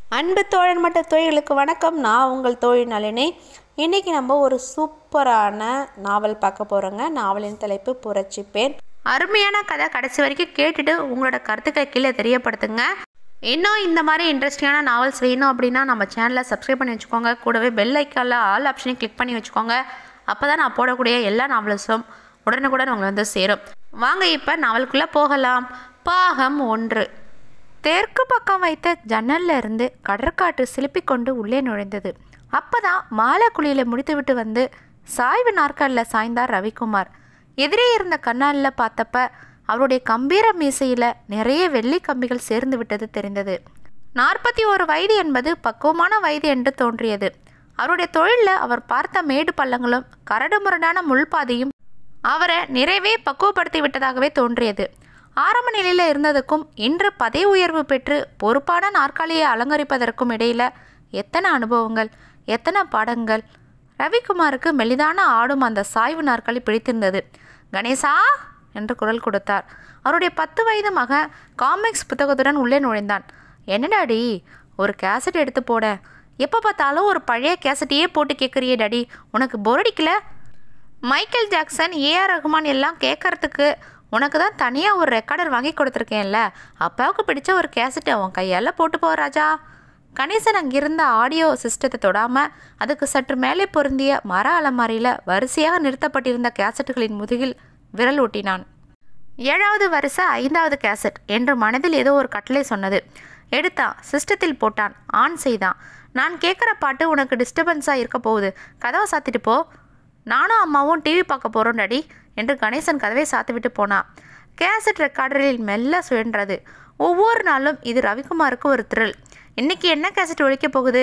அன்பு தோழன் மற்ற தோழிகளுக்கு வணக்கம் நான் உங்கள் தோழி நளினி இன்றைக்கி நம்ம ஒரு சூப்பரான நாவல் பார்க்க போகிறோங்க நாவலின் தலைப்பு புரட்சிப்பேன் அருமையான கதை கடைசி வரைக்கும் கேட்டுட்டு உங்களோட கருத்துக்களை கீழே தெரியப்படுத்துங்க இன்னும் இந்த மாதிரி இன்ட்ரெஸ்டிங்கான நாவல்ஸ் வேணும் அப்படின்னா நம்ம சேனலை சப்ஸ்கிரைப் பண்ணி வச்சுக்கோங்க கூடவே பெல் ஐக்கானில் ஆல் ஆப்ஷனையும் கிளிக் பண்ணி வச்சுக்கோங்க அப்போ தான் நான் போடக்கூடிய எல்லா நாவல்ஸும் உடனுக்குடன் உங்களை வந்து சேரும் வாங்க இப்போ நாவலுக்குள்ளே போகலாம் பாகம் ஒன்று தெற்கு பக்கம் வைத்த ஜன்னல்ல இருந்து கடற்காற்று சிலுப்பிக் கொண்டு உள்ளே நுழைந்தது அப்பதான் மாலை குழியில முடித்துவிட்டு வந்து சாய்வு நாற்காலில் சாய்ந்தார் ரவிக்குமார் எதிரே இருந்த கண்ணாலில் பார்த்தப்ப அவருடைய கம்பீர மீசையில நிறைய வெள்ளி கம்பிகள் சேர்ந்து விட்டது தெரிந்தது நாற்பத்தி ஒரு வயது என்பது பக்குவமான வயது என்று தோன்றியது அவருடைய தொழிலில் அவர் பார்த்த மேடு பள்ளங்களும் கரடுமுரடான முள்பாதையும் அவரை நிறைவே பக்குவப்படுத்தி விட்டதாகவே தோன்றியது ஆரம்ப நிலையில் இருந்ததுக்கும் இன்று பதவி உயர்வு பெற்று பொறுப்பான நாற்காலியை அலங்கரிப்பதற்கும் இடையில எத்தனை அனுபவங்கள் எத்தனை பாடங்கள் ரவிக்குமாருக்கு மெலிதான ஆடும் அந்த சாய்வு நாற்காலி பிடித்திருந்தது கணேசா என்று குரல் கொடுத்தார் அவருடைய பத்து வயது மகன் காமிக்ஸ் புத்தகத்துடன் உள்ளே நுழைந்தான் என்ன டாடி ஒரு கேசட் எடுத்து போட எப்போ பார்த்தாலும் ஒரு பழைய கேசட்டையே போட்டு கேட்குறியே டாடி உனக்கு போர் அடிக்கல மைக்கேல் ஜாக்சன் ஏஆர் ரகுமான் எல்லாம் கேட்கறதுக்கு உனக்கு தான் தனியாக ஒரு ரெக்கார்டர் வாங்கி கொடுத்துருக்கேன்ல அப்பாவுக்கு பிடிச்ச ஒரு கேசட்டை உன் கையால் போட்டு போ ராஜா கணேசன் அங்கிருந்த ஆடியோ சிஸ்டத்தை தொடாமல் அதுக்கு சற்று மேலே பொருந்திய மர அலமாரியில் வரிசையாக நிறுத்தப்பட்டிருந்த கேசட்டுகளின் முதுகில் விரல் ஊட்டினான் ஏழாவது வரிசை ஐந்தாவது கேசட் என்று மனதில் ஏதோ ஒரு கட்டளை சொன்னது எடுத்தான் சிஸ்டத்தில் போட்டான் ஆன் செய்தான் நான் கேட்குற பாட்டு உனக்கு டிஸ்டர்பன்ஸாக இருக்க போகுது கதவை சாத்திட்டு போ நானும் அம்மாவும் டிவி பார்க்க போகிறோம் டாடி என்று கணேசன் கதவை சாத்திவிட்டு போனான் கேசட் ரெக்கார்டரில் மெல்ல சுழன்றது ஒவ்வொரு நாளும் இது ரவிக்குமாருக்கு ஒரு த்ரில் இன்னைக்கு என்ன கேசட் ஒழிக்க போகுது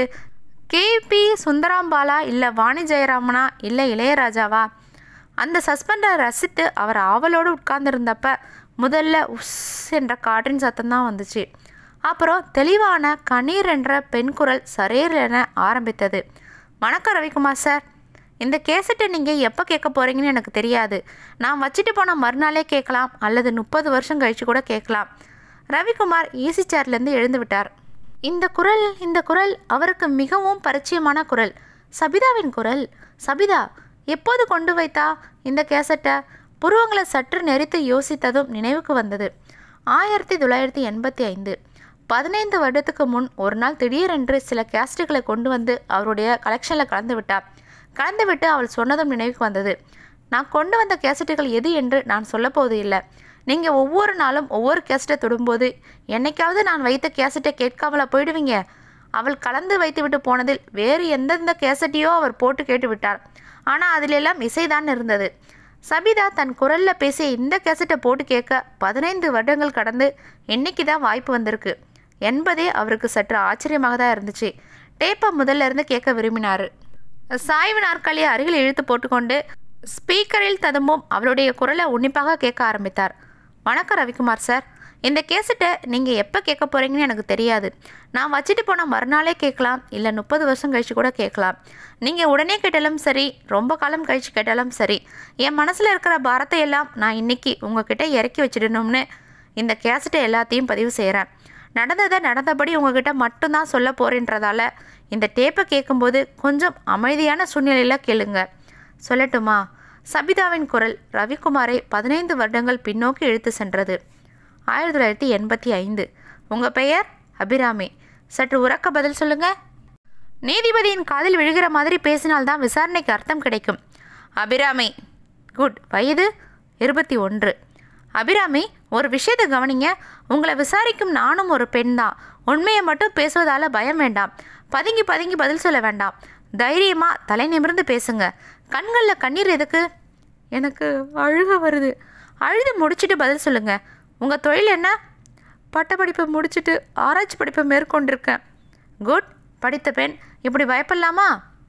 கேபி சுந்தராம்பாலா இல்லை வாணி ஜெயராமனா இல்லை இளையராஜாவா அந்த சஸ்பெண்டை ரசித்து அவர் ஆவலோடு உட்கார்ந்திருந்தப்ப முதல்ல உஸ் என்ற காற்றின் சத்தம் தான் வந்துச்சு அப்புறம் தெளிவான கணீர் என்ற பெண் குரல் சரேர் என ஆரம்பித்தது வணக்கம் ரவிக்குமார் சார் இந்த கேசட்டை நீங்கள் எப்போ கேட்க போகிறீங்கன்னு எனக்கு தெரியாது நான் வச்சுட்டு போன மறுநாளே கேட்கலாம் அல்லது முப்பது வருஷம் கழித்து கூட கேட்கலாம் ரவிக்குமார் ஈசி சேர்லேருந்து எழுந்து விட்டார் இந்த குரல் இந்த குரல் அவருக்கு மிகவும் பரிச்சயமான குரல் சபிதாவின் குரல் சபிதா எப்போது கொண்டு வைத்தா இந்த கேசட்டை புருவங்களை சற்று நெறித்து யோசித்ததும் நினைவுக்கு வந்தது ஆயிரத்தி தொள்ளாயிரத்தி எண்பத்தி ஐந்து பதினைந்து வருடத்துக்கு முன் ஒரு நாள் திடீரென்று சில கேசட்டுகளை கொண்டு வந்து அவருடைய கலெக்ஷனில் கலந்து விட்டார் கலந்துவிட்டு அவள் சொன்னதும் நினைவுக்கு வந்தது நான் கொண்டு வந்த கேசட்டுகள் எது என்று நான் சொல்லப்போவது இல்லை நீங்கள் ஒவ்வொரு நாளும் ஒவ்வொரு கேசட்டை தொடும்போது என்னைக்காவது நான் வைத்த கேசட்டை கேட்காமலா போயிடுவீங்க அவள் கலந்து வைத்துவிட்டு போனதில் வேறு எந்தெந்த கேசட்டையோ அவர் போட்டு கேட்டு விட்டார் ஆனால் அதிலெல்லாம் இசைதான் இருந்தது சபிதா தன் குரலில் பேசிய இந்த கேசட்டை போட்டு கேட்க பதினைந்து வருடங்கள் கடந்து இன்னைக்கு தான் வாய்ப்பு வந்திருக்கு என்பதே அவருக்கு சற்று ஆச்சரியமாக தான் இருந்துச்சு டேப்பை முதல்ல இருந்து கேட்க விரும்பினார் சாய்வு நாற்காலியை அருகில் இழுத்து போட்டுக்கொண்டு ஸ்பீக்கரில் ததும்பும் அவளுடைய குரலை உன்னிப்பாக கேட்க ஆரம்பித்தார் வணக்கம் ரவிக்குமார் சார் இந்த கேசட்டை நீங்கள் எப்போ கேட்க போகிறீங்கன்னு எனக்கு தெரியாது நான் வச்சுட்டு போன மறுநாளே கேட்கலாம் இல்லை முப்பது வருஷம் கழிச்சு கூட கேட்கலாம் நீங்கள் உடனே கேட்டாலும் சரி ரொம்ப காலம் கழிச்சு கேட்டாலும் சரி என் மனசில் இருக்கிற பாரத்தை எல்லாம் நான் இன்னைக்கு உங்ககிட்ட இறக்கி வச்சிடணும்னு இந்த கேசட்டை எல்லாத்தையும் பதிவு செய்கிறேன் நடந்ததை நடந்தபடி உங்ககிட்ட மட்டும்தான் சொல்ல போறேன்றதால இந்த டேப்பை கேட்கும்போது கொஞ்சம் அமைதியான சூழ்நிலையில் கேளுங்க சொல்லட்டுமா சபிதாவின் குரல் ரவிக்குமாரை பதினைந்து வருடங்கள் பின்னோக்கி இழுத்து சென்றது ஆயிரத்தி தொள்ளாயிரத்தி எண்பத்தி ஐந்து உங்கள் பெயர் அபிராமி சற்று உறக்க பதில் சொல்லுங்க நீதிபதியின் காதில் விழுகிற மாதிரி பேசினால்தான் விசாரணைக்கு அர்த்தம் கிடைக்கும் அபிராமி குட் வயது இருபத்தி ஒன்று அபிராமி ஒரு விஷயத்தை கவனிங்க உங்களை விசாரிக்கும் நானும் ஒரு பெண் தான் உண்மையை மட்டும் பேசுவதால பயம் வேண்டாம் பதுங்கி பதுங்கி பதில் சொல்ல வேண்டாம் தைரியமா தலை நிமிர்ந்து பேசுங்க கண்களில் கண்ணீர் எதுக்கு எனக்கு அழுக வருது அழுது முடிச்சிட்டு பதில் சொல்லுங்க உங்கள் தொழில் என்ன பட்டப்படிப்பை முடிச்சிட்டு ஆராய்ச்சி படிப்பை மேற்கொண்டிருக்கேன் குட் படித்த பெண் இப்படி பயப்படலாமா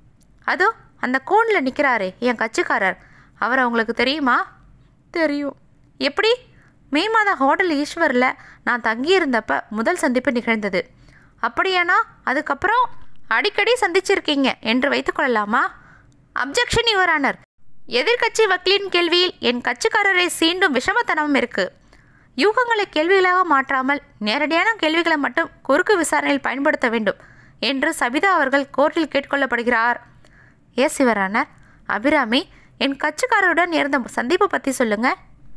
அதோ அந்த கூண்டில் நிற்கிறாரே என் கட்சிக்காரர் அவர் உங்களுக்கு தெரியுமா தெரியும் எப்படி மே மாத ஹோட்டல் ஈஸ்வரில் நான் தங்கியிருந்தப்ப முதல் சந்திப்பு நிகழ்ந்தது அப்படியானா அதுக்கப்புறம் அடிக்கடி சந்திச்சிருக்கீங்க என்று வைத்துக்கொள்ளலாமா அப்ஜெக்ஷன் யுவர் ஆனர் எதிர்க்கட்சி வக்கீலின் கேள்வியில் என் கட்சிக்காரரை சீண்டும் விஷமத்தனமும் இருக்கு யூகங்களை கேள்விகளாக மாற்றாமல் நேரடியான கேள்விகளை மட்டும் குறுக்கு விசாரணையில் பயன்படுத்த வேண்டும் என்று சபிதா அவர்கள் கோர்ட்டில் கேட்டுக்கொள்ளப்படுகிறார் எஸ் சிவரானர் அபிராமி என் கட்சிக்காரருடன் இருந்த சந்திப்பு பற்றி சொல்லுங்க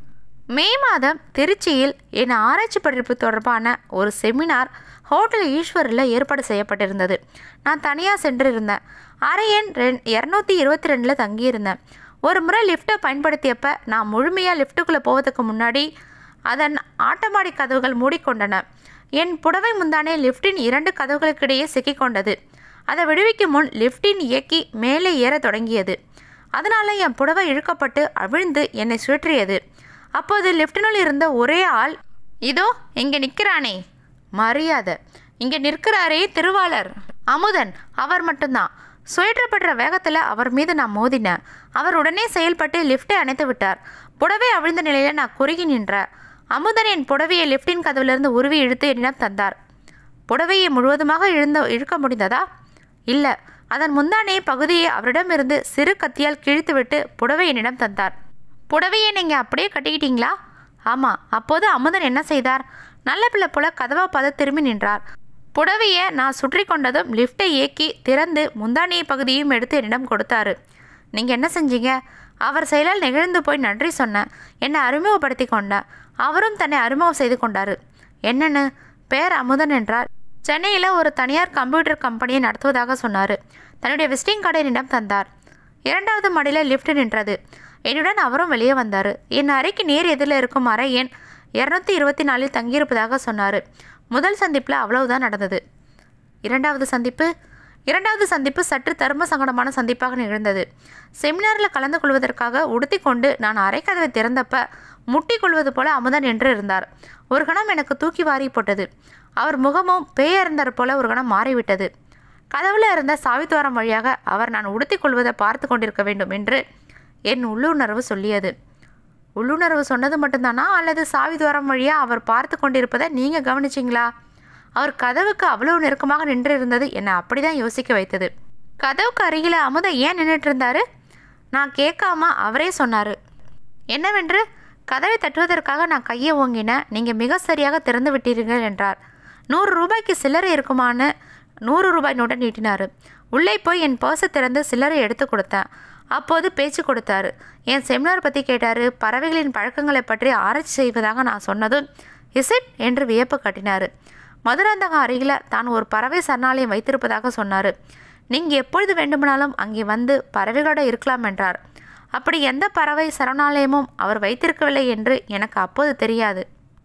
மே மாதம் திருச்சியில் என் ஆராய்ச்சி படிப்பு தொடர்பான ஒரு செமினார் ஹோட்டல் ஈஸ்வரில் ஏற்பாடு செய்யப்பட்டிருந்தது நான் தனியாக சென்றிருந்தேன் அறை எண் ரெண் இரநூத்தி இருபத்தி ரெண்டில் தங்கியிருந்தேன் ஒரு முறை லிஃப்ட்டை பயன்படுத்தியப்ப நான் முழுமையாக லிஃப்ட்டுக்குள்ளே போவதற்கு முன்னாடி அதன் ஆட்டமாடி கதவுகள் மூடிக்கொண்டன என் புடவை முந்தானே லிஃப்டின் இரண்டு கதவுகளுக்கிடையே சிக்கிக்கொண்டது அதை விடுவிக்கும் முன் லிஃப்டின் இயக்கி மேலே ஏறத் தொடங்கியது அதனால என் புடவை இழுக்கப்பட்டு அவிழ்ந்து என்னை சுழற்றியது அப்போது லிஃப்டினுள் இருந்த ஒரே ஆள் இதோ இங்கே நிற்கிறானே மரியாதை இங்கே நிற்கிறாரே திருவாளர் அமுதன் அவர் மட்டும்தான் சுழற்றப்படுற வேகத்தில் அவர் மீது நான் மோதினேன் அவர் உடனே செயல்பட்டு லிஃப்ட்டை அணைத்து விட்டார் புடவை அவிழ்ந்த நிலையில் நான் குறுகி நின்றேன் அமுதன் என் புடவையை லிஃப்டின் கதவிலிருந்து உருவி இழுத்து என்னிடம் தந்தார் புடவையை முழுவதுமாக இழுந்த இழுக்க முடிந்ததா இல்லை அதன் முந்தானே பகுதியை அவரிடமிருந்து சிறு கத்தியால் கிழித்துவிட்டு புடவை என்னிடம் தந்தார் புடவையை நீங்கள் அப்படியே கட்டிக்கிட்டீங்களா ஆமாம் அப்போது அமுதன் என்ன செய்தார் நல்ல பிள்ளை போல கதவை பார்த்து திரும்பி நின்றார் புடவையை நான் சுற்றி கொண்டதும் லிஃப்ட்டை இயக்கி திறந்து முந்தானியை பகுதியும் எடுத்து என்னிடம் கொடுத்தாரு நீங்கள் என்ன செஞ்சீங்க அவர் செயலால் நெகிழ்ந்து போய் நன்றி சொன்னேன் என்னை அறிமுகப்படுத்தி கொண்டேன் அவரும் தன்னை அறிமுகம் செய்து கொண்டார் என்னன்னு பேர் அமுதன் என்றார் சென்னையில் ஒரு தனியார் கம்ப்யூட்டர் கம்பெனியை நடத்துவதாக சொன்னார் தன்னுடைய விசிட்டிங் கார்டை என்னிடம் தந்தார் இரண்டாவது மாடியில் லிஃப்ட் நின்றது என்னுடன் அவரும் வெளியே வந்தார் என் அறைக்கு நேர் எதிரில் இருக்கும் அறை எண் இரநூத்தி இருபத்தி நாலில் தங்கியிருப்பதாக சொன்னார் முதல் சந்திப்பில் அவ்வளவுதான் நடந்தது இரண்டாவது சந்திப்பு இரண்டாவது சந்திப்பு சற்று தர்ம சங்கடமான சந்திப்பாக நிகழ்ந்தது செமினாரில் கலந்து கொள்வதற்காக உடுத்தி கொண்டு நான் அரைக்கதவை திறந்தப்ப முட்டி கொள்வது போல அமுதன் என்று இருந்தார் ஒரு கணம் எனக்கு தூக்கி வாரி போட்டது அவர் முகமும் பேயறிந்தார் போல ஒரு கணம் மாறிவிட்டது கதவுல இருந்த சாவித்வாரம் வழியாக அவர் நான் உடுத்தி கொள்வதை பார்த்து கொண்டிருக்க வேண்டும் என்று என் உள்ளுணர்வு சொல்லியது உள்ளுணர்வு சொன்னது மட்டும்தானா அல்லது சாவித்வாரம் வழியாக அவர் பார்த்து கொண்டிருப்பதை நீங்கள் கவனிச்சிங்களா அவர் கதவுக்கு அவ்வளவு நெருக்கமாக நின்று இருந்தது என்னை அப்படிதான் யோசிக்க வைத்தது கதவுக்கு அருகில் அமுத ஏன் நின்றுட்டு இருந்தாரு நான் கேட்காம அவரே சொன்னார் என்னவென்று கதவை தட்டுவதற்காக நான் கையை ஓங்கினேன் நீங்கள் மிக சரியாக திறந்து விட்டீர்கள் என்றார் நூறு ரூபாய்க்கு சில்லறை இருக்குமான்னு நூறு ரூபாய் நோட்டை நீட்டினார் உள்ளே போய் என் பர்ஸை திறந்து சில்லறை எடுத்து கொடுத்தேன் அப்போது பேச்சு கொடுத்தாரு என் செமினார் பற்றி கேட்டார் பறவைகளின் பழக்கங்களை பற்றி ஆராய்ச்சி செய்வதாக நான் சொன்னதும் இசட் என்று வியப்பு காட்டினார் மதுராந்தகம் அருகில் தான் ஒரு பறவை சரணாலயம் வைத்திருப்பதாக சொன்னார் நீங்கள் எப்பொழுது வேண்டுமானாலும் அங்கே வந்து பறவைகளோட இருக்கலாம் என்றார் அப்படி எந்த பறவை சரணாலயமும் அவர் வைத்திருக்கவில்லை என்று எனக்கு அப்போது தெரியாது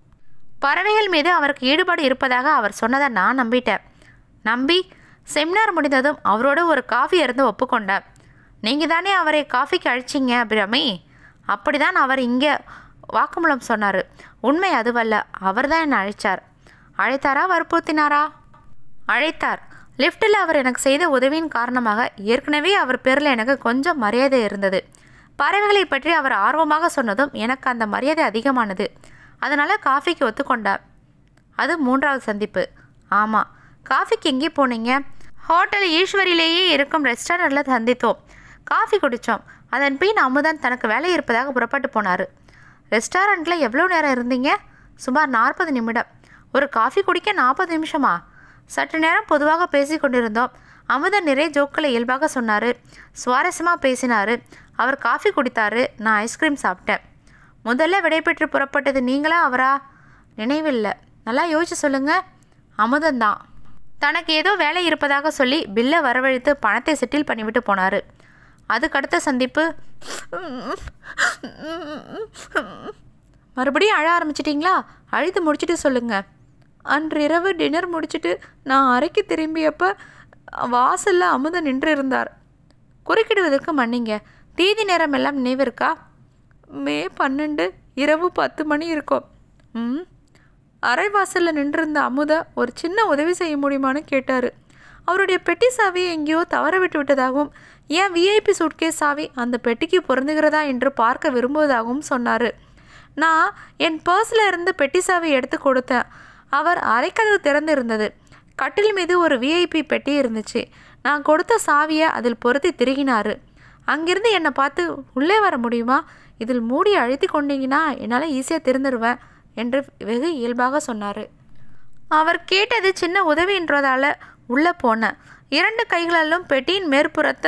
பறவைகள் மீது அவருக்கு ஈடுபாடு இருப்பதாக அவர் சொன்னதை நான் நம்பிட்டேன் நம்பி செமினார் முடிந்ததும் அவரோட ஒரு காஃபி இருந்து ஒப்புக்கொண்டேன் நீங்கள் தானே அவரை காஃபிக்கு அழைச்சிங்க அபிராமி அப்படி தான் அவர் இங்கே வாக்குமூலம் சொன்னார் உண்மை அதுவல்ல அவர் தான் என்னை அழைச்சார் அழைத்தாரா வற்புறுத்தினாரா அழைத்தார் லிஃப்ட்டில் அவர் எனக்கு செய்த உதவியின் காரணமாக ஏற்கனவே அவர் பேரில் எனக்கு கொஞ்சம் மரியாதை இருந்தது பறவைகளை பற்றி அவர் ஆர்வமாக சொன்னதும் எனக்கு அந்த மரியாதை அதிகமானது அதனால் காஃபிக்கு ஒத்துக்கொண்டார் அது மூன்றாவது சந்திப்பு ஆமாம் காஃபிக்கு எங்கே போனீங்க ஹோட்டல் ஈஸ்வரியிலேயே இருக்கும் ரெஸ்டாரண்ட்டில் சந்தித்தோம் காஃபி குடித்தோம் அதன் பின் அமுதன் தனக்கு வேலை இருப்பதாக புறப்பட்டு போனார் ரெஸ்டாரண்ட்டில் எவ்வளோ நேரம் இருந்தீங்க சுமார் நாற்பது நிமிடம் ஒரு காஃபி குடிக்க நாற்பது நிமிஷமா சற்று நேரம் பொதுவாக பேசி கொண்டிருந்தோம் அமுதன் நிறைய ஜோக்களை இயல்பாக சொன்னார் சுவாரஸ்யமாக பேசினார் அவர் காஃபி குடித்தாரு நான் ஐஸ்கிரீம் சாப்பிட்டேன் முதல்ல விடைபெற்று புறப்பட்டது நீங்களா அவரா நினைவில்லை நல்லா யோசிச்சு சொல்லுங்க அமுதன் தான் தனக்கு ஏதோ வேலை இருப்பதாக சொல்லி பில்லை வரவழைத்து பணத்தை செட்டில் பண்ணிவிட்டு போனார் அதுக்கடுத்த சந்திப்பு மறுபடியும் அழ ஆரம்பிச்சிட்டிங்களா அழுது முடிச்சிட்டு சொல்லுங்க அன்று இரவு டின்னர் முடிச்சிட்டு நான் அறைக்கு திரும்பியப்ப வாசல்ல அமுத நின்று இருந்தார் குறுக்கிடுவதற்கு மன்னிங்க தேதி நேரம் எல்லாம் நினைவிருக்கா மே பன்னெண்டு இரவு பத்து மணி இருக்கும் ம் அரைவாசலில் நின்றிருந்த அமுதா ஒரு சின்ன உதவி செய்ய முடியுமான்னு கேட்டார் அவருடைய பெட்டி சாவியை எங்கேயோ தவற விட்டு விட்டதாகவும் ஏன் விஐபி சூட்கேஸ் சாவி அந்த பெட்டிக்கு பொருந்துகிறதா என்று பார்க்க விரும்புவதாகவும் சொன்னார் நான் என் பர்ஸில் இருந்து பெட்டி சாவி எடுத்து கொடுத்தேன் அவர் அரைக்கதவு திறந்து இருந்தது கட்டில் மீது ஒரு விஐபி பெட்டி இருந்துச்சு நான் கொடுத்த சாவியை அதில் பொருத்தி திருகினார் அங்கிருந்து என்னை பார்த்து உள்ளே வர முடியுமா இதில் மூடி அழுத்தி கொண்டீங்கன்னா என்னால் ஈஸியாக திறந்துருவேன் என்று வெகு இயல்பாக சொன்னார் அவர் கேட்டது சின்ன உதவின்றதால உள்ளே போனேன் இரண்டு கைகளாலும் பெட்டியின் மேற்புறத்தை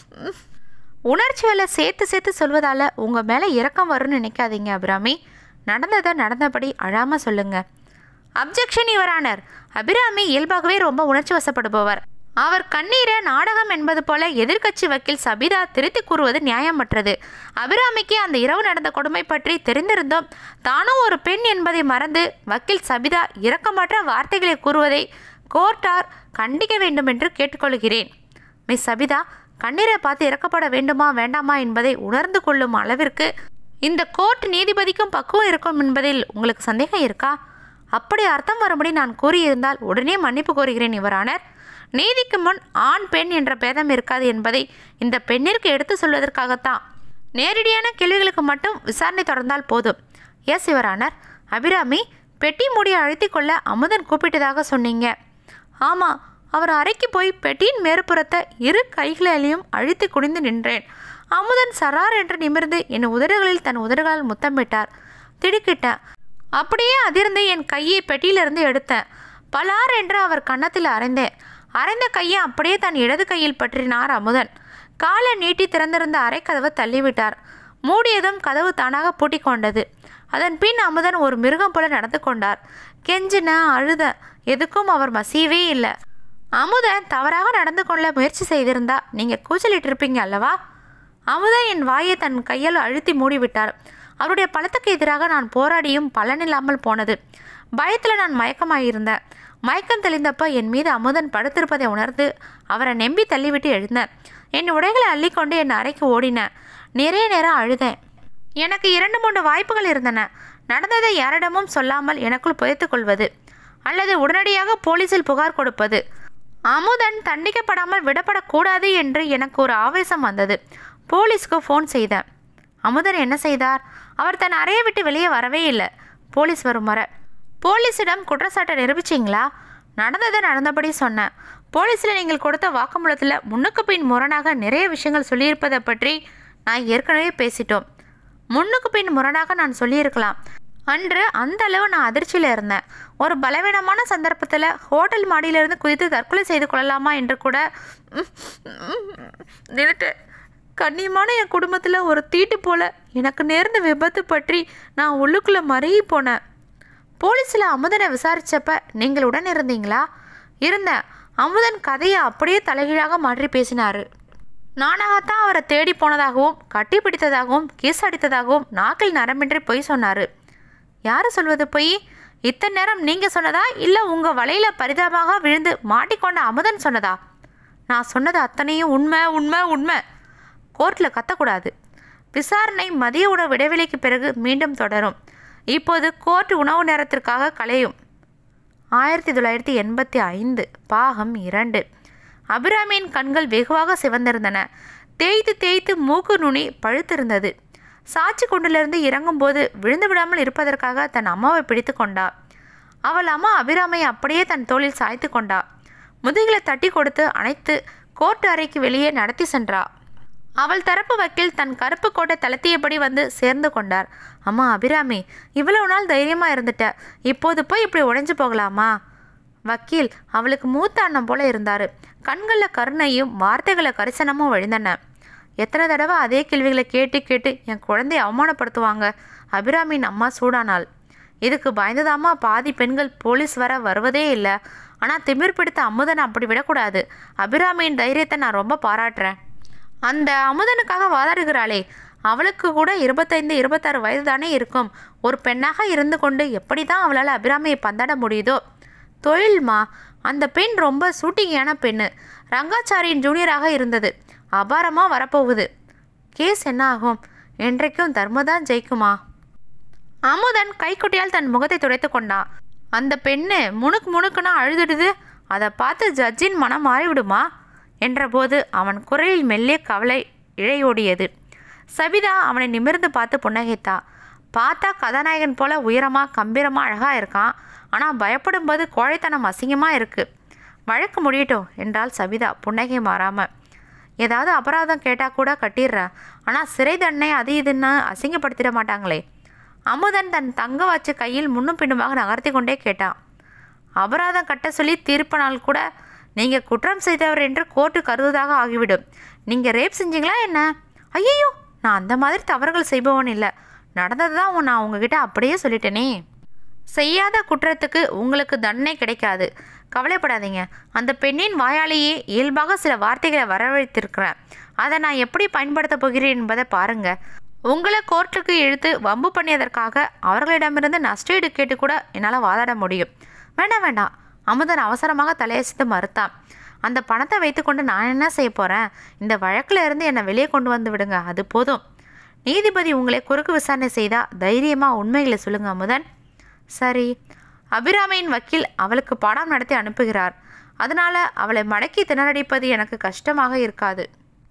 உணர்ச்சிகளை சேர்த்து சேர்த்து சொல்வதால உங்கள் மேலே இரக்கம் வரும்னு நினைக்காதீங்க அபிராமி நடந்ததை நடந்தபடி அழாமல் சொல்லுங்க அப்ஜெக்ஷன் யுவரானர் அபிராமி இயல்பாகவே ரொம்ப உணர்ச்சி வசப்படுபவர் அவர் கண்ணீரை நாடகம் என்பது போல எதிர்க்கட்சி வக்கீல் சபிதா திருத்தி கூறுவது நியாயமற்றது அபிராமிக்கு அந்த இரவு நடந்த கொடுமை பற்றி தெரிந்திருந்தோம் தானும் ஒரு பெண் என்பதை மறந்து வக்கீல் சபிதா இரக்கமற்ற வார்த்தைகளை கூறுவதை கோர்ட்டார் கண்டிக்க வேண்டும் என்று கேட்டுக்கொள்கிறேன் மிஸ் சபிதா கண்ணீரை பார்த்து இறக்கப்பட வேண்டுமா வேண்டாமா என்பதை உணர்ந்து கொள்ளும் அளவிற்கு இந்த கோர்ட் நீதிபதிக்கும் பக்குவம் இருக்கும் என்பதில் உங்களுக்கு சந்தேகம் இருக்கா அப்படி அர்த்தம் வரும்படி நான் கூறியிருந்தால் உடனே மன்னிப்பு கோருகிறேன் இவரானர் நீதிக்கு முன் ஆண் பெண் என்ற பேதம் இருக்காது என்பதை இந்த பெண்ணிற்கு எடுத்து சொல்வதற்காகத்தான் நேரடியான கேள்விகளுக்கு மட்டும் விசாரணை தொடர்ந்தால் போதும் எஸ் யுவரானர் அபிராமி பெட்டி மூடியை அழுத்திக் கொள்ள அமுதன் கூப்பிட்டதாக சொன்னீங்க ஆமாம் அவர் அறைக்கு போய் பெட்டியின் மேற்புறத்தை இரு கைகளிலையும் அழுத்தி குனிந்து நின்றேன் அமுதன் சரார் என்று நிமிர்ந்து என் உதடுகளில் தன் உதடுகளால் முத்தமிட்டார் திடுக்கிட்டேன் அப்படியே அதிர்ந்து என் கையை பெட்டியிலிருந்து எடுத்தேன் பலார் என்று அவர் கன்னத்தில் அரைந்தேன் அரைந்த கையை அப்படியே தன் இடது கையில் பற்றினார் அமுதன் காலை நீட்டி திறந்திருந்த அறைக்கதவை தள்ளிவிட்டார் மூடியதும் கதவு தானாக பூட்டிக் கொண்டது அதன் பின் அமுதன் ஒரு மிருகம் போல நடந்து கொண்டார் கெஞ்சின அழுத எதுக்கும் அவர் மசியவே இல்லை அமுதன் தவறாக நடந்து கொள்ள முயற்சி செய்திருந்தா நீங்கள் கூச்சலிட்டிருப்பீங்க அல்லவா அமுதன் என் வாயை தன் கையால் அழுத்தி மூடிவிட்டார் அவருடைய பலத்துக்கு எதிராக நான் போராடியும் பலனில்லாமல் போனது பயத்தில் நான் மயக்கமாயிருந்தேன் மயக்கம் தெளிந்தப்ப என் மீது அமுதன் படுத்திருப்பதை உணர்ந்து அவரை நம்பி தள்ளிவிட்டு எழுந்தேன் என் உடைகளை அள்ளிக்கொண்டு என் அறைக்கு ஓடினேன் நிறைய நேரம் அழுதேன் எனக்கு இரண்டு மூன்று வாய்ப்புகள் இருந்தன நடந்ததை யாரிடமும் சொல்லாமல் எனக்குள் புதைத்துக் கொள்வது அல்லது உடனடியாக போலீசில் புகார் கொடுப்பது அமுதன் தண்டிக்கப்படாமல் விடப்படக்கூடாது என்று எனக்கு ஒரு ஆவேசம் வந்தது போலீஸ்க்கு ஃபோன் செய்தேன் அமுதன் என்ன செய்தார் அவர் தன் அறையை விட்டு வெளியே வரவே இல்லை போலீஸ் வரும் வர போலீஸிடம் குற்றச்சாட்டை நிரூபிச்சிங்களா நடந்ததை நடந்தபடி சொன்னேன் போலீஸில் நீங்கள் கொடுத்த வாக்குமூலத்தில் முன்னுக்கு பின் முரணாக நிறைய விஷயங்கள் சொல்லியிருப்பதை பற்றி நான் ஏற்கனவே பேசிட்டோம் முன்னுக்கு பின் முரணாக நான் சொல்லியிருக்கலாம் அன்று அந்த அளவு நான் அதிர்ச்சியில் இருந்தேன் ஒரு பலவீனமான சந்தர்ப்பத்தில் ஹோட்டல் மாடியிலிருந்து குதித்து தற்கொலை செய்து கொள்ளலாமா என்று கூட நிறுத்து கண்ணியமான என் குடும்பத்தில் ஒரு தீட்டு போல எனக்கு நேர்ந்த விபத்து பற்றி நான் உள்ளுக்குள்ளே மறையி போனேன் போலீஸில் அமுதனை விசாரிச்சப்ப நீங்கள் உடன் இருந்தீங்களா இருந்தேன் அமுதன் கதையை அப்படியே தலைகீழாக மாற்றி பேசினார் நானாகத்தான் அவரை தேடி போனதாகவும் கட்டி பிடித்ததாகவும் கேஸ் அடித்ததாகவும் நாக்கில் நரம்பின்றி பொய் சொன்னார் யார் சொல்வது பொய் இத்தனை நேரம் நீங்கள் சொன்னதா இல்லை உங்கள் வலையில் பரிதாபமாக விழுந்து மாட்டிக்கொண்ட அமுதன் சொன்னதா நான் சொன்னது அத்தனையும் உண்மை உண்மை உண்மை கோர்ட்டில் கத்தக்கூடாது விசாரணை மதிய உணவு இடைவெளிக்கு பிறகு மீண்டும் தொடரும் இப்போது கோர்ட் உணவு நேரத்திற்காக கலையும் ஆயிரத்தி தொள்ளாயிரத்தி எண்பத்தி ஐந்து பாகம் இரண்டு அபிராமியின் கண்கள் வெகுவாக சிவந்திருந்தன தேய்த்து தேய்த்து மூக்கு நுனி பழுத்திருந்தது சாட்சி குண்டிலிருந்து இறங்கும்போது விழுந்து விடாமல் இருப்பதற்காக தன் அம்மாவை பிடித்து கொண்டா அவள் அம்மா அபிராமை அப்படியே தன் தோளில் சாய்த்து கொண்டா முதுகில தட்டி கொடுத்து அணைத்து கோர்ட் அறைக்கு வெளியே நடத்தி சென்றா அவள் தரப்பு வக்கீல் தன் கருப்பு கோட்டை தளர்த்தியபடி வந்து சேர்ந்து கொண்டார் அம்மா அபிராமி இவ்வளவு நாள் தைரியமாக இருந்துட்ட இப்போது போய் இப்படி உடைஞ்சு போகலாமா வக்கீல் அவளுக்கு மூத்த அண்ணன் போல இருந்தார் கண்களில் கருணையும் வார்த்தைகளை கரிசனமும் வழிந்தன எத்தனை தடவை அதே கேள்விகளை கேட்டு கேட்டு என் குழந்தையை அவமானப்படுத்துவாங்க அபிராமியின் அம்மா சூடானாள் இதுக்கு பயந்துதாம்மா பாதி பெண்கள் போலீஸ் வர வருவதே இல்லை ஆனால் திமிர் பிடித்த அமுதனை அப்படி விடக்கூடாது அபிராமியின் தைரியத்தை நான் ரொம்ப பாராட்டுறேன் அந்த அமுதனுக்காக வாதாடுகிறாளே அவளுக்கு கூட இருபத்தைந்து இருபத்தாறு வயது தானே இருக்கும் ஒரு பெண்ணாக இருந்து கொண்டு எப்படி தான் அவளால் அபிராமியை பந்தாட முடியுதோ தொழில்மா அந்த பெண் ரொம்ப சூட்டிங்கான பெண்ணு ரங்காச்சாரியின் ஜூனியராக இருந்தது அபாரமாக வரப்போகுது கேஸ் என்ன ஆகும் என்றைக்கும் தர்மதான் ஜெயிக்குமா அமுதன் கைக்குட்டியால் தன் முகத்தை துடைத்து கொண்டான் அந்த பெண்ணு முணுக்கு முணுக்குன்னா அழுதுடுது அதை பார்த்து ஜட்ஜின் மனம் மாறிவிடுமா என்றபோது அவன் குரலில் மெல்லிய கவலை இழையோடியது சபிதா அவனை நிமிர்ந்து பார்த்து புன்னகைத்தா பார்த்தா கதாநாயகன் போல உயரமாக கம்பீரமாக அழகாக இருக்கான் ஆனால் பயப்படும்போது கோழைத்தனம் அசிங்கமாக இருக்குது வழக்கு முடியட்டும் என்றாள் சபிதா புன்னகை மாறாமல் ஏதாவது அபராதம் கேட்டால் கூட கட்டிடுறேன் ஆனால் சிறை தண்டனை அது இதுன்னு அசிங்கப்படுத்திட மாட்டாங்களே அமுதன் தன் தங்க வாட்சை கையில் முன்னும் பின்னுமாக நகர்த்தி கொண்டே கேட்டான் அபராதம் கட்ட சொல்லி தீர்ப்பு நாள் கூட நீங்கள் குற்றம் செய்தவர் என்று கோர்ட்டு கருதுவதாக ஆகிவிடும் நீங்கள் ரேப் செஞ்சீங்களா என்ன ஐயோ நான் அந்த மாதிரி தவறுகள் செய்பவன் இல்லை நடந்தது தான் நான் உங்ககிட்ட அப்படியே சொல்லிட்டேனே செய்யாத குற்றத்துக்கு உங்களுக்கு தண்டனை கிடைக்காது கவலைப்படாதீங்க அந்த பெண்ணின் வாயாலேயே இயல்பாக சில வார்த்தைகளை வரவழைத்திருக்கிறேன் அதை நான் எப்படி பயன்படுத்த போகிறேன் என்பதை பாருங்க உங்களை கோர்ட்டுக்கு இழுத்து வம்பு பண்ணியதற்காக அவர்களிடமிருந்து நஷ்டஈடு கேட்டு கூட என்னால் வாதாட முடியும் வேண்டாம் வேண்டாம் அமுதன் அவசரமாக தலையசித்து மறுத்தான் அந்த பணத்தை வைத்துக்கொண்டு நான் என்ன செய்ய போகிறேன் இந்த வழக்கில் இருந்து என்னை வெளியே கொண்டு வந்து விடுங்க அது போதும் நீதிபதி உங்களை குறுக்கு விசாரணை செய்தால் தைரியமாக உண்மைகளை சொல்லுங்க அமுதன் சரி அபிராமியின் வக்கீல் அவளுக்கு பாடம் நடத்தி அனுப்புகிறார் அதனால் அவளை மடக்கி திணறடிப்பது எனக்கு கஷ்டமாக இருக்காது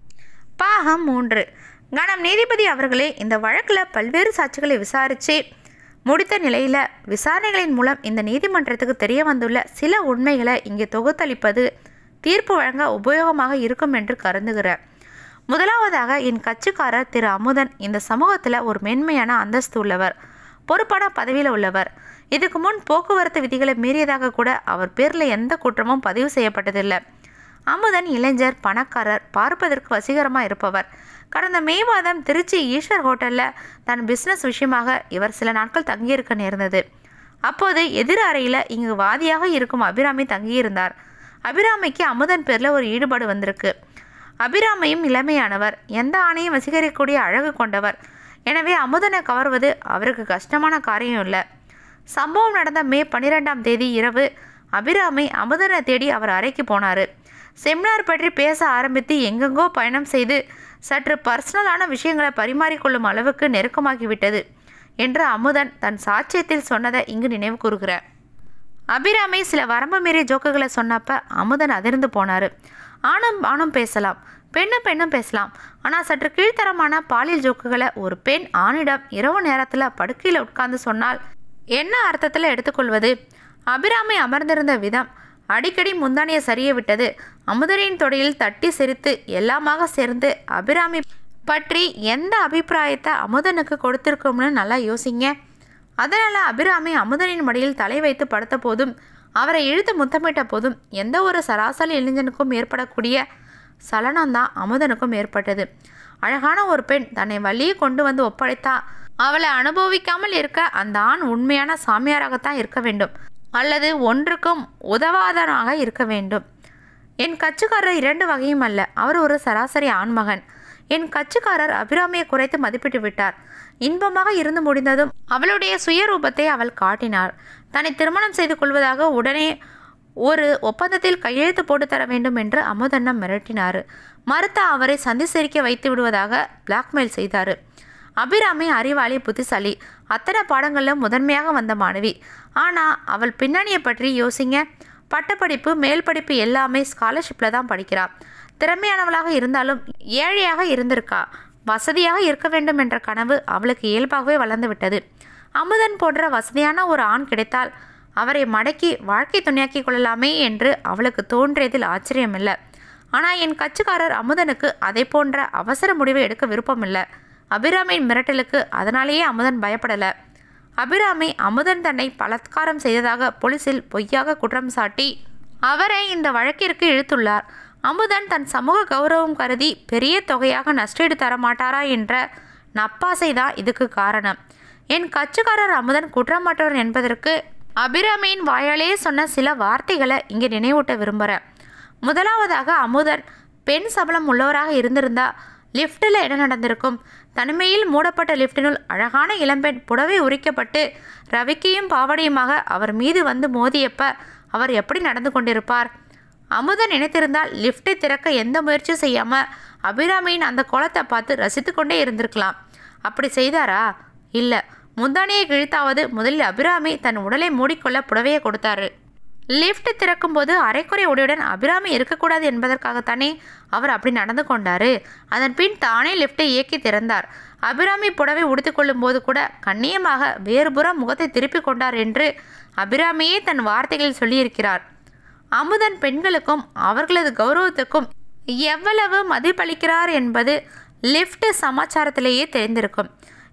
பாகம் மூன்று கணம் நீதிபதி அவர்களே இந்த வழக்கில் பல்வேறு சாட்சிகளை விசாரித்து முடித்த நிலையில் விசாரணைகளின் மூலம் இந்த நீதிமன்றத்துக்கு தெரிய வந்துள்ள சில உண்மைகளை இங்கே தொகுத்தளிப்பது தீர்ப்பு வழங்க உபயோகமாக இருக்கும் என்று கருதுகிறேன் முதலாவதாக என் கட்சிக்காரர் திரு அமுதன் இந்த சமூகத்தில் ஒரு மென்மையான அந்தஸ்து உள்ளவர் பொறுப்பான பதவியில் உள்ளவர் இதுக்கு முன் போக்குவரத்து விதிகளை மீறியதாக கூட அவர் பேரில் எந்த குற்றமும் பதிவு செய்யப்பட்டதில்லை அமுதன் இளைஞர் பணக்காரர் பார்ப்பதற்கு வசீகரமாக இருப்பவர் கடந்த மே மாதம் திருச்சி ஈஸ்வர் ஹோட்டலில் தன் பிஸ்னஸ் விஷயமாக இவர் சில நாட்கள் தங்கியிருக்க நேர்ந்தது அப்போது எதிர் அறையில் இங்கு வாதியாக இருக்கும் அபிராமி தங்கியிருந்தார் அபிராமிக்கு அமுதன் பேரில் ஒரு ஈடுபாடு வந்திருக்கு அபிராமியும் இளமையானவர் எந்த ஆணையும் வசீகரிக்கக்கூடிய அழகு கொண்டவர் எனவே அமுதனை கவர்வது அவருக்கு கஷ்டமான காரியம் இல்லை சம்பவம் நடந்த மே பன்னிரெண்டாம் தேதி இரவு அபிராமி அமுதனை தேடி அவர் அறைக்கு போனார் செமினார் பற்றி பேச ஆரம்பித்து எங்கெங்கோ பயணம் செய்து சற்று பர்சனலான விஷயங்களை பரிமாறிக்கொள்ளும் அளவுக்கு நெருக்கமாகிவிட்டது என்று அமுதன் தன் சாட்சியத்தில் சொன்னதை இங்கு நினைவு கூறுகிறார் அபிராமி சில வரம்பு மீறிய ஜோக்குகளை சொன்னப்ப அமுதன் அதிர்ந்து போனார் ஆணும் ஆணும் பேசலாம் பெண்ணும் பெண்ணும் பேசலாம் ஆனால் சற்று கீழ்த்தரமான பாலியல் ஜோக்குகளை ஒரு பெண் ஆணிடம் இரவு நேரத்தில் படுக்கையில் உட்கார்ந்து சொன்னால் என்ன அர்த்தத்தில் எடுத்துக்கொள்வது அபிராமி அமர்ந்திருந்த விதம் அடிக்கடி முந்தானிய சரிய விட்டது அமுதரின் தொடையில் தட்டி சிரித்து எல்லாமாக சேர்ந்து அபிராமி பற்றி எந்த அபிப்பிராயத்தை அமுதனுக்கு கொடுத்திருக்கோம்னு நல்லா யோசிங்க அதனால் அபிராமி அமுதனின் மடியில் தலை வைத்து படுத்த போதும் அவரை இழுத்து முத்தமிட்ட போதும் எந்த ஒரு சராசரி இளைஞனுக்கும் ஏற்படக்கூடிய சலனம்தான் அமுதனுக்கும் ஏற்பட்டது அழகான ஒரு பெண் தன்னை வழியே கொண்டு வந்து ஒப்படைத்தா அவளை அனுபவிக்காமல் இருக்க அந்த ஆண் உண்மையான சாமியாராகத்தான் இருக்க வேண்டும் அல்லது ஒன்றுக்கும் உதவாதனாக இருக்க வேண்டும் என் கட்சிக்காரர் இரண்டு வகையும் அல்ல அவர் ஒரு சராசரி ஆண்மகன் என் கட்சிக்காரர் அபிராமியை குறைத்து மதிப்பிட்டு விட்டார் இன்பமாக இருந்து முடிந்ததும் அவளுடைய சுயரூபத்தை அவள் காட்டினார் தன்னை திருமணம் செய்து கொள்வதாக உடனே ஒரு ஒப்பந்தத்தில் கையெழுத்து போட்டு தர வேண்டும் என்று அமுதண்ணம் மிரட்டினார் மறுத்த அவரை சந்தி சிரிக்க வைத்து விடுவதாக பிளாக்மெயில் செய்தார் அபிராமி அறிவாளி புத்திசாலி அத்தனை பாடங்களில் முதன்மையாக வந்த மாணவி ஆனால் அவள் பின்னணியை பற்றி யோசிங்க பட்டப்படிப்பு மேல் படிப்பு எல்லாமே ஸ்காலர்ஷிப்பில் தான் படிக்கிறா திறமையானவளாக இருந்தாலும் ஏழையாக இருந்திருக்கா வசதியாக இருக்க வேண்டும் என்ற கனவு அவளுக்கு இயல்பாகவே வளர்ந்து விட்டது அமுதன் போன்ற வசதியான ஒரு ஆண் கிடைத்தால் அவரை மடக்கி வாழ்க்கை துணையாக்கி கொள்ளலாமே என்று அவளுக்கு தோன்றியதில் ஆச்சரியமில்லை ஆனால் என் கட்சிக்காரர் அமுதனுக்கு அதை போன்ற அவசர முடிவை எடுக்க விருப்பமில்லை அபிராமியின் மிரட்டலுக்கு அதனாலேயே அமுதன் பயப்படலை அபிராமி அமுதன் தன்னை பலாத்காரம் செய்ததாக போலீசில் பொய்யாக குற்றம் சாட்டி அவரை இந்த வழக்கிற்கு இழுத்துள்ளார் அமுதன் தன் சமூக கௌரவம் கருதி பெரிய தொகையாக நஷ்டஈடு தர மாட்டாரா என்ற நப்பாசை தான் இதுக்கு காரணம் என் கட்சிக்காரர் அமுதன் குற்றமற்றவர் என்பதற்கு அபிராமியின் வாயாலே சொன்ன சில வார்த்தைகளை இங்கே நினைவூட்ட விரும்புகிறேன் முதலாவதாக அமுதன் பெண் சபலம் உள்ளவராக இருந்திருந்தா லிஃப்ட்டில் என்ன நடந்திருக்கும் தனிமையில் மூடப்பட்ட லிஃப்டினுள் அழகான இளம்பெண் புடவை உரிக்கப்பட்டு ரவிக்கையும் பாவடையுமாக அவர் மீது வந்து மோதியப்ப அவர் எப்படி நடந்து கொண்டிருப்பார் அமுதன் நினைத்திருந்தால் லிஃப்ட்டை திறக்க எந்த முயற்சியும் செய்யாமல் அபிராமியின் அந்த கோலத்தை பார்த்து ரசித்து கொண்டே இருந்திருக்கலாம் அப்படி செய்தாரா இல்லை முந்தானியை கிழித்தாவது முதலில் அபிராமி தன் உடலை மூடிக்கொள்ள புடவையை கொடுத்தாரு லிஃப்ட் திறக்கும்போது அரைக்குறை உடையுடன் அபிராமி இருக்கக்கூடாது என்பதற்காகத்தானே அவர் அப்படி நடந்து கொண்டாரு அதன் பின் தானே லிஃப்ட்டை இயக்கி திறந்தார் அபிராமி புடவை உடுத்திக்கொள்ளும் போது கூட கண்ணியமாக வேறுபுறம் முகத்தை திருப்பிக் கொண்டார் என்று அபிராமியே தன் வார்த்தைகளில் சொல்லியிருக்கிறார் அமுதன் பெண்களுக்கும் அவர்களது கௌரவத்துக்கும் எவ்வளவு மதிப்பளிக்கிறார் என்பது லிஃப்ட் சமாச்சாரத்திலேயே தெரிந்திருக்கும்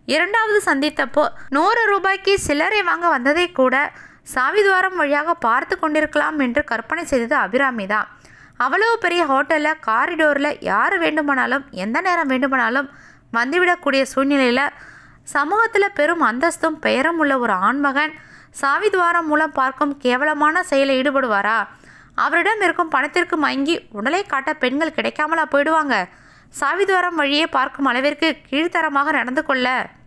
இரண்டாவது சந்தித்தப்போ நூறு ரூபாய்க்கு சில்லறை வாங்க வந்ததை கூட சாவித்வாரம் வழியாக பார்த்து கொண்டிருக்கலாம் என்று கற்பனை செய்தது அபிராமி தான் அவ்வளவு பெரிய ஹோட்டலில் காரிடோரில் யார் வேண்டுமானாலும் எந்த நேரம் வேண்டுமானாலும் வந்துவிடக்கூடிய சூழ்நிலையில் சமூகத்தில் பெரும் அந்தஸ்தும் பெயரும் உள்ள ஒரு ஆண்மகன் சாவித்வாரம் மூலம் பார்க்கும் கேவலமான செயலில் ஈடுபடுவாரா அவரிடம் இருக்கும் பணத்திற்கு மயங்கி உடலை காட்ட பெண்கள் கிடைக்காமலா போயிடுவாங்க சாவித்வாரம் வழியே பார்க்கும் அளவிற்கு கீழ்த்தரமாக நடந்து கொள்ள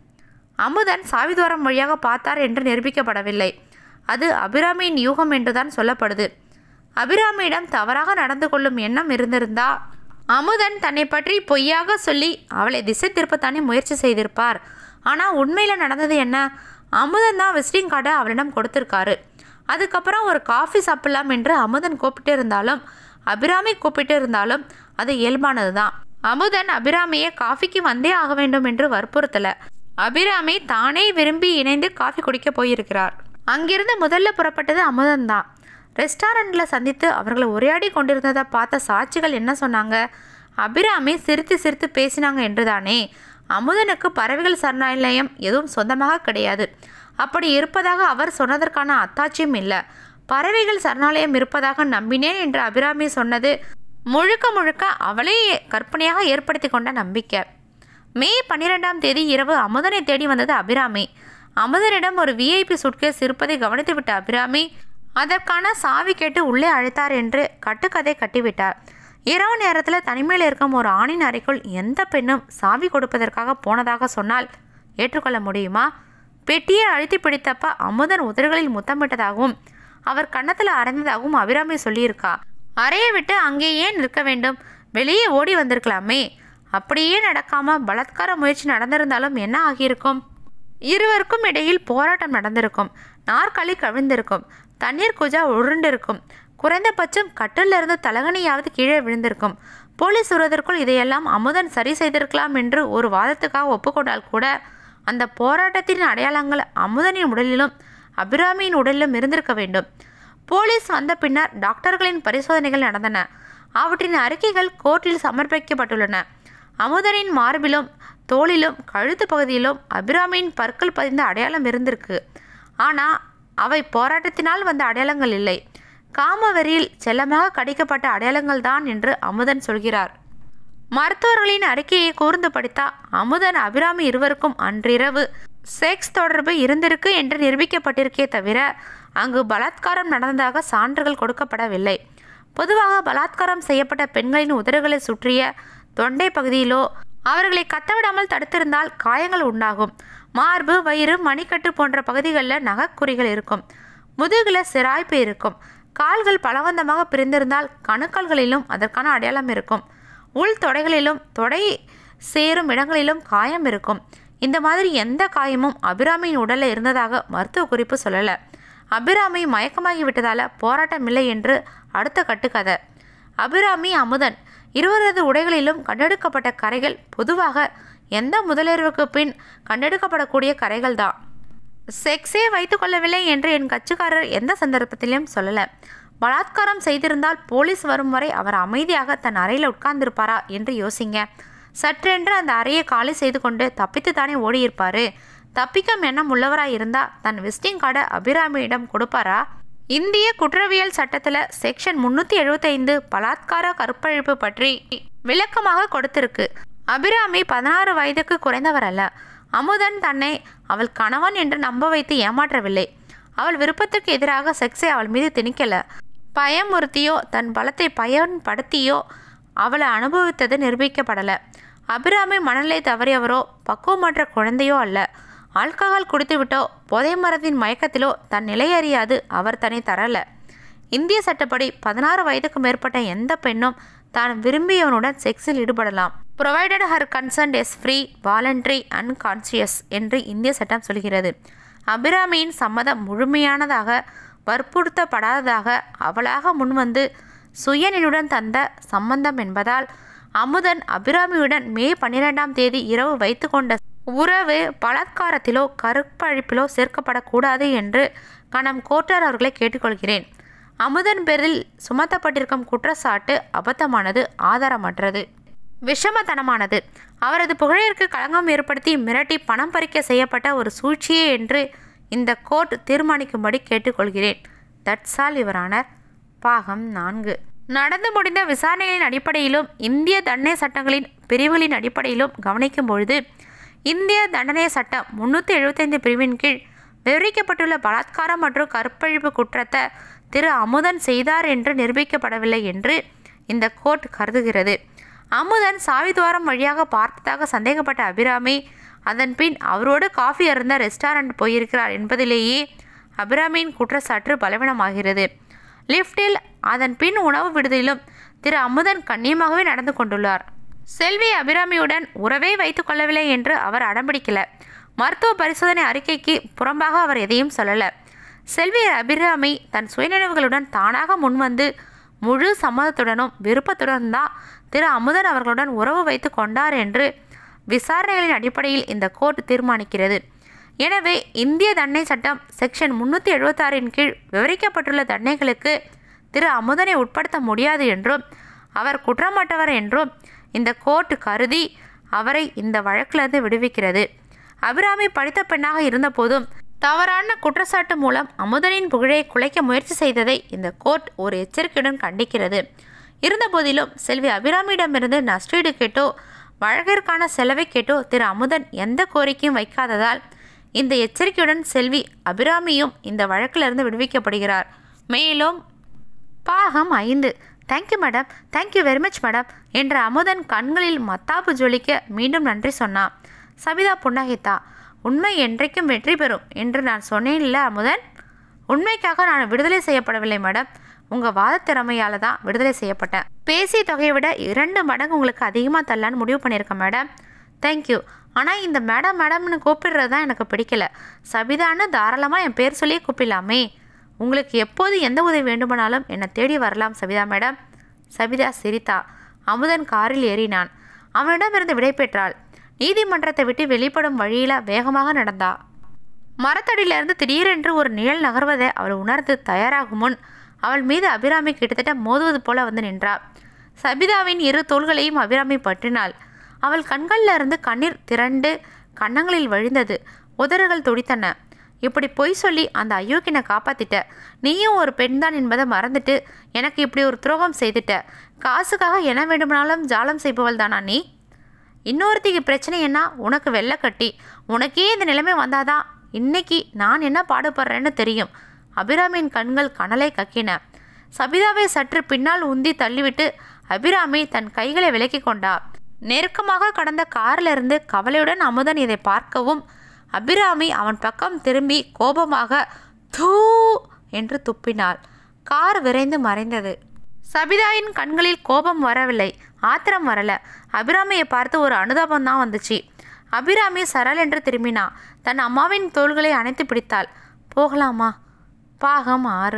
அமுதன் சாவித்வாரம் வழியாக பார்த்தார் என்று நிரூபிக்கப்படவில்லை அது அபிராமியின் யூகம் என்றுதான் சொல்லப்படுது அபிராமியிடம் தவறாக நடந்து கொள்ளும் எண்ணம் இருந்திருந்தா அமுதன் தன்னை பற்றி பொய்யாக சொல்லி அவளை திசை திருப்பத்தானே முயற்சி செய்திருப்பார் ஆனால் உண்மையில் நடந்தது என்ன அமுதன் தான் விசிட்டிங் கார்டை அவளிடம் கொடுத்துருக்காரு அதுக்கப்புறம் ஒரு காஃபி சாப்பிடலாம் என்று அமுதன் கூப்பிட்டு இருந்தாலும் அபிராமி கூப்பிட்டு இருந்தாலும் அது இயல்பானது தான் அமுதன் அபிராமியை காஃபிக்கு வந்தே ஆக வேண்டும் என்று வற்புறுத்தல அபிராமி தானே விரும்பி இணைந்து காஃபி குடிக்க போயிருக்கிறார் அங்கிருந்து முதல்ல புறப்பட்டது அமுதன் தான் ரெஸ்டாரண்ட்டில் சந்தித்து அவர்களை உரையாடி கொண்டிருந்ததை பார்த்த சாட்சிகள் என்ன சொன்னாங்க அபிராமி சிரித்து சிரித்து பேசினாங்க என்றுதானே அமுதனுக்கு பறவைகள் சரணாலயம் எதுவும் சொந்தமாக கிடையாது அப்படி இருப்பதாக அவர் சொன்னதற்கான அத்தாட்சியும் இல்லை பறவைகள் சரணாலயம் இருப்பதாக நம்பினேன் என்று அபிராமி சொன்னது முழுக்க முழுக்க அவளே கற்பனையாக ஏற்படுத்தி கொண்ட நம்பிக்கை மே பன்னிரெண்டாம் தேதி இரவு அமுதனை தேடி வந்தது அபிராமி அமுதனிடம் ஒரு விஐபி சுட்கேஸ் இருப்பதை கவனித்துவிட்ட அபிராமி அதற்கான சாவி கேட்டு உள்ளே அழைத்தார் என்று கட்டுக்கதை கட்டிவிட்டார் இரவு நேரத்தில் தனிமையில் இருக்கும் ஒரு ஆணின் அறைக்குள் எந்த பெண்ணும் சாவி கொடுப்பதற்காக போனதாக சொன்னால் ஏற்றுக்கொள்ள முடியுமா பெட்டியை அழுத்தி பிடித்தப்ப அமுதன் உதடுகளில் முத்தமிட்டதாகவும் அவர் கன்னத்தில் அரைந்ததாகவும் அபிராமி சொல்லியிருக்கா அறையை விட்டு அங்கே ஏன் நிற்க வேண்டும் வெளியே ஓடி வந்திருக்கலாமே அப்படியே நடக்காம பலாத்கார முயற்சி நடந்திருந்தாலும் என்ன ஆகியிருக்கும் இருவருக்கும் இடையில் போராட்டம் நடந்திருக்கும் நாற்காலி கவிழ்ந்திருக்கும் தண்ணீர் குஜா உருண்டிருக்கும் குறைந்தபட்சம் கட்டிலிருந்து இருந்து தலகணியாவது கீழே விழுந்திருக்கும் போலீஸ் வருவதற்குள் இதையெல்லாம் அமுதன் சரி செய்திருக்கலாம் என்று ஒரு வாதத்துக்காக ஒப்புக்கொண்டால் கூட அந்த போராட்டத்தின் அடையாளங்கள் அமுதனின் உடலிலும் அபிராமியின் உடலிலும் இருந்திருக்க வேண்டும் போலீஸ் வந்த பின்னர் டாக்டர்களின் பரிசோதனைகள் நடந்தன அவற்றின் அறிக்கைகள் கோர்ட்டில் சமர்ப்பிக்கப்பட்டுள்ளன அமுதனின் மார்பிலும் தோளிலும் கழுத்து பகுதியிலும் அபிராமியின் பற்கள் பதிந்த அடையாளம் இருந்திருக்கு ஆனால் அவை போராட்டத்தினால் வந்த அடையாளங்கள் இல்லை காமவெறியில் செல்லமாக கடிக்கப்பட்ட அடையாளங்கள் தான் என்று அமுதன் சொல்கிறார் மருத்துவர்களின் அறிக்கையை கூர்ந்து படித்தா அமுதன் அபிராமி இருவருக்கும் அன்றிரவு செக்ஸ் தொடர்பு இருந்திருக்கு என்று நிரூபிக்கப்பட்டிருக்கே தவிர அங்கு பலாத்காரம் நடந்ததாக சான்றுகள் கொடுக்கப்படவில்லை பொதுவாக பலாத்காரம் செய்யப்பட்ட பெண்களின் உதடுகளை சுற்றிய தொண்டை பகுதியிலோ அவர்களை கத்தவிடாமல் தடுத்திருந்தால் காயங்கள் உண்டாகும் மார்பு வயிறு மணிக்கட்டு போன்ற பகுதிகளில் நகைக்குறிகள் இருக்கும் முதுகில் சிராய்ப்பு இருக்கும் கால்கள் பலவந்தமாக பிரிந்திருந்தால் கணுக்கால்களிலும் அதற்கான அடையாளம் இருக்கும் உள் தொடைகளிலும் தொடை சேரும் இடங்களிலும் காயம் இருக்கும் இந்த மாதிரி எந்த காயமும் அபிராமியின் உடலில் இருந்ததாக மருத்துவ குறிப்பு சொல்லலை அபிராமி மயக்கமாகி விட்டதால போராட்டம் இல்லை என்று அடுத்த கட்டுக்கதை அபிராமி அமுதன் இருவரது உடைகளிலும் கண்டெடுக்கப்பட்ட கரைகள் பொதுவாக எந்த முதலிரவுக்கு பின் கண்டெடுக்கப்படக்கூடிய கரைகள் தான் செக்ஸே வைத்துக் கொள்ளவில்லை என்று என் கட்சிக்காரர் எந்த சந்தர்ப்பத்திலும் சொல்லலை பலாத்காரம் செய்திருந்தால் போலீஸ் வரும் வரை அவர் அமைதியாக தன் அறையில் உட்கார்ந்திருப்பாரா என்று யோசிங்க சற்றென்று அந்த அறையை காலி செய்து கொண்டு தப்பித்து தானே ஓடியிருப்பாரு தப்பிக்கும் எண்ணம் உள்ளவராய் இருந்தா தன் விசிட்டிங் கார்டை அபிராமியிடம் கொடுப்பாரா இந்திய குற்றவியல் சட்டத்தில் செக்ஷன் முன்னூற்றி எழுபத்தைந்து பலாத்கார கற்பழிப்பு பற்றி விளக்கமாக கொடுத்திருக்கு அபிராமி பதினாறு வயதுக்கு குறைந்தவர் அல்ல அமுதன் தன்னை அவள் கணவன் என்று நம்ப வைத்து ஏமாற்றவில்லை அவள் விருப்பத்துக்கு எதிராக செக்ஸை அவள் மீது திணிக்கல பயமுறுத்தியோ தன் பலத்தை பயன்படுத்தியோ அவளை அனுபவித்தது நிரூபிக்கப்படலை அபிராமி மணலை தவறியவரோ பக்குவமற்ற குழந்தையோ அல்ல ஆல்கஹால் குடித்துவிட்டோ புதை மரத்தின் மயக்கத்திலோ தன் நிலை அறியாது அவர் தன்னை தரல இந்திய சட்டப்படி பதினாறு வயதுக்கு மேற்பட்ட எந்த பெண்ணும் தான் விரும்பியவனுடன் செக்ஸில் ஈடுபடலாம் provided her consent is free voluntary unconscious என்று இந்திய சட்டம் சொல்கிறது அபிராமியின் சம்மதம் முழுமையானதாக வற்புறுத்தப்படாததாக அவளாக முன்வந்து சுயநினுடன் தந்த சம்பந்தம் என்பதால் அமுதன் அபிராமியுடன் மே பன்னிரெண்டாம் தேதி இரவு வைத்துக்கொண்ட உறவு பலாத்காரத்திலோ கருப்பழிப்பிலோ சேர்க்கப்படக்கூடாது என்று கணம் கோட்டார் அவர்களை கேட்டுக்கொள்கிறேன் அமுதன் பேரில் சுமத்தப்பட்டிருக்கும் குற்றச்சாட்டு அபத்தமானது ஆதாரமற்றது விஷமத்தனமானது அவரது புகழிற்கு களங்கம் ஏற்படுத்தி மிரட்டி பணம் பறிக்க செய்யப்பட்ட ஒரு சூழ்ச்சியே என்று இந்த கோர்ட் தீர்மானிக்கும்படி கேட்டுக்கொள்கிறேன் தட்ஸ் ஆல் யுவரானர் பாகம் நான்கு நடந்து முடிந்த விசாரணைகளின் அடிப்படையிலும் இந்திய தண்டனை சட்டங்களின் பிரிவுகளின் அடிப்படையிலும் கவனிக்கும் பொழுது இந்திய தண்டனை சட்டம் முன்னூற்றி எழுபத்தைந்து பிரிவின் கீழ் விவரிக்கப்பட்டுள்ள பலாத்காரம் மற்றும் கற்பழிப்பு குற்றத்தை திரு அமுதன் செய்தார் என்று நிரூபிக்கப்படவில்லை என்று இந்த கோர்ட் கருதுகிறது அமுதன் சாவித்வாரம் வழியாக பார்த்ததாக சந்தேகப்பட்ட அபிராமி அதன் பின் அவரோடு காஃபி அருந்த ரெஸ்டாரண்ட் போயிருக்கிறார் என்பதிலேயே அபிராமியின் குற்றச்சாட்டு பலவீனமாகிறது லிஃப்டில் அதன் பின் உணவு விடுதியிலும் திரு அமுதன் கண்ணியமாகவே நடந்து கொண்டுள்ளார் செல்வி அபிராமியுடன் உறவே வைத்துக் கொள்ளவில்லை என்று அவர் அடம்பிடிக்கல மருத்துவ பரிசோதனை அறிக்கைக்கு புறம்பாக அவர் எதையும் சொல்லல செல்வி அபிராமி தன் சுயநினைவுகளுடன் தானாக முன்வந்து முழு சம்மதத்துடனும் விருப்பத்துடன் தான் திரு அமுதன் அவர்களுடன் உறவு வைத்து கொண்டார் என்று விசாரணைகளின் அடிப்படையில் இந்த கோர்ட் தீர்மானிக்கிறது எனவே இந்திய தண்டனை சட்டம் செக்ஷன் முன்னூற்றி எழுபத்தாறின் கீழ் விவரிக்கப்பட்டுள்ள தண்டனைகளுக்கு திரு அமுதனை உட்படுத்த முடியாது என்றும் அவர் குற்றமற்றவர் என்றும் இந்த கோர்ட் கருதி அவரை இந்த வழக்கிலிருந்து விடுவிக்கிறது அபிராமி படித்த பெண்ணாக இருந்தபோதும் தவறான குற்றச்சாட்டு மூலம் அமுதனின் புகழை குலைக்க முயற்சி செய்ததை இந்த கோர்ட் ஒரு எச்சரிக்கையுடன் கண்டிக்கிறது இருந்தபோதிலும் செல்வி அபிராமியிடமிருந்து நஷ்டீடு கேட்டோ வழக்கிற்கான செலவை கேட்டோ திரு அமுதன் எந்த கோரிக்கையும் வைக்காததால் இந்த எச்சரிக்கையுடன் செல்வி அபிராமியும் இந்த வழக்கிலிருந்து விடுவிக்கப்படுகிறார் மேலும் பாகம் ஐந்து thank you madam thank you very much madam என்ற அமுதன் கண்களில் மத்தாப்பு ஜொலிக்க மீண்டும் நன்றி சொன்னான் சபிதா புன்னகைத்தா உண்மை என்றைக்கும் வெற்றி பெறும் என்று நான் சொன்னேன்ல அமுதன் உண்மைக்காக நான் விடுதலை செய்யப்படவில்லை மேடம் உங்கள் வாத திறமையால் தான் விடுதலை செய்யப்பட்டேன் பேசிய தொகையை விட இரண்டு மடங்கு உங்களுக்கு அதிகமாக தரலான்னு முடிவு பண்ணியிருக்கேன் மேடம் தேங்க்யூ ஆனால் இந்த மேடம் மேடம்னு கூப்பிடுறது தான் எனக்கு பிடிக்கல சபிதான்னு தாராளமாக என் பேர் சொல்லியே கூப்பிடலாமே உங்களுக்கு எப்போது எந்த உதவி வேண்டுமானாலும் என்னை தேடி வரலாம் சபிதா மேடம் சபிதா சிரித்தா அமுதன் காரில் ஏறினான் அவனிடமிருந்து விடை பெற்றாள் நீதிமன்றத்தை விட்டு வெளிப்படும் வழியில வேகமாக நடந்தா மரத்தடியிலிருந்து திடீரென்று ஒரு நிழல் நகர்வதை அவள் உணர்ந்து தயாராகும் முன் அவள் மீது அபிராமி கிட்டத்தட்ட மோதுவது போல வந்து நின்றாள் சபிதாவின் இரு தோள்களையும் அபிராமி பற்றினாள் அவள் கண்களில் இருந்து கண்ணீர் திரண்டு கன்னங்களில் வழிந்தது உதறுகள் துடித்தன இப்படி பொய் சொல்லி அந்த அயோக்கியனை காப்பாத்திட்ட நீயும் ஒரு பெண்தான் என்பதை மறந்துட்டு எனக்கு இப்படி ஒரு துரோகம் செய்துட்ட காசுக்காக என்ன வேண்டுமானாலும் ஜாலம் செய்பவள் தானா நீ இன்னொருத்திக்கு பிரச்சனை என்ன உனக்கு வெள்ளை கட்டி உனக்கே இந்த நிலைமை வந்தாதான் இன்னைக்கு நான் என்ன பாடுபடுறேன்னு தெரியும் அபிராமியின் கண்கள் கனலை கக்கின சபிதாவை சற்று பின்னால் உந்தி தள்ளிவிட்டு அபிராமி தன் கைகளை விலக்கி கொண்டா நெருக்கமாக கடந்த காரிலிருந்து கவலையுடன் அமுதன் இதை பார்க்கவும் அபிராமி அவன் பக்கம் திரும்பி கோபமாக தூ என்று துப்பினாள் கார் விரைந்து மறைந்தது சபிதாயின் கண்களில் கோபம் வரவில்லை ஆத்திரம் வரல அபிராமியை பார்த்து ஒரு அனுதாபம் தான் வந்துச்சு அபிராமி சரள் என்று திரும்பினா தன் அம்மாவின் தோள்களை அணைத்து பிடித்தாள் போகலாமா பாகம் ஆறு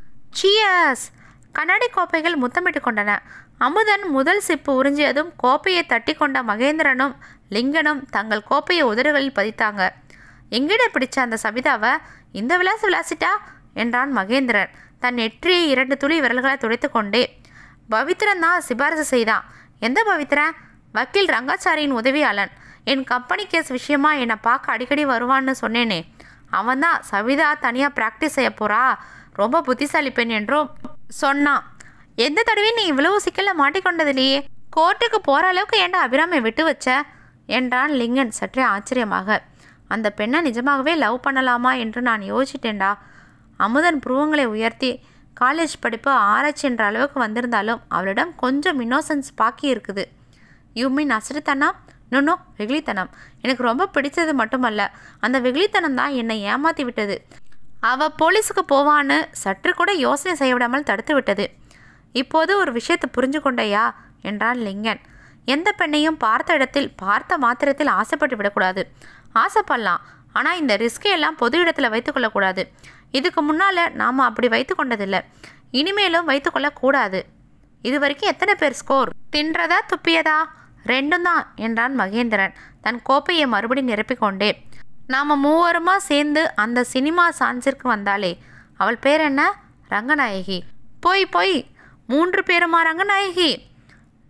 சியர்ஸ் கண்ணாடி கோப்பைகள் முத்தமிட்டு கொண்டன அமுதன் முதல் சிப்பு உறிஞ்சியதும் கோப்பையை தட்டி கொண்ட மகேந்திரனும் லிங்கனும் தங்கள் கோப்பையை உதடுகளில் பதித்தாங்க எங்கிட பிடிச்ச அந்த சபிதாவை இந்த விளாசு விளாசிட்டா என்றான் மகேந்திரன் தன் நெற்றியை இரண்டு துளி விரல்களை துடைத்து கொண்டே பவித்ரன் தான் சிபாரிசு செய்தான் எந்த பவித்ரன் வக்கீல் ரங்காச்சாரியின் உதவியாளன் என் கம்பெனி கேஸ் விஷயமா என்னை பார்க்க அடிக்கடி வருவான்னு சொன்னேனே அவன்தான் சவிதா தனியாக ப்ராக்டிஸ் செய்ய போறா ரொம்ப புத்திசாலி பெண் என்றும் சொன்னான் எந்த தடவையும் நீ இவ்வளவு சிக்கலில் மாட்டிக்கொண்டதிலேயே கோர்ட்டுக்கு போகிற அளவுக்கு ஏன்டா அபிராமியை விட்டு வச்ச என்றான் லிங்கன் சற்றே ஆச்சரியமாக அந்த பெண்ணை நிஜமாகவே லவ் பண்ணலாமா என்று நான் யோசிச்சிட்டேன்டா அமுதன் புருவங்களை உயர்த்தி காலேஜ் படிப்பு ஆராய்ச்சி என்ற அளவுக்கு வந்திருந்தாலும் அவளிடம் கொஞ்சம் இன்னோசன்ஸ் பாக்கி இருக்குது யூ மீன் அசரித்தனம் நோ வெகுளித்தனம் எனக்கு ரொம்ப பிடிச்சது மட்டுமல்ல அந்த வெகுளித்தனம் தான் என்னை ஏமாத்தி விட்டது அவ போலீஸுக்கு போவான்னு சற்று கூட யோசனை செய்ய விடாமல் தடுத்து விட்டது இப்போது ஒரு விஷயத்தை புரிஞ்சு கொண்டையா என்றான் லிங்கன் எந்த பெண்ணையும் பார்த்த இடத்தில் பார்த்த மாத்திரத்தில் ஆசைப்பட்டு விடக்கூடாது ஆசைப்படலாம் ஆனால் இந்த ரிஸ்கை எல்லாம் பொது இடத்துல வைத்துக்கொள்ளக்கூடாது இதுக்கு முன்னால் நாம் அப்படி வைத்து கொண்டதில்லை இனிமேலும் வைத்துக்கொள்ளக்கூடாது இது வரைக்கும் எத்தனை பேர் ஸ்கோர் தின்றதா துப்பியதா ரெண்டும் தான் என்றான் மகேந்திரன் தன் கோப்பையை மறுபடி நிரப்பிக்கொண்டே நாம் மூவருமா சேர்ந்து அந்த சினிமா சான்ஸிற்கு வந்தாலே அவள் பேர் என்ன ரங்கநாயகி போய் போய் மூன்று பேருமா ரங்கநாயகி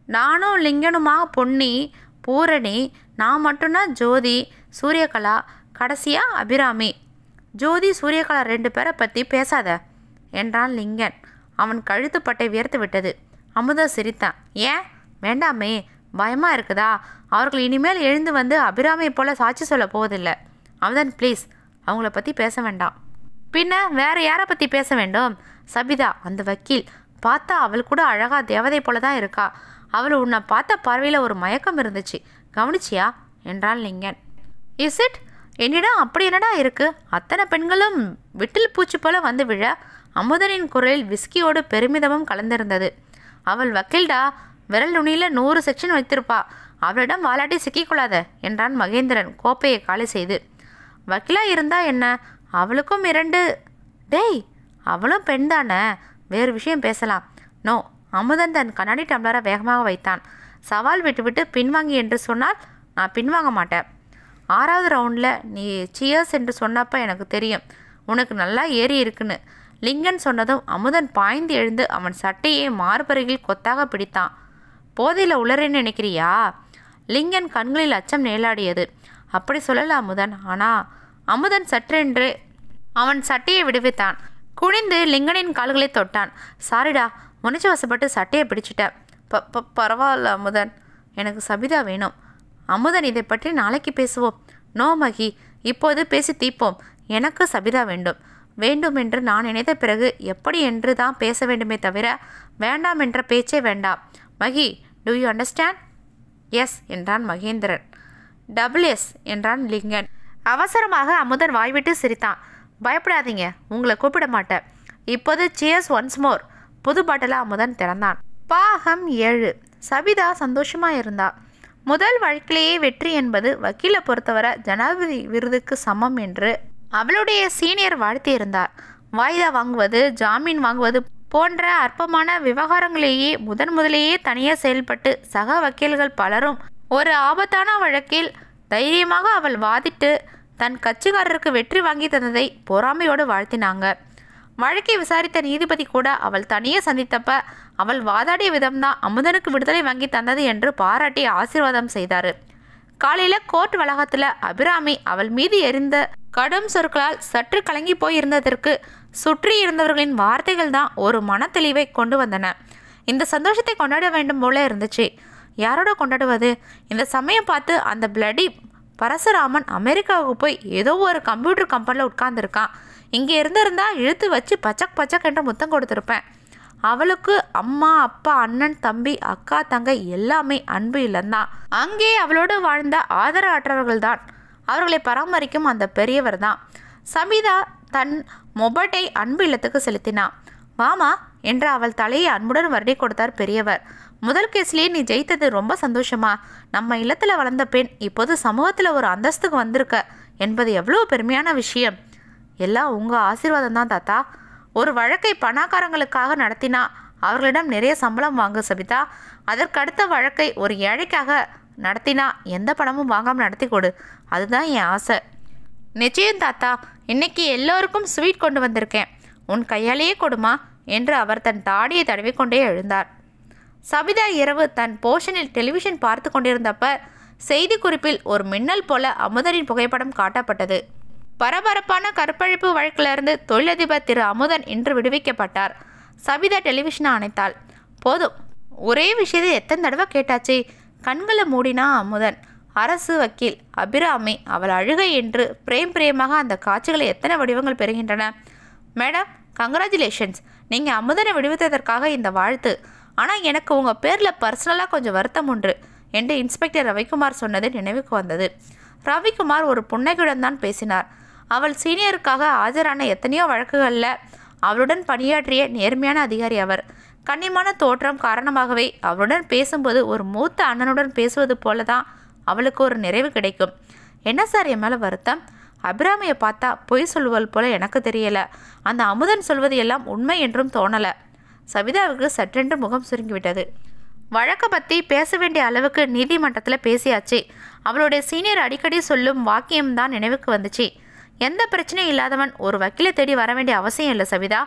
நானும் லிங்கனுமா பொன்னி பூரணி நான் மட்டும்தான் ஜோதி சூரியகலா கடைசியா அபிராமி ஜோதி சூரியகலா ரெண்டு பேரை பற்றி பேசாத என்றான் லிங்கன் அவன் கழுத்துப்பட்டை வியர்த்து விட்டது அமுதா சிரித்தான் ஏன் வேண்டாமே பயமாக இருக்குதா அவர்கள் இனிமேல் எழுந்து வந்து அபிராமியை போல சாட்சி சொல்ல போவதில்லை அமுதன் ப்ளீஸ் அவங்கள பற்றி பேச வேண்டாம் பின்ன வேற யாரை பற்றி பேச வேண்டும் சபிதா அந்த வக்கீல் பார்த்தா அவள் கூட அழகா தேவதை போல தான் இருக்கா அவள் உன்னை பார்த்த பார்வையில் ஒரு மயக்கம் இருந்துச்சு கவனிச்சியா என்றான் லிங்கன் இஸ் இட் என்னிடம் அப்படி என்னடா இருக்கு அத்தனை பெண்களும் விட்டில் பூச்சி போல வந்து விழ அமுதனின் குரலில் விஸ்கியோடு பெருமிதமும் கலந்திருந்தது அவள் வக்கீல்டா விரல் நுனியில் நூறு செக்ஷன் வைத்திருப்பா அவளிடம் வாலாட்டி சிக்கிக்கொள்ளாத என்றான் மகேந்திரன் கோப்பையை காலி செய்து வக்கீலா இருந்தா என்ன அவளுக்கும் இரண்டு டேய் அவளும் பெண் தானே வேறு விஷயம் பேசலாம் நோ அமுதன் தன் கண்ணாடி டம்ளரை வேகமாக வைத்தான் சவால் விட்டுவிட்டு பின்வாங்கி என்று சொன்னால் நான் பின்வாங்க மாட்டேன் ஆறாவது ரவுண்டில் நீ சியர்ஸ் என்று சொன்னப்ப எனக்கு தெரியும் உனக்கு நல்லா ஏறி இருக்குன்னு லிங்கன் சொன்னதும் அமுதன் பாய்ந்து எழுந்து அவன் சட்டையை மார்பருகில் கொத்தாக பிடித்தான் போதையில் உளறேன்னு நினைக்கிறியா லிங்கன் கண்களில் அச்சம் நிழலாடியது அப்படி சொல்லல அமுதன் ஆனா அமுதன் சற்றென்று அவன் சட்டையை விடுவித்தான் குனிந்து லிங்கனின் கால்களை தொட்டான் சாரிடா உணர்ச்சி வசப்பட்டு சட்டையை பிடிச்சிட்டேன் ப ப பரவாயில்ல அமுதன் எனக்கு சபிதா வேணும் அமுதன் இதை பற்றி நாளைக்கு பேசுவோம் நோ மகி இப்போது பேசி தீர்ப்போம் எனக்கு சபிதா வேண்டும் வேண்டும் என்று நான் நினைத்த பிறகு எப்படி என்று தான் பேச வேண்டுமே தவிர வேண்டாம் என்ற பேச்சே வேண்டாம் Mahi do you understand yes என்றான் மகேந்திரன் டபுள் எஸ் என்றான் லிங்கன் அவசரமாக அமுதன் வாய்விட்டு சிரித்தான் பயப்படாதீங்க உங்களை கூப்பிட மாட்டேன் இப்போது சியர்ஸ் ஒன்ஸ் மோர் புது பாட்டில் அமுதன் திறந்தான் பாகம் ஏழு சபிதா சந்தோஷமா இருந்தா முதல் வழக்கிலேயே வெற்றி என்பது வக்கீலை பொறுத்தவரை ஜனாதிபதி விருதுக்கு சமம் என்று அவளுடைய சீனியர் வாழ்த்தியிருந்தார் வாய்தா வாங்குவது ஜாமீன் வாங்குவது போன்ற அற்பமான விவகாரங்களிலேயே முதன் முதலேயே தனியாக செயல்பட்டு சக வக்கீல்கள் பலரும் ஒரு ஆபத்தான வழக்கில் தைரியமாக அவள் வாதிட்டு தன் கட்சிக்காரருக்கு வெற்றி வாங்கி தந்ததை பொறாமையோடு வாழ்த்தினாங்க வழக்கை விசாரித்த நீதிபதி கூட அவள் தனியே சந்தித்தப்ப அவள் வாதாடிய விதம்தான் அமுதனுக்கு விடுதலை வாங்கி தந்தது என்று பாராட்டி ஆசீர்வாதம் செய்தார் காலையில் கோர்ட் வளாகத்தில் அபிராமி அவள் மீது எரிந்த கடும் சொற்களால் சற்று கலங்கி போயிருந்ததற்கு சுற்றி இருந்தவர்களின் வார்த்தைகள் தான் ஒரு மனத்தெளிவை கொண்டு வந்தன இந்த சந்தோஷத்தை கொண்டாட வேண்டும் போல இருந்துச்சு யாரோட கொண்டாடுவது இந்த சமயம் பார்த்து அந்த பிளடி பரசுராமன் அமெரிக்காவுக்கு போய் ஏதோ ஒரு கம்ப்யூட்டர் கம்பெனியில் உட்கார்ந்துருக்கான் இங்கே இருந்திருந்தா இழுத்து வச்சு பச்சக் பச்சக் என்று முத்தம் கொடுத்துருப்பேன் அவளுக்கு அம்மா அப்பா அண்ணன் தம்பி அக்கா தங்கை எல்லாமே அன்பு இல்லைந்தான் அங்கே அவளோடு வாழ்ந்த ஆதரவற்றவர்கள் தான் அவர்களை பராமரிக்கும் அந்த பெரியவர் தான் சபிதா தன் மொபட்டை அன்பு இல்லத்துக்கு செலுத்தினான் வாமா என்று அவள் தலையை அன்புடன் வருடி கொடுத்தார் பெரியவர் முதல் கேஸ்லேயே நீ ஜெயித்தது ரொம்ப சந்தோஷமா நம்ம இல்லத்தில் வளர்ந்த பெண் இப்போது சமூகத்தில் ஒரு அந்தஸ்துக்கு வந்திருக்க என்பது எவ்வளோ பெருமையான விஷயம் எல்லாம் உங்கள் ஆசீர்வாதம் தான் தாத்தா ஒரு வழக்கை பணக்காரங்களுக்காக நடத்தினா அவர்களிடம் நிறைய சம்பளம் வாங்க சபிதா அதற்கடுத்த வழக்கை ஒரு ஏழைக்காக நடத்தினா எந்த பணமும் வாங்காமல் நடத்தி கொடு அதுதான் என் ஆசை நிச்சயம் தாத்தா இன்னைக்கு எல்லோருக்கும் ஸ்வீட் கொண்டு வந்திருக்கேன் உன் கையாலேயே கொடுமா என்று அவர் தன் தாடியை தடவிக்கொண்டே எழுந்தார் சபிதா இரவு தன் போர்ஷனில் டெலிவிஷன் பார்த்து கொண்டிருந்தப்ப செய்திக்குறிப்பில் ஒரு மின்னல் போல அமுதனின் புகைப்படம் காட்டப்பட்டது பரபரப்பான கற்பழிப்பு வழக்கிலிருந்து தொழிலதிபர் திரு அமுதன் இன்று விடுவிக்கப்பட்டார் சபிதா டெலிவிஷனை அணைத்தாள் போதும் ஒரே விஷயத்தை எத்தனை தடவை கேட்டாச்சு கண்களை மூடினா அமுதன் அரசு வக்கீல் அபிராமி அவள் அழுகை என்று பிரேம் பிரேமாக அந்த காட்சிகளை எத்தனை வடிவங்கள் பெறுகின்றன மேடம் கங்க்ராச்சுலேஷன்ஸ் நீங்கள் அமுதனை விடுவித்ததற்காக இந்த வாழ்த்து ஆனால் எனக்கு உங்கள் பேரில் பர்சனலாக கொஞ்சம் வருத்தம் உண்டு என்று இன்ஸ்பெக்டர் ரவிக்குமார் சொன்னது நினைவுக்கு வந்தது ரவிக்குமார் ஒரு புன்னகையுடன் தான் பேசினார் அவள் சீனியருக்காக ஆஜரான எத்தனையோ வழக்குகளில் அவளுடன் பணியாற்றிய நேர்மையான அதிகாரி அவர் கண்ணியமான தோற்றம் காரணமாகவே அவளுடன் பேசும்போது ஒரு மூத்த அண்ணனுடன் பேசுவது போல தான் அவளுக்கு ஒரு நிறைவு கிடைக்கும் என்ன சார் என் மேலே வருத்தம் அபிராமியை பார்த்தா பொய் சொல்லுவல் போல எனக்கு தெரியல அந்த அமுதன் சொல்வது எல்லாம் உண்மை என்றும் தோணலை சபிதாவுக்கு சற்றென்று முகம் சுருங்கிவிட்டது வழக்கை பற்றி பேச வேண்டிய அளவுக்கு நீதிமன்றத்தில் பேசியாச்சு அவளுடைய சீனியர் அடிக்கடி சொல்லும் வாக்கியம்தான் நினைவுக்கு வந்துச்சு எந்த பிரச்சனையும் இல்லாதவன் ஒரு வக்கீலை தேடி வர வேண்டிய அவசியம் இல்லை சபிதா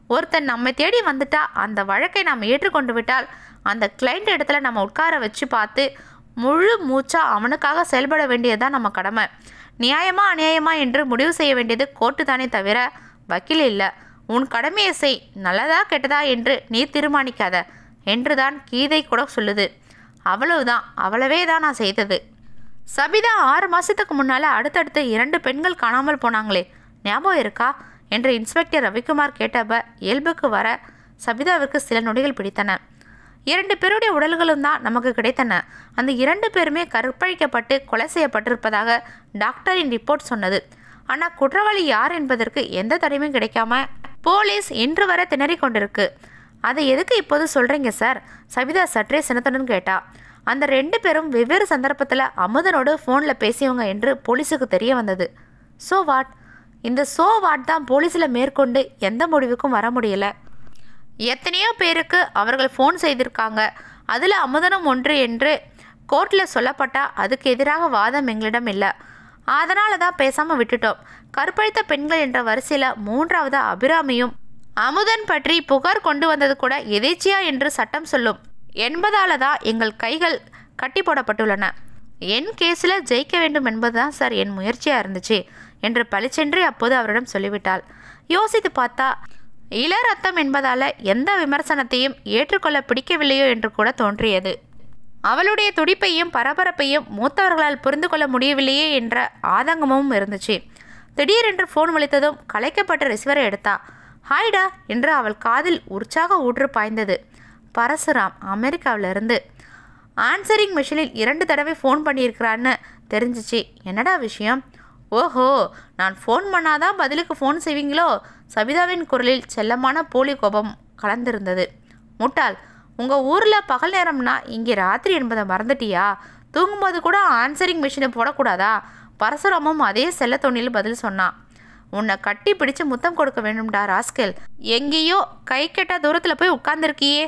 ஒருத்தன் நம்மை தேடி வந்துட்டா அந்த வழக்கை நாம் ஏற்றுக்கொண்டு விட்டால் அந்த கிளைண்ட் இடத்துல நம்ம உட்கார வச்சு பார்த்து முழு மூச்சா அவனுக்காக செயல்பட வேண்டியதுதான் நம்ம கடமை நியாயமா அநியாயமா என்று முடிவு செய்ய வேண்டியது கோர்ட்டு தானே தவிர வக்கீல் இல்லை உன் கடமையை செய் நல்லதா கெட்டதா என்று நீ தீர்மானிக்காத என்றுதான் கீதை கூட சொல்லுது அவ்வளவுதான் அவ்வளவே தான் நான் செய்தது சபிதா ஆறு மாசத்துக்கு முன்னால அடுத்தடுத்து இரண்டு பெண்கள் காணாமல் போனாங்களே ஞாபகம் இருக்கா என்று இன்ஸ்பெக்டர் ரவிக்குமார் கேட்டப்ப இயல்புக்கு வர சபிதாவிற்கு சில நொடிகள் பிடித்தன இரண்டு பேருடைய உடல்களும் தான் நமக்கு கிடைத்தன அந்த இரண்டு பேருமே கற்பழிக்கப்பட்டு கொலை செய்யப்பட்டிருப்பதாக டாக்டரின் ரிப்போர்ட் சொன்னது ஆனால் குற்றவாளி யார் என்பதற்கு எந்த தடையும் கிடைக்காம போலீஸ் இன்று வரை திணறிக் கொண்டிருக்கு அதை எதுக்கு இப்போது சொல்கிறீங்க சார் சபிதா சற்றே சினத்துடன் கேட்டா அந்த ரெண்டு பேரும் வெவ்வேறு சந்தர்ப்பத்தில் அமுதனோடு ஃபோனில் பேசியவங்க என்று போலீஸுக்கு தெரிய வந்தது ஸோ வாட் இந்த சோ வாட் தான் போலீஸில் மேற்கொண்டு எந்த முடிவுக்கும் வர முடியல எத்தனையோ பேருக்கு அவர்கள் ஃபோன் செய்திருக்காங்க அதில் அமுதனம் ஒன்று என்று கோர்ட்டில் சொல்லப்பட்டா அதுக்கு எதிராக வாதம் எங்களிடம் இல்லை அதனால தான் பேசாமல் விட்டுட்டோம் கற்பழித்த பெண்கள் என்ற வரிசையில் மூன்றாவது அபிராமியும் அமுதன் பற்றி புகார் கொண்டு வந்தது கூட எதேச்சியா என்று சட்டம் சொல்லும் என்பதால தான் எங்கள் கைகள் கட்டி போடப்பட்டுள்ளன என் கேஸில் ஜெயிக்க வேண்டும் என்பதுதான் சார் என் முயற்சியாக இருந்துச்சு என்று பளிச்சென்று அப்போது அவரிடம் சொல்லிவிட்டாள் யோசித்து பார்த்தா இள ரத்தம் என்பதால எந்த விமர்சனத்தையும் ஏற்றுக்கொள்ள பிடிக்கவில்லையோ என்று கூட தோன்றியது அவளுடைய துடிப்பையும் பரபரப்பையும் மூத்தவர்களால் புரிந்து கொள்ள முடியவில்லையே என்ற ஆதங்கமும் இருந்துச்சு திடீரென்று ஃபோன் ஒலித்ததும் கலைக்கப்பட்ட ரிசீவரை எடுத்தா ஹாய்டா என்று அவள் காதில் உற்சாக ஊற்று பாய்ந்தது பரசுராம் அமெரிக்காவிலிருந்து ஆன்சரிங் மிஷினில் இரண்டு தடவை ஃபோன் பண்ணியிருக்கிறான்னு தெரிஞ்சிச்சு என்னடா விஷயம் ஓஹோ நான் ஃபோன் பண்ணாதான் பதிலுக்கு ஃபோன் செய்வீங்களோ சபிதாவின் குரலில் செல்லமான போலி கோபம் கலந்திருந்தது முட்டாள் உங்கள் ஊரில் பகல் நேரம்னா இங்கே ராத்திரி என்பதை மறந்துட்டியா தூங்கும்போது கூட ஆன்சரிங் மிஷினை போடக்கூடாதா பரசுராமும் அதே செல்ல தொண்ணில் பதில் சொன்னான் உன்னை கட்டி பிடிச்சு முத்தம் கொடுக்க வேண்டும்டா ராஸ்கேல் எங்கேயோ கை கெட்ட தூரத்தில் போய் உட்கார்ந்துருக்கியே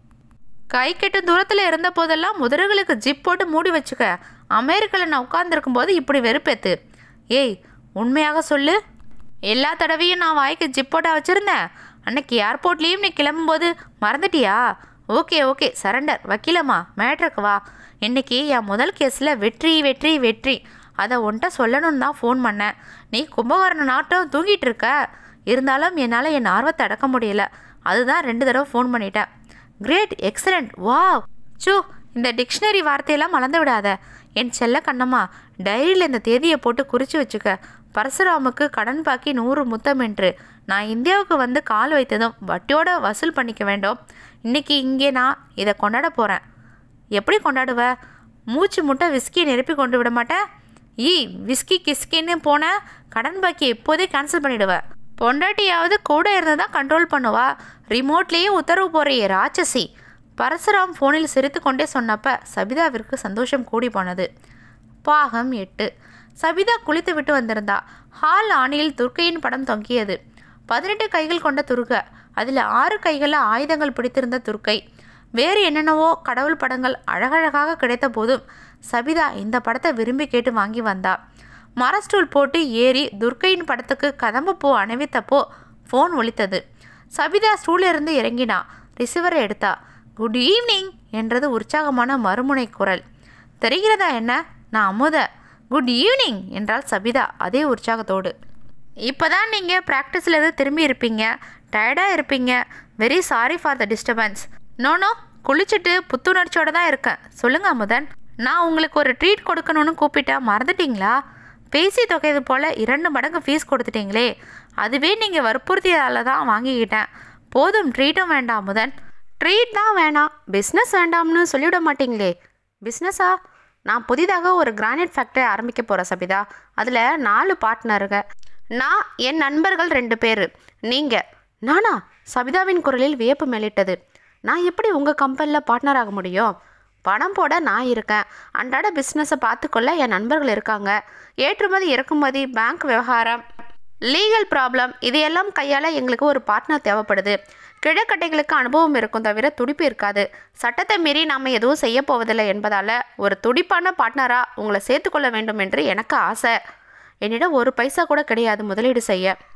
கை கெட்டு தூரத்தில் இருந்த போதெல்லாம் முதிரைகளுக்கு ஜிப் போட்டு மூடி வச்சுக்க அமெரிக்காவில் நான் உட்கார்ந்துருக்கும் போது இப்படி வெறுப்பேத்து ஏய் உண்மையாக சொல்லு எல்லா தடவையும் நான் வாய்க்கு ஜிப் போட்டா வச்சுருந்தேன் அன்னைக்கு ஏர்போர்ட்லேயும் நீ கிளம்பும்போது மறந்துட்டியா ஓகே ஓகே சரண்டர் வக்கீலம்மா மேட்ருக்கு வா இன்னைக்கு என் முதல் கேஸில் வெற்றி வெற்றி வெற்றி அதை உன்கிட்ட சொல்லணும்னு தான் ஃபோன் பண்ணேன் நீ கும்பகோரண நாட்டம் தூங்கிட்டு இருக்க இருந்தாலும் என்னால் என் ஆர்வத்தை அடக்க முடியல அதுதான் ரெண்டு தடவை ஃபோன் பண்ணிட்டேன் கிரேட் எக்ஸலண்ட் வாவ் சூ இந்த டிக்ஷனரி வார்த்தையெல்லாம் மறந்து விடாத என் செல்ல கண்ணம்மா டைரியில் இந்த தேதியை போட்டு குறித்து வச்சுக்க பரசுராமுக்கு கடன் பாக்கி நூறு முத்தம் என்று நான் இந்தியாவுக்கு வந்து கால் வைத்ததும் வட்டியோட வசூல் பண்ணிக்க வேண்டும் இன்னைக்கு இங்கே நான் இதை கொண்டாட போகிறேன் எப்படி கொண்டாடுவ மூச்சு முட்டை விஸ்கியை நிரப்பி கொண்டு விட மாட்டேன் ஈ விஸ்கி கிஸ்கின்னு போன கடன் பாக்கி எப்போதே கேன்சல் பண்ணிடுவேன் பொண்டாட்டியாவது கூட இருந்து தான் கண்ட்ரோல் பண்ணுவா ரிமோட்லேயே உத்தரவு போகிற ராட்சசி பரசுராம் ஃபோனில் சிரித்து கொண்டே சொன்னப்ப சபிதாவிற்கு சந்தோஷம் கூடி போனது பாகம் எட்டு சபிதா குளித்து விட்டு வந்திருந்தா ஹால் ஆணியில் துர்க்கையின் படம் தொங்கியது பதினெட்டு கைகள் கொண்ட துர்கை அதில் ஆறு கைகளில் ஆயுதங்கள் பிடித்திருந்த துர்க்கை வேறு என்னென்னவோ கடவுள் படங்கள் அழகழகாக கிடைத்த போதும் சபிதா இந்த படத்தை விரும்பி கேட்டு வாங்கி வந்தா மரஸ்டூல் போட்டு ஏறி துர்க்கையின் படத்துக்கு கதம்பு பூ அணிவித்தப்போ ஃபோன் ஒலித்தது சபிதா ஸ்டூலிருந்து இறங்கினா ரிசீவரை எடுத்தா குட் ஈவினிங் என்றது உற்சாகமான மறுமுனை குரல் தெரிகிறதா என்ன நான் அமுத குட் ஈவினிங் என்றாள் சபிதா அதே உற்சாகத்தோடு இப்போ தான் நீங்கள் ப்ராக்டிஸ்லேருந்து திரும்பி இருப்பீங்க டயர்டாக இருப்பீங்க very sorry for the disturbance no no குளிச்சுட்டு புத்துணர்ச்சியோட தான் இருக்கேன் சொல்லுங்க அமுதன் நான் உங்களுக்கு ஒரு ட்ரீட் கொடுக்கணும்னு கூப்பிட்டா மறந்துட்டீங்களா பேசி தொகையது போல் இரண்டு மடங்கு ஃபீஸ் கொடுத்துட்டீங்களே அதுவே நீங்கள் வற்புறுத்தியால் தான் வாங்கிக்கிட்டேன் போதும் ட்ரீட்டும் வேண்டாம் அமுதன் ட்ரீட் தான் வேணாம் பிஸ்னஸ் வேண்டாம்னு சொல்லிவிட மாட்டீங்களே பிஸ்னஸா நான் புதிதாக ஒரு கிரானைட் ஃபேக்டரி ஆரம்பிக்க போகிறேன் சபிதா அதில் நாலு பார்ட்னருங்க நான் என் நண்பர்கள் ரெண்டு பேர் நீங்கள் நானா சபிதாவின் குரலில் வியப்பு மேலிட்டது நான் எப்படி உங்கள் கம்பெனியில் பார்ட்னர் ஆக முடியும் பணம் போட நான் இருக்கேன் அன்றாட பிஸ்னஸை பார்த்துக்கொள்ள என் நண்பர்கள் இருக்காங்க ஏற்றுமதி இறக்குமதி பேங்க் விவகாரம் லீகல் ப்ராப்ளம் இதையெல்லாம் கையாள எங்களுக்கு ஒரு பார்ட்னர் தேவைப்படுது கிழக்கட்டைகளுக்கு அனுபவம் இருக்கும் தவிர துடிப்பு இருக்காது சட்டத்தை மீறி நாம் எதுவும் செய்ய போவதில்லை என்பதால் ஒரு துடிப்பான பார்ட்னராக உங்களை சேர்த்துக்கொள்ள வேண்டும் என்று எனக்கு ஆசை என்னிடம் ஒரு பைசா கூட கிடையாது முதலீடு செய்ய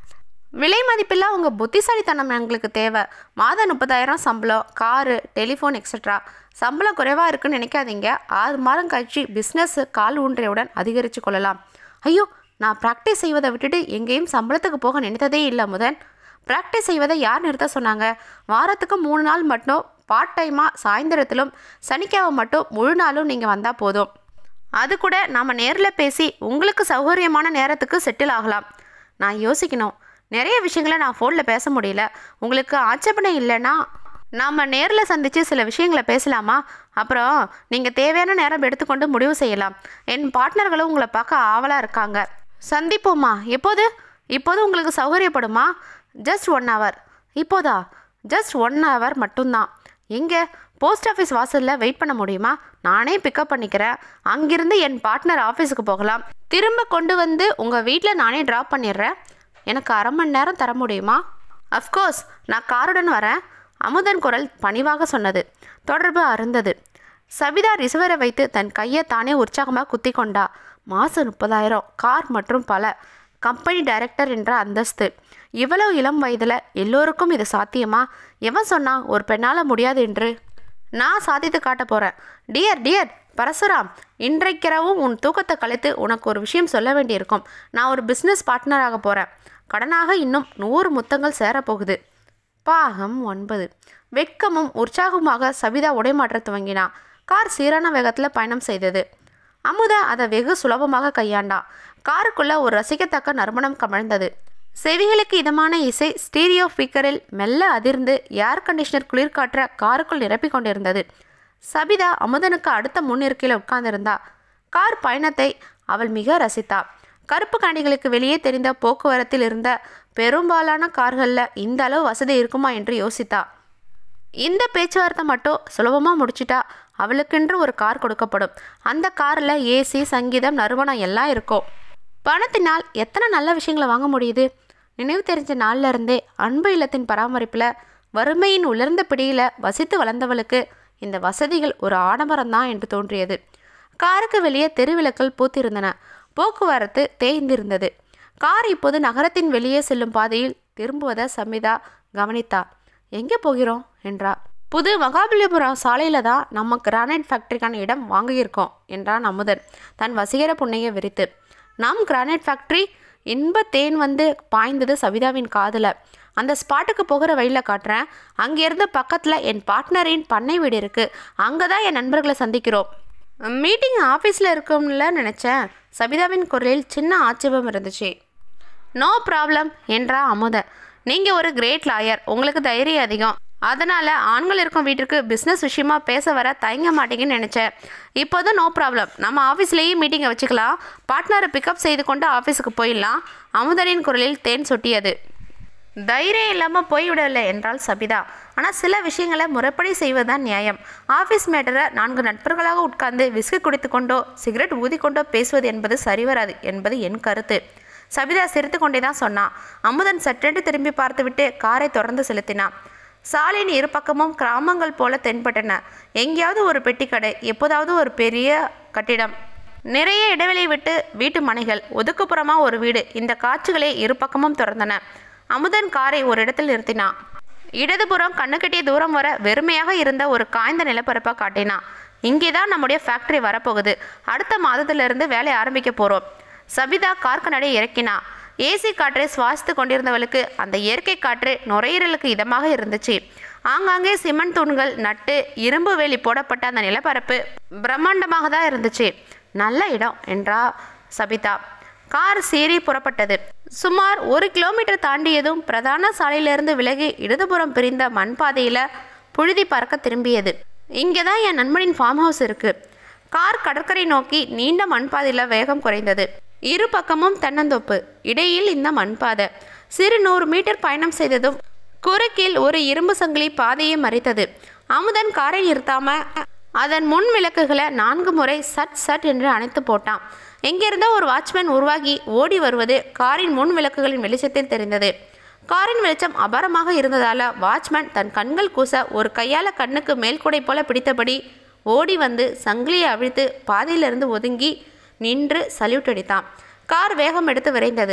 விலை மதிப்பில்லா உங்கள் புத்திசாலித்தனம் எங்களுக்கு தேவை மாதம் முப்பதாயிரம் சம்பளம் காரு டெலிஃபோன் எக்ஸட்ரா சம்பளம் குறைவாக இருக்குன்னு நினைக்காதீங்க ஆறு மாதம் கழிச்சு பிஸ்னஸ் கால் ஊன்றியவுடன் அதிகரித்து கொள்ளலாம் ஐயோ நான் ப்ராக்டிஸ் செய்வதை விட்டுட்டு எங்கேயும் சம்பளத்துக்கு போக நினைத்ததே இல்லை முதன் ப்ராக்டிஸ் செய்வதை யார் நிறுத்த சொன்னாங்க வாரத்துக்கு மூணு நாள் மட்டும் பார்ட் டைமாக சாயந்தரத்திலும் சனிக்கிழமை மட்டும் முழு நாளும் நீங்கள் வந்தால் போதும் அது கூட நாம் நேரில் பேசி உங்களுக்கு சௌகரியமான நேரத்துக்கு செட்டில் ஆகலாம் நான் யோசிக்கணும் நிறைய விஷயங்களை நான் ஃபோனில் பேச முடியல உங்களுக்கு ஆட்சேபனை இல்லைன்னா நாம் நேரில் சந்தித்து சில விஷயங்களை பேசலாமா அப்புறம் நீங்கள் தேவையான நேரம் எடுத்துக்கொண்டு முடிவு செய்யலாம் என் பார்ட்னர்களும் உங்களை பார்க்க ஆவலாக இருக்காங்க சந்திப்போமா எப்போது இப்போது உங்களுக்கு சௌகரியப்படுமா ஜஸ்ட் ஒன் ஹவர் இப்போதா ஜஸ்ட் ஒன் ஹவர் மட்டும்தான் எங்கே போஸ்ட் ஆஃபீஸ் வாசலில் வெயிட் பண்ண முடியுமா நானே பிக்கப் பண்ணிக்கிறேன் அங்கிருந்து என் பார்ட்னர் ஆஃபீஸுக்கு போகலாம் திரும்ப கொண்டு வந்து உங்கள் வீட்டில் நானே ட்ராப் பண்ணிடுறேன் எனக்கு அரை மணி நேரம் தர முடியுமா அஃப்கோர்ஸ் நான் காருடன் வரேன் அமுதன் குரல் பணிவாக சொன்னது தொடர்பு அருந்தது சபிதா ரிசவரை வைத்து தன் கையை தானே உற்சாகமாக குத்தி கொண்டா மாதம் முப்பதாயிரம் கார் மற்றும் பல கம்பெனி டைரக்டர் என்ற அந்தஸ்து இவ்வளவு இளம் வயதில் எல்லோருக்கும் இது சாத்தியமா எவன் சொன்னான் ஒரு பெண்ணால் முடியாது என்று நான் சாதித்து காட்ட போகிறேன் டியர் டியர் பரசுராம் இன்றைக்கிரவும் உன் தூக்கத்தை கலைத்து உனக்கு ஒரு விஷயம் சொல்ல வேண்டியிருக்கும் நான் ஒரு பிஸ்னஸ் பார்ட்னராக போகிறேன் கடனாக இன்னும் நூறு முத்தங்கள் சேரப்போகுது பாகம் ஒன்பது வெட்கமும் உற்சாகமாக சபிதா உடைமாற்ற துவங்கினா கார் சீரான வேகத்தில் பயணம் செய்தது அமுதா அதை வெகு சுலபமாக கையாண்டா காருக்குள்ள ஒரு ரசிக்கத்தக்க நறுமணம் கமழ்ந்தது செவிகளுக்கு இதமான இசை ஸ்டீரியோ ஸ்பீக்கரில் மெல்ல அதிர்ந்து ஏர் கண்டிஷனர் குளிர்காற்ற காருக்குள் நிரப்பிக் கொண்டிருந்தது சபிதா அமுதனுக்கு அடுத்த முன் இருக்கையில் உட்கார்ந்திருந்தா கார் பயணத்தை அவள் மிக ரசித்தா கருப்பு கரடிகளுக்கு வெளியே தெரிந்த போக்குவரத்தில் இருந்த பெரும்பாலான கார்களில் இந்த அளவு வசதி இருக்குமா என்று யோசித்தா இந்த பேச்சுவார்த்தை மட்டும் சுலபமாக முடிச்சிட்டா அவளுக்கென்று ஒரு கார் கொடுக்கப்படும் அந்த காரில் ஏசி சங்கீதம் நறுமணம் எல்லாம் இருக்கும் பணத்தினால் எத்தனை நல்ல விஷயங்களை வாங்க முடியுது நினைவு தெரிஞ்ச நாள்ல இருந்தே அன்பு இல்லத்தின் பராமரிப்பில் வறுமையின் உலர்ந்த பிடியில் வசித்து வளர்ந்தவளுக்கு இந்த வசதிகள் ஒரு ஆடம்பரம்தான் என்று தோன்றியது காருக்கு வெளியே தெருவிளக்கள் பூத்திருந்தன போக்குவரத்து தேய்ந்திருந்தது கார் இப்போது நகரத்தின் வெளியே செல்லும் பாதையில் திரும்புவதை சமிதா கவனித்தா எங்கே போகிறோம் என்றா புது மகாபலிபுரம் சாலையில் தான் நம்ம கிரானைட் ஃபேக்டரிக்கான இடம் வாங்கியிருக்கோம் என்றான் அமுதன் தன் வசீகர புன்னையை விரித்து நம் கிரானைட் ஃபேக்டரி இன்ப தேன் வந்து பாய்ந்தது சபிதாவின் காதில் அந்த ஸ்பாட்டுக்கு போகிற வழியில் காட்டுறேன் அங்கேருந்து பக்கத்தில் என் பார்ட்னரின் பண்ணை வீடு இருக்குது அங்கே தான் என் நண்பர்களை சந்திக்கிறோம் மீட்டிங் ஆஃபீஸில் இருக்கும்ல நினச்சேன் சபிதாவின் குரலில் சின்ன ஆட்சேபம் இருந்துச்சு நோ ப்ராப்ளம் என்றா அமுத நீங்கள் ஒரு கிரேட் லாயர் உங்களுக்கு தைரியம் அதிகம் அதனால் ஆண்கள் இருக்கும் வீட்டிற்கு பிஸ்னஸ் விஷயமா பேச வர தயங்க மாட்டீங்கன்னு நினச்சேன் இப்போதும் நோ ப்ராப்ளம் நம்ம ஆஃபீஸ்லேயே மீட்டிங்கை வச்சுக்கலாம் பார்ட்னரை பிக்கப் செய்து கொண்டு ஆஃபீஸுக்கு போயிடலாம் அமுதனின் குரலில் தேன் சொட்டியது தைரியம் இல்லாமல் போய்விடவில்லை என்றால் சபிதா ஆனால் சில விஷயங்களை முறைப்படி செய்வதுதான் நியாயம் ஆஃபீஸ் மேட்டரை நான்கு நட்பர்களாக உட்கார்ந்து விஸ்கி குடித்துக்கொண்டோ சிகரெட் ஊதிக்கொண்டோ பேசுவது என்பது சரிவராது என்பது என் கருத்து சபிதா சிரித்து கொண்டே தான் சொன்னான் அமுதன் சற்றென்று திரும்பி பார்த்துவிட்டு காரை தொடர்ந்து செலுத்தினான் சாலையின் இரு பக்கமும் கிராமங்கள் போல தென்பட்டன எங்கேயாவது ஒரு பெட்டிக்கடை எப்போதாவது ஒரு பெரிய கட்டிடம் நிறைய இடைவெளி விட்டு வீட்டு மனைகள் ஒதுக்குப்புறமா ஒரு வீடு இந்த காட்சிகளை இரு பக்கமும் திறந்தன அமுதன் காரை ஒரு இடத்தில் நிறுத்தினான் இடதுபுறம் கண்ணுக்கெட்டிய தூரம் வர வெறுமையாக இருந்த ஒரு காய்ந்த நிலப்பரப்பை காட்டினான் இங்கே தான் நம்முடைய ஃபேக்டரி வரப்போகுது அடுத்த மாதத்திலிருந்து வேலை ஆரம்பிக்க போகிறோம் சபிதா கார் கண்ணாடியை இறக்கினா ஏசி காற்றை சுவாசித்து கொண்டிருந்தவளுக்கு அந்த இயற்கை காற்று நுரையீரலுக்கு இதமாக இருந்துச்சு ஆங்காங்கே சிமெண்ட் தூண்கள் நட்டு இரும்பு வேலி போடப்பட்ட அந்த நிலப்பரப்பு பிரம்மாண்டமாக தான் இருந்துச்சு நல்ல இடம் என்றா சபிதா கார் சீறி புறப்பட்டது சுமார் ஒரு கிலோமீட்டர் தாண்டியதும் பிரதான சாலையிலிருந்து விலகி இடதுபுறம் பிரிந்த மண் பாதையில் புழுதி பறக்க திரும்பியது இங்கே தான் என் நண்பனின் ஃபார்ம் ஹவுஸ் இருக்கு கார் கடற்கரை நோக்கி நீண்ட மண்பாதையில் வேகம் குறைந்தது இரு பக்கமும் தென்னந்தோப்பு இடையில் இந்த மண்பாதை சிறு நூறு மீட்டர் பயணம் செய்ததும் குறுக்கில் ஒரு இரும்பு சங்கிலி பாதையை மறித்தது அமுதன் காரை நிறுத்தாம அதன் முன் விளக்குகளை நான்கு முறை சட் சட் என்று அணைத்து போட்டான் எங்கிருந்தோ ஒரு வாட்ச்மேன் உருவாகி ஓடி வருவது காரின் முன் விளக்குகளின் வெளிச்சத்தில் தெரிந்தது காரின் வெளிச்சம் அபாரமாக இருந்ததால வாட்ச்மேன் தன் கண்கள் கூச ஒரு கையால கண்ணுக்கு மேல்கூடை போல பிடித்தபடி ஓடி வந்து சங்கிலியை அவிழ்த்து பாதையிலிருந்து ஒதுங்கி நின்று சல்யூட் அடித்தான் கார் வேகம் எடுத்து விரைந்தது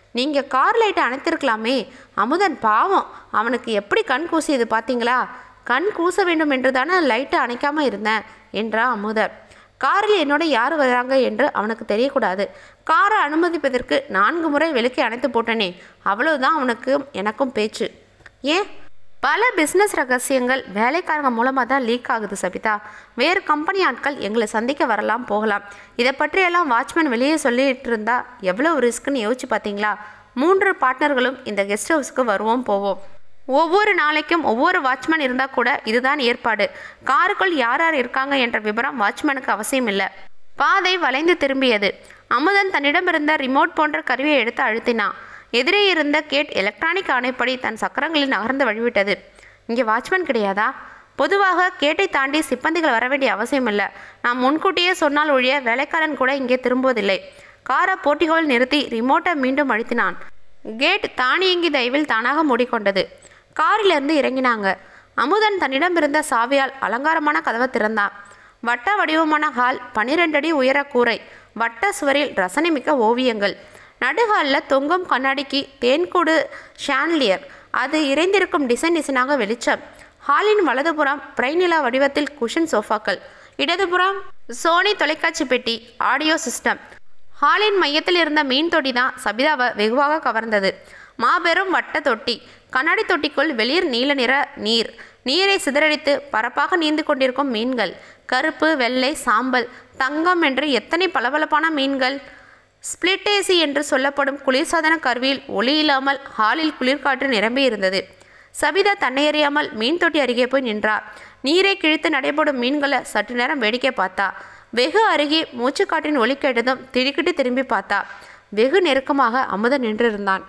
நீங்கள் கார் லைட்டை அணைத்திருக்கலாமே அமுதன் பாவம் அவனுக்கு எப்படி கண் கூசியது பார்த்தீங்களா கண் கூச வேண்டும் என்று தானே லைட்டை அணைக்காமல் இருந்தேன் என்றா அமுதன் காரில் என்னோட யார் வராங்க என்று அவனுக்கு தெரியக்கூடாது காரை அனுமதிப்பதற்கு நான்கு முறை விலக்கி அணைத்து போட்டனே அவ்வளவுதான் அவனுக்கு எனக்கும் பேச்சு ஏன் பல பிஸ்னஸ் ரகசியங்கள் வேலைக்காரங்க மூலமாக தான் லீக் ஆகுது சபிதா வேறு கம்பெனி ஆட்கள் எங்களை சந்திக்க வரலாம் போகலாம் இதை பற்றியெல்லாம் வாட்ச்மேன் வெளியே சொல்லிட்டு இருந்தா எவ்வளோ ரிஸ்க்குன்னு யோசிச்சு பார்த்தீங்களா மூன்று பார்ட்னர்களும் இந்த கெஸ்ட் ஹவுஸுக்கு வருவோம் போவோம் ஒவ்வொரு நாளைக்கும் ஒவ்வொரு வாட்ச்மேன் இருந்தால் கூட இதுதான் ஏற்பாடு காருக்குள் யார் யார் இருக்காங்க என்ற விவரம் வாட்ச்மேனுக்கு அவசியம் இல்லை பாதை வளைந்து திரும்பியது அமுதன் தன்னிடமிருந்த ரிமோட் போன்ற கருவியை எடுத்து அழுத்தினான் எதிரே இருந்த கேட் எலக்ட்ரானிக் ஆணைப்படி தன் சக்கரங்களில் நகர்ந்து வழிவிட்டது இங்கே வாட்ச்மேன் கிடையாதா பொதுவாக கேட்டை தாண்டி சிப்பந்திகள் வர வேண்டிய அவசியம் இல்லை நான் முன்கூட்டியே சொன்னால் ஒழிய வேலைக்காரன் கூட இங்கே திரும்புவதில்லை காரை போட்டிகோல் நிறுத்தி ரிமோட்டை மீண்டும் அழுத்தினான் கேட் தானியங்கி தயவில் தானாக மூடிக்கொண்டது காரிலிருந்து இறங்கினாங்க அமுதன் தன்னிடம் இருந்த சாவியால் அலங்காரமான கதவை திறந்தான் வட்ட வடிவமான ஹால் பன்னிரெண்டு அடி உயர கூரை வட்ட சுவரில் ரசனைமிக்க ஓவியங்கள் நடுஹாலில் தொங்கும் கண்ணாடிக்கு தேன்கூடு ஷான்லியர் அது இறைந்திருக்கும் டிசைன் டிசைனாக வெளிச்சம் ஹாலின் வலதுபுறம் பிரைநிலா வடிவத்தில் குஷன் சோஃபாக்கள் இடதுபுறம் சோனி தொலைக்காட்சி பெட்டி ஆடியோ சிஸ்டம் ஹாலின் மையத்தில் இருந்த மீன் தொட்டி தான் சபிதாவை வெகுவாக கவர்ந்தது மாபெரும் வட்ட தொட்டி கண்ணாடி தொட்டிக்குள் வெளிர் நீல நிற நீர் நீரை சிதறடித்து பரப்பாக நீந்து கொண்டிருக்கும் மீன்கள் கருப்பு வெள்ளை சாம்பல் தங்கம் என்று எத்தனை பளபளப்பான மீன்கள் ஸ்பிளிட் ஏசி என்று சொல்லப்படும் குளிர்சாதன கருவியில் ஒளி இல்லாமல் ஹாலில் குளிர்காற்று நிரம்பி இருந்தது சபிதா தன்னை அறியாமல் மீன் தொட்டி அருகே போய் நின்றார் நீரை கிழித்து நடைபெறும் மீன்களை சற்று நேரம் வேடிக்கை பார்த்தா வெகு அருகே மூச்சுக்காற்றின் ஒலி கேட்டதும் திடுக்கிட்டு திரும்பி பார்த்தா வெகு நெருக்கமாக அமுதன் நின்றிருந்தான்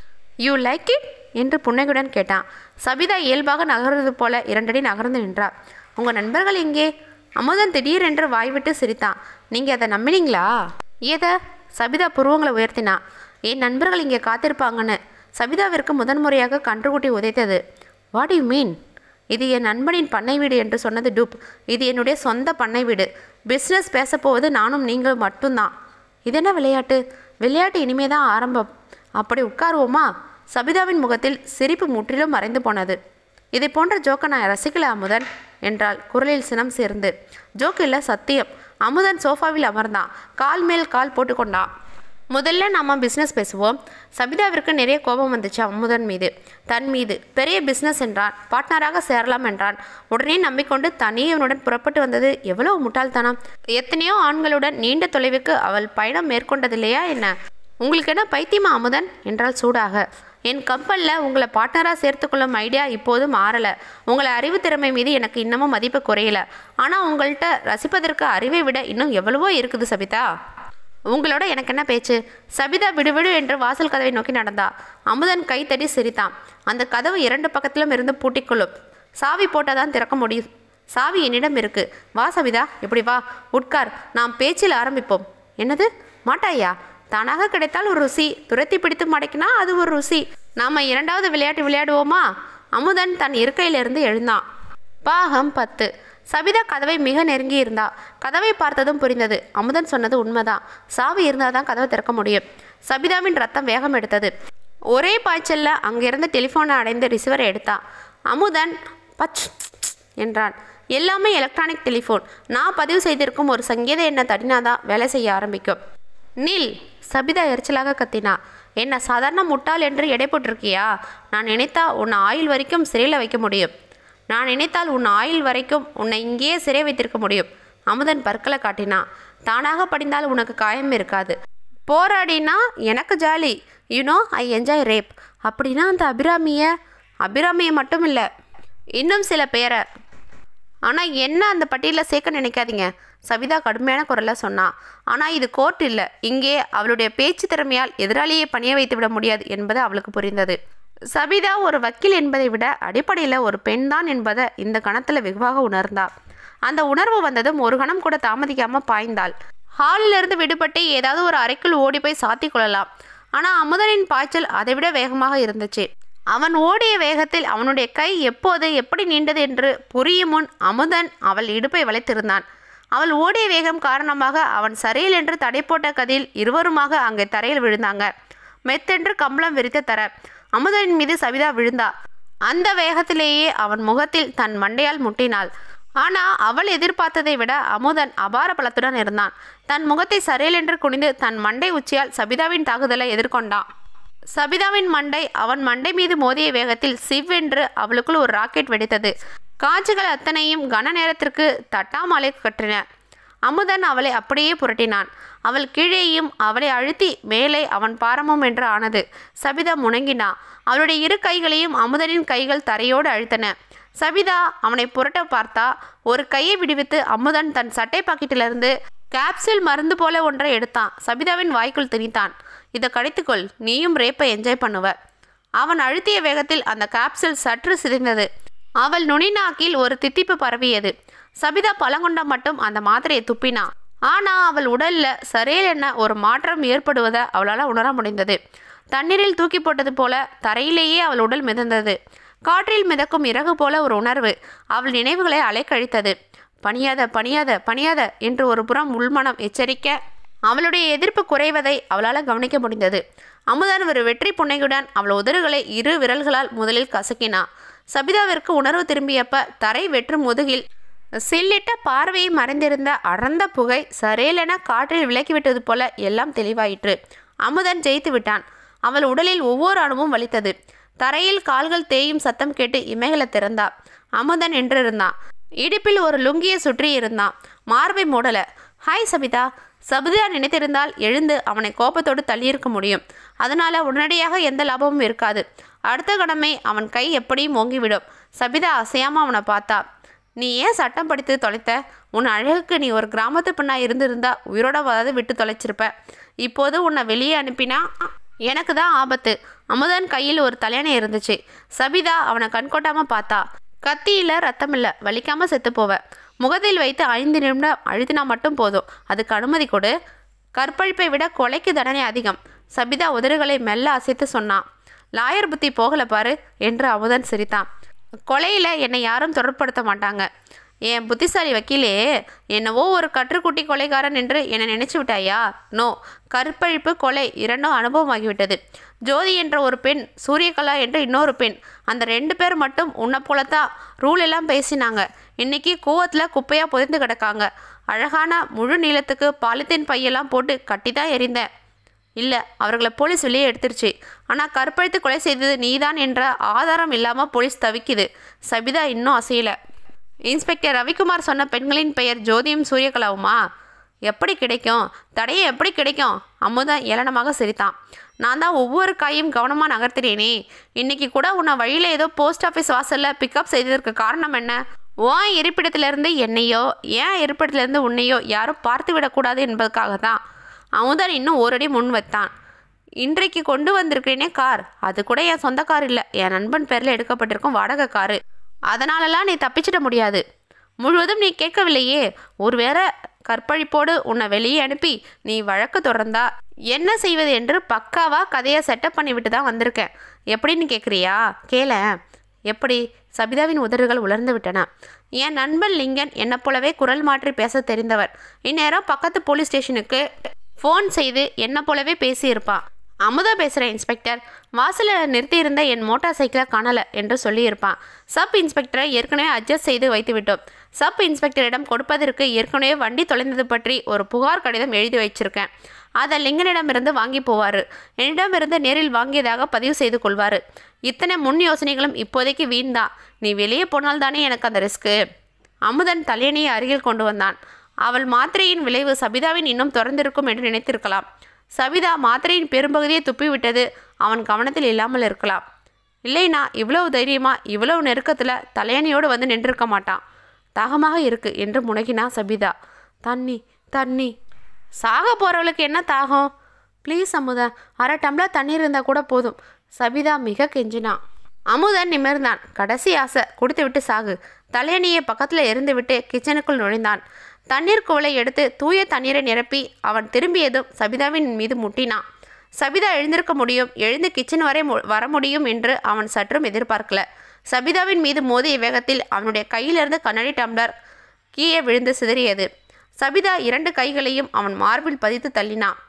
யூ லைக் இட் என்று புன்னகையுடன் கேட்டான் சபிதா இயல்பாக நகர்வது போல இரண்டடி நகர்ந்து நின்றார் உங்கள் நண்பர்கள் எங்கே அமுதன் திடீரென்று வாய்விட்டு சிரித்தான் நீங்கள் அதை நம்பினீங்களா எதை சபிதா புருவங்களை உயர்த்தினா என் நண்பர்கள் இங்கே காத்திருப்பாங்கன்னு சபிதாவிற்கு முதன்முறையாக கன்றுக்குட்டி உதைத்தது வாட் யூ மீன் இது என் நண்பனின் பண்ணை வீடு என்று சொன்னது டூப் இது என்னுடைய சொந்த பண்ணை வீடு பிஸ்னஸ் பேசப்போவது நானும் நீங்கள் மட்டும்தான் இது என்ன விளையாட்டு விளையாட்டு இனிமே தான் ஆரம்பம் அப்படி உட்காருவோமா சபிதாவின் முகத்தில் சிரிப்பு முற்றிலும் மறைந்து போனது இதை போன்ற ஜோக்கை நான் ரசிக்கல அமுதன் என்றாள் குரலில் சினம் சேர்ந்து ஜோக் இல்லை சத்தியம் அமுதன் சோஃபாவில் அமர்ந்தான் கால் மேல் கால் போட்டுக்கொண்டான் முதல்ல நாம பிஸ்னஸ் பேசுவோம் சபிதாவிற்கு நிறைய கோபம் வந்துச்சு அமுதன் மீது தன் மீது பெரிய பிஸ்னஸ் என்றான் பார்ட்னராக சேரலாம் என்றான் உடனே நம்பிக்கொண்டு தனியவனுடன் புறப்பட்டு வந்தது எவ்வளவு முட்டாள்தனம் எத்தனையோ ஆண்களுடன் நீண்ட தொலைவுக்கு அவள் பயணம் மேற்கொண்டதில்லையா என்ன உங்களுக்கு என்ன பைத்தியமா அமுதன் என்றால் சூடாக என் கப்பலில் உங்களை பார்ட்னராக சேர்த்துக்கொள்ளும் ஐடியா இப்போது மாறலை உங்களை அறிவு திறமை மீது எனக்கு இன்னமும் மதிப்பு குறையல ஆனால் உங்கள்கிட்ட ரசிப்பதற்கு அறிவை விட இன்னும் எவ்வளவோ இருக்குது சபிதா உங்களோட எனக்கு என்ன பேச்சு சபிதா விடுவிடு என்று வாசல் கதவை நோக்கி நடந்தா அமுதன் கைத்தடி சிரித்தான் அந்த கதவு இரண்டு பக்கத்திலும் இருந்து பூட்டிக்கொள்ளும் சாவி போட்டால் தான் திறக்க முடியும் சாவி என்னிடம் இருக்கு வா சபிதா இப்படி வா உட்கார் நாம் பேச்சில் ஆரம்பிப்போம் என்னது மாட்டாயா தானாக கிடைத்தால் ஒரு ருசி துரத்தி பிடித்து மடக்கினா அது ஒரு ருசி நாம இரண்டாவது விளையாட்டு விளையாடுவோமா அமுதன் தன் இருக்கையிலிருந்து எழுந்தான் பாகம் பத்து சபிதா கதவை மிக நெருங்கி இருந்தா கதவை பார்த்ததும் புரிந்தது அமுதன் சொன்னது உண்மைதான் சாவி இருந்தால் தான் கதவை திறக்க முடியும் சபிதாவின் ரத்தம் வேகம் எடுத்தது ஒரே பாய்ச்சல்ல அங்கிருந்த டெலிஃபோனை அடைந்து ரிசீவரை எடுத்தான் அமுதன் பச் என்றான் எல்லாமே எலக்ட்ரானிக் டெலிஃபோன் நான் பதிவு செய்திருக்கும் ஒரு சங்கீத எண்ணை தட்டினாதான் வேலை செய்ய ஆரம்பிக்கும் நில் சபிதா எரிச்சலாக கத்தினா என்ன சாதாரண முட்டாள் என்று எடை போட்டிருக்கியா நான் நினைத்தா உன்னை ஆயுள் வரைக்கும் சிறையில் வைக்க முடியும் நான் நினைத்தால் உன் ஆயுள் வரைக்கும் உன்னை இங்கேயே சிறை வைத்திருக்க முடியும் அமுதன் பற்களை காட்டினான் தானாக படிந்தால் உனக்கு காயம் இருக்காது போராடினா எனக்கு jolly you know I enjoy rape அப்படின்னா அந்த அபிராமிய அபிராமியை மட்டும் இல்லை இன்னும் சில பேரை ஆனால் என்ன அந்த பட்டியலில் சேர்க்க நினைக்காதீங்க சபிதா கடுமையான குரலில் சொன்னான் ஆனால் இது கோர்ட் இல்லை இங்கே அவளுடைய பேச்சு திறமையால் எதிராளியை பணிய வைத்து விட முடியாது என்பது அவளுக்கு புரிந்தது சபிதா ஒரு வக்கீல் என்பதை விட அடிப்படையில் ஒரு பெண்தான் என்பதை இந்த கணத்தில் வெகுவாக உணர்ந்தா அந்த உணர்வு வந்ததும் ஒரு கணம் கூட தாமதிக்காமல் பாய்ந்தாள் ஹாலிலிருந்து விடுபட்டு ஏதாவது ஒரு அறைக்குள் ஓடி போய் சாத்தி கொள்ளலாம் ஆனால் அமுதனின் பாய்ச்சல் அதைவிட வேகமாக இருந்துச்சு அவன் ஓடிய வேகத்தில் அவனுடைய கை எப்போது எப்படி நீண்டது என்று புரியும் முன் அமுதன் அவள் இடுப்பை வளைத்திருந்தான் அவள் ஓடிய வேகம் காரணமாக அவன் சரியில் என்று தடை போட்ட கதியில் இருவருமாக அங்கே தரையில் விழுந்தாங்க மெத்தென்று கம்பளம் விரித்து தர அமுதனின் மீது சபிதா விழுந்தா அந்த வேகத்திலேயே அவன் முகத்தில் தன் மண்டையால் முட்டினாள் ஆனா அவள் எதிர்பார்த்ததை விட அமுதன் அபார பலத்துடன் இருந்தான் தன் முகத்தை சரியலென்று குனிந்து தன் மண்டை உச்சியால் சபிதாவின் தாக்குதலை எதிர்கொண்டான் சபிதாவின் மண்டை அவன் மண்டை மீது மோதிய வேகத்தில் சிவ்வென்று அவளுக்குள் ஒரு ராக்கெட் வெடித்தது காட்சிகள் அத்தனையும் கன நேரத்திற்கு தட்டாமலை கற்றின அமுதன் அவளை அப்படியே புரட்டினான் அவள் கீழேயும் அவளை அழுத்தி மேலே அவன் பாரமும் என்று ஆனது சபிதா முணங்கினா அவளுடைய இரு கைகளையும் அமுதனின் கைகள் தரையோடு அழுத்தன சபிதா அவனை புரட்ட பார்த்தா ஒரு கையை விடுவித்து அமுதன் தன் சட்டை பாக்கெட்டிலிருந்து கேப்சூல் மருந்து போல ஒன்றை எடுத்தான் சபிதாவின் வாய்க்குள் திணித்தான் இதை கடித்துக்கொள் நீயும் ரேப்பை என்ஜாய் பண்ணுவ அவன் அழுத்திய வேகத்தில் அந்த கேப்சூல் சற்று சிதைந்தது அவள் நுனிநாக்கில் ஒரு தித்திப்பு பரவியது சபிதா பழங்கொண்ட மட்டும் அந்த மாத்திரையை துப்பினா ஆனா அவள் உடல்ல சரேலென ஒரு மாற்றம் ஏற்படுவதை அவளால் உணர முடிந்தது தண்ணீரில் தூக்கி போட்டது போல தரையிலேயே அவள் உடல் மிதந்தது காற்றில் மிதக்கும் இறகு போல ஒரு உணர்வு அவள் நினைவுகளை அலைக்கழித்தது பணியாத பணியாத பணியாத என்று ஒரு புறம் உள்மனம் எச்சரிக்க அவளுடைய எதிர்ப்பு குறைவதை அவளால் கவனிக்க முடிந்தது அமுதன் ஒரு வெற்றி புன்னையுடன் அவள் உதடுகளை இரு விரல்களால் முதலில் கசக்கினா சபிதாவிற்கு உணர்வு திரும்பியப்ப தரை வெற்று முதுகில் சில்லிட்ட பார்வையை மறைந்திருந்த அடர்ந்த புகை சரேலென காற்றில் விலக்கிவிட்டது போல எல்லாம் தெளிவாயிற்று அமுதன் ஜெயித்து விட்டான் அவள் உடலில் ஒவ்வொரு அணுவும் வலித்தது தரையில் கால்கள் தேயும் சத்தம் கேட்டு இமைகளை திறந்தா அமுதன் என்றிருந்தான் இடுப்பில் ஒரு லுங்கியை சுற்றி இருந்தான் மார்பை மூடல ஹாய் சபிதா சபிதா நினைத்திருந்தால் எழுந்து அவனை கோபத்தோடு தள்ளியிருக்க முடியும் அதனால உடனடியாக எந்த லாபமும் இருக்காது அடுத்த கணமே அவன் கை எப்படியும் ஓங்கிவிடும் சபிதா அசையாம அவனை பார்த்தா நீ ஏன் சட்டம் படித்து தொலைத்த உன் அழகுக்கு நீ ஒரு கிராமத்து பெண்ணா இருந்திருந்தா உயிரோட வராது விட்டு தொலைச்சிருப்ப இப்போது உன்னை வெளியே அனுப்பினா எனக்கு தான் ஆபத்து அமுதன் கையில் ஒரு தலையணை இருந்துச்சு சபிதா அவனை கண்கொட்டாம பார்த்தா கத்தியில ரத்தம் இல்லை வலிக்காம செத்து போவ முகத்தில் வைத்து ஐந்து நிமிடம் அழுத்தினா மட்டும் போதும் அதுக்கு அனுமதி கொடு கற்பழிப்பை விட கொலைக்கு தண்டனை அதிகம் சபிதா உதடுகளை மெல்ல அசைத்து சொன்னான் லாயர் புத்தி போகல பாரு என்று அமுதன் சிரித்தான் கொலையில் என்னை யாரும் தொடர்படுத்த மாட்டாங்க என் புத்திசாலி வக்கீலே என்னவோ ஒரு கற்றுக்குட்டி கொலைகாரன் என்று என்னை நினைச்சு விட்டாயா நோ கற்பழிப்பு கொலை இரண்டும் அனுபவமாகிவிட்டது ஜோதி என்ற ஒரு பெண் சூரியகலா என்ற இன்னொரு பெண் அந்த ரெண்டு பேர் மட்டும் உன்னை போலத்தான் ரூல் எல்லாம் பேசினாங்க இன்னைக்கு கூவத்தில் குப்பையாக புதைந்து கிடக்காங்க அழகான முழு நீளத்துக்கு பாலித்தீன் பையெல்லாம் போட்டு கட்டி தான் எறிந்தேன் இல்லை அவர்களை போலீஸ் வெளியே எடுத்துருச்சு ஆனால் கற்பழித்து கொலை செய்தது நீதான் என்ற ஆதாரம் இல்லாமல் போலீஸ் தவிக்குது சபிதா இன்னும் அசையல இன்ஸ்பெக்டர் ரவிக்குமார் சொன்ன பெண்களின் பெயர் ஜோதியும் சூரியகலாவுமா எப்படி கிடைக்கும் தடையை எப்படி கிடைக்கும் அமுதன் ஏளனமாக சிரித்தான் நான் தான் ஒவ்வொரு காயும் கவனமாக நகர்த்தினேனே இன்னைக்கு கூட உன்னை வழியில் ஏதோ போஸ்ட் ஆஃபீஸ் வாசலில் பிக்கப் செய்ததற்கு காரணம் என்ன உன் இருப்பிடத்திலிருந்து என்னையோ ஏன் இருப்பிடத்திலிருந்து உன்னையோ யாரும் பார்த்து விடக்கூடாது என்பதற்காக தான் அமுதன் இன்னும் ஓரடி முன் வைத்தான் இன்றைக்கு கொண்டு வந்திருக்கிறேனே கார் அது கூட என் சொந்த கார் இல்லை என் நண்பன் பேரில் எடுக்கப்பட்டிருக்கும் வாடகை காரு அதனாலலாம் நீ தப்பிச்சிட முடியாது முழுவதும் நீ கேட்கவில்லையே ஒருவேளை கற்பழிப்போடு உன்னை வெளியே அனுப்பி நீ வழக்கு தொடர்ந்தா என்ன செய்வது என்று பக்காவா கதையை செட்டப் பண்ணிவிட்டு தான் வந்திருக்கேன் எப்படின்னு கேட்குறியா கேள எப்படி சபிதாவின் உதடுகள் உலர்ந்து விட்டன என் நண்பன் லிங்கன் என்னைப் போலவே குரல் மாற்றி பேச தெரிந்தவர் இந்நேரம் பக்கத்து போலீஸ் ஸ்டேஷனுக்கு ஃபோன் செய்து என்னை போலவே பேசியிருப்பான் அமுதா பேசுகிறேன் இன்ஸ்பெக்டர் வாசலில் நிறுத்தியிருந்த என் மோட்டார் சைக்கிளை காணலை என்று சொல்லியிருப்பான் சப் இன்ஸ்பெக்டரை ஏற்கனவே அட்ஜஸ்ட் செய்து வைத்து விட்டோம் சப் இன்ஸ்பெக்டரிடம் கொடுப்பதற்கு ஏற்கனவே வண்டி தொலைந்தது பற்றி ஒரு புகார் கடிதம் எழுதி வச்சிருக்கேன் அதை லிங்கனிடமிருந்து வாங்கி போவார் என்னிடமிருந்து நேரில் வாங்கியதாக பதிவு செய்து கொள்வார் இத்தனை முன் யோசனைகளும் இப்போதைக்கு வீண்தான் நீ வெளியே போனால் தானே எனக்கு அந்த ரிஸ்க்கு அமுதன் தலையணையை அருகில் கொண்டு வந்தான் அவள் மாத்திரையின் விளைவு சபிதாவின் இன்னும் தொடர்ந்திருக்கும் என்று நினைத்திருக்கலாம் சபிதா மாத்திரையின் பெரும்பகுதியை துப்பிவிட்டது அவன் கவனத்தில் இல்லாமல் இருக்கலாம் இல்லைனா இவ்வளவு தைரியமா இவ்வளவு நெருக்கத்தில் தலையணையோடு வந்து நின்றிருக்க மாட்டான் தாகமாக இருக்கு என்று முனகினா சபிதா தண்ணி தண்ணி சாக போகிறவளுக்கு என்ன தாகம் ப்ளீஸ் அமுதா அரை டம்ளர் தண்ணீர் இருந்தால் கூட போதும் சபிதா மிக கெஞ்சினான் அமுதன் நிமிர்ந்தான் கடைசி ஆசை கொடுத்து விட்டு சாகு தலையணியை பக்கத்தில் எரிந்துவிட்டு கிச்சனுக்குள் நுழைந்தான் தண்ணீர் குவளை எடுத்து தூய தண்ணீரை நிரப்பி அவன் திரும்பியதும் சபிதாவின் மீது முட்டினான் சபிதா எழுந்திருக்க முடியும் எழுந்து கிச்சன் வரை மு- வர முடியும் என்று அவன் சற்றும் எதிர்பார்க்கல சபிதாவின் மீது மோதிய வேகத்தில் அவனுடைய கையிலிருந்து கண்ணாடி டம்ளர் கீழே விழுந்து சிதறியது சபிதா இரண்டு கைகளையும் அவன் மார்பில் பதித்து தள்ளினான்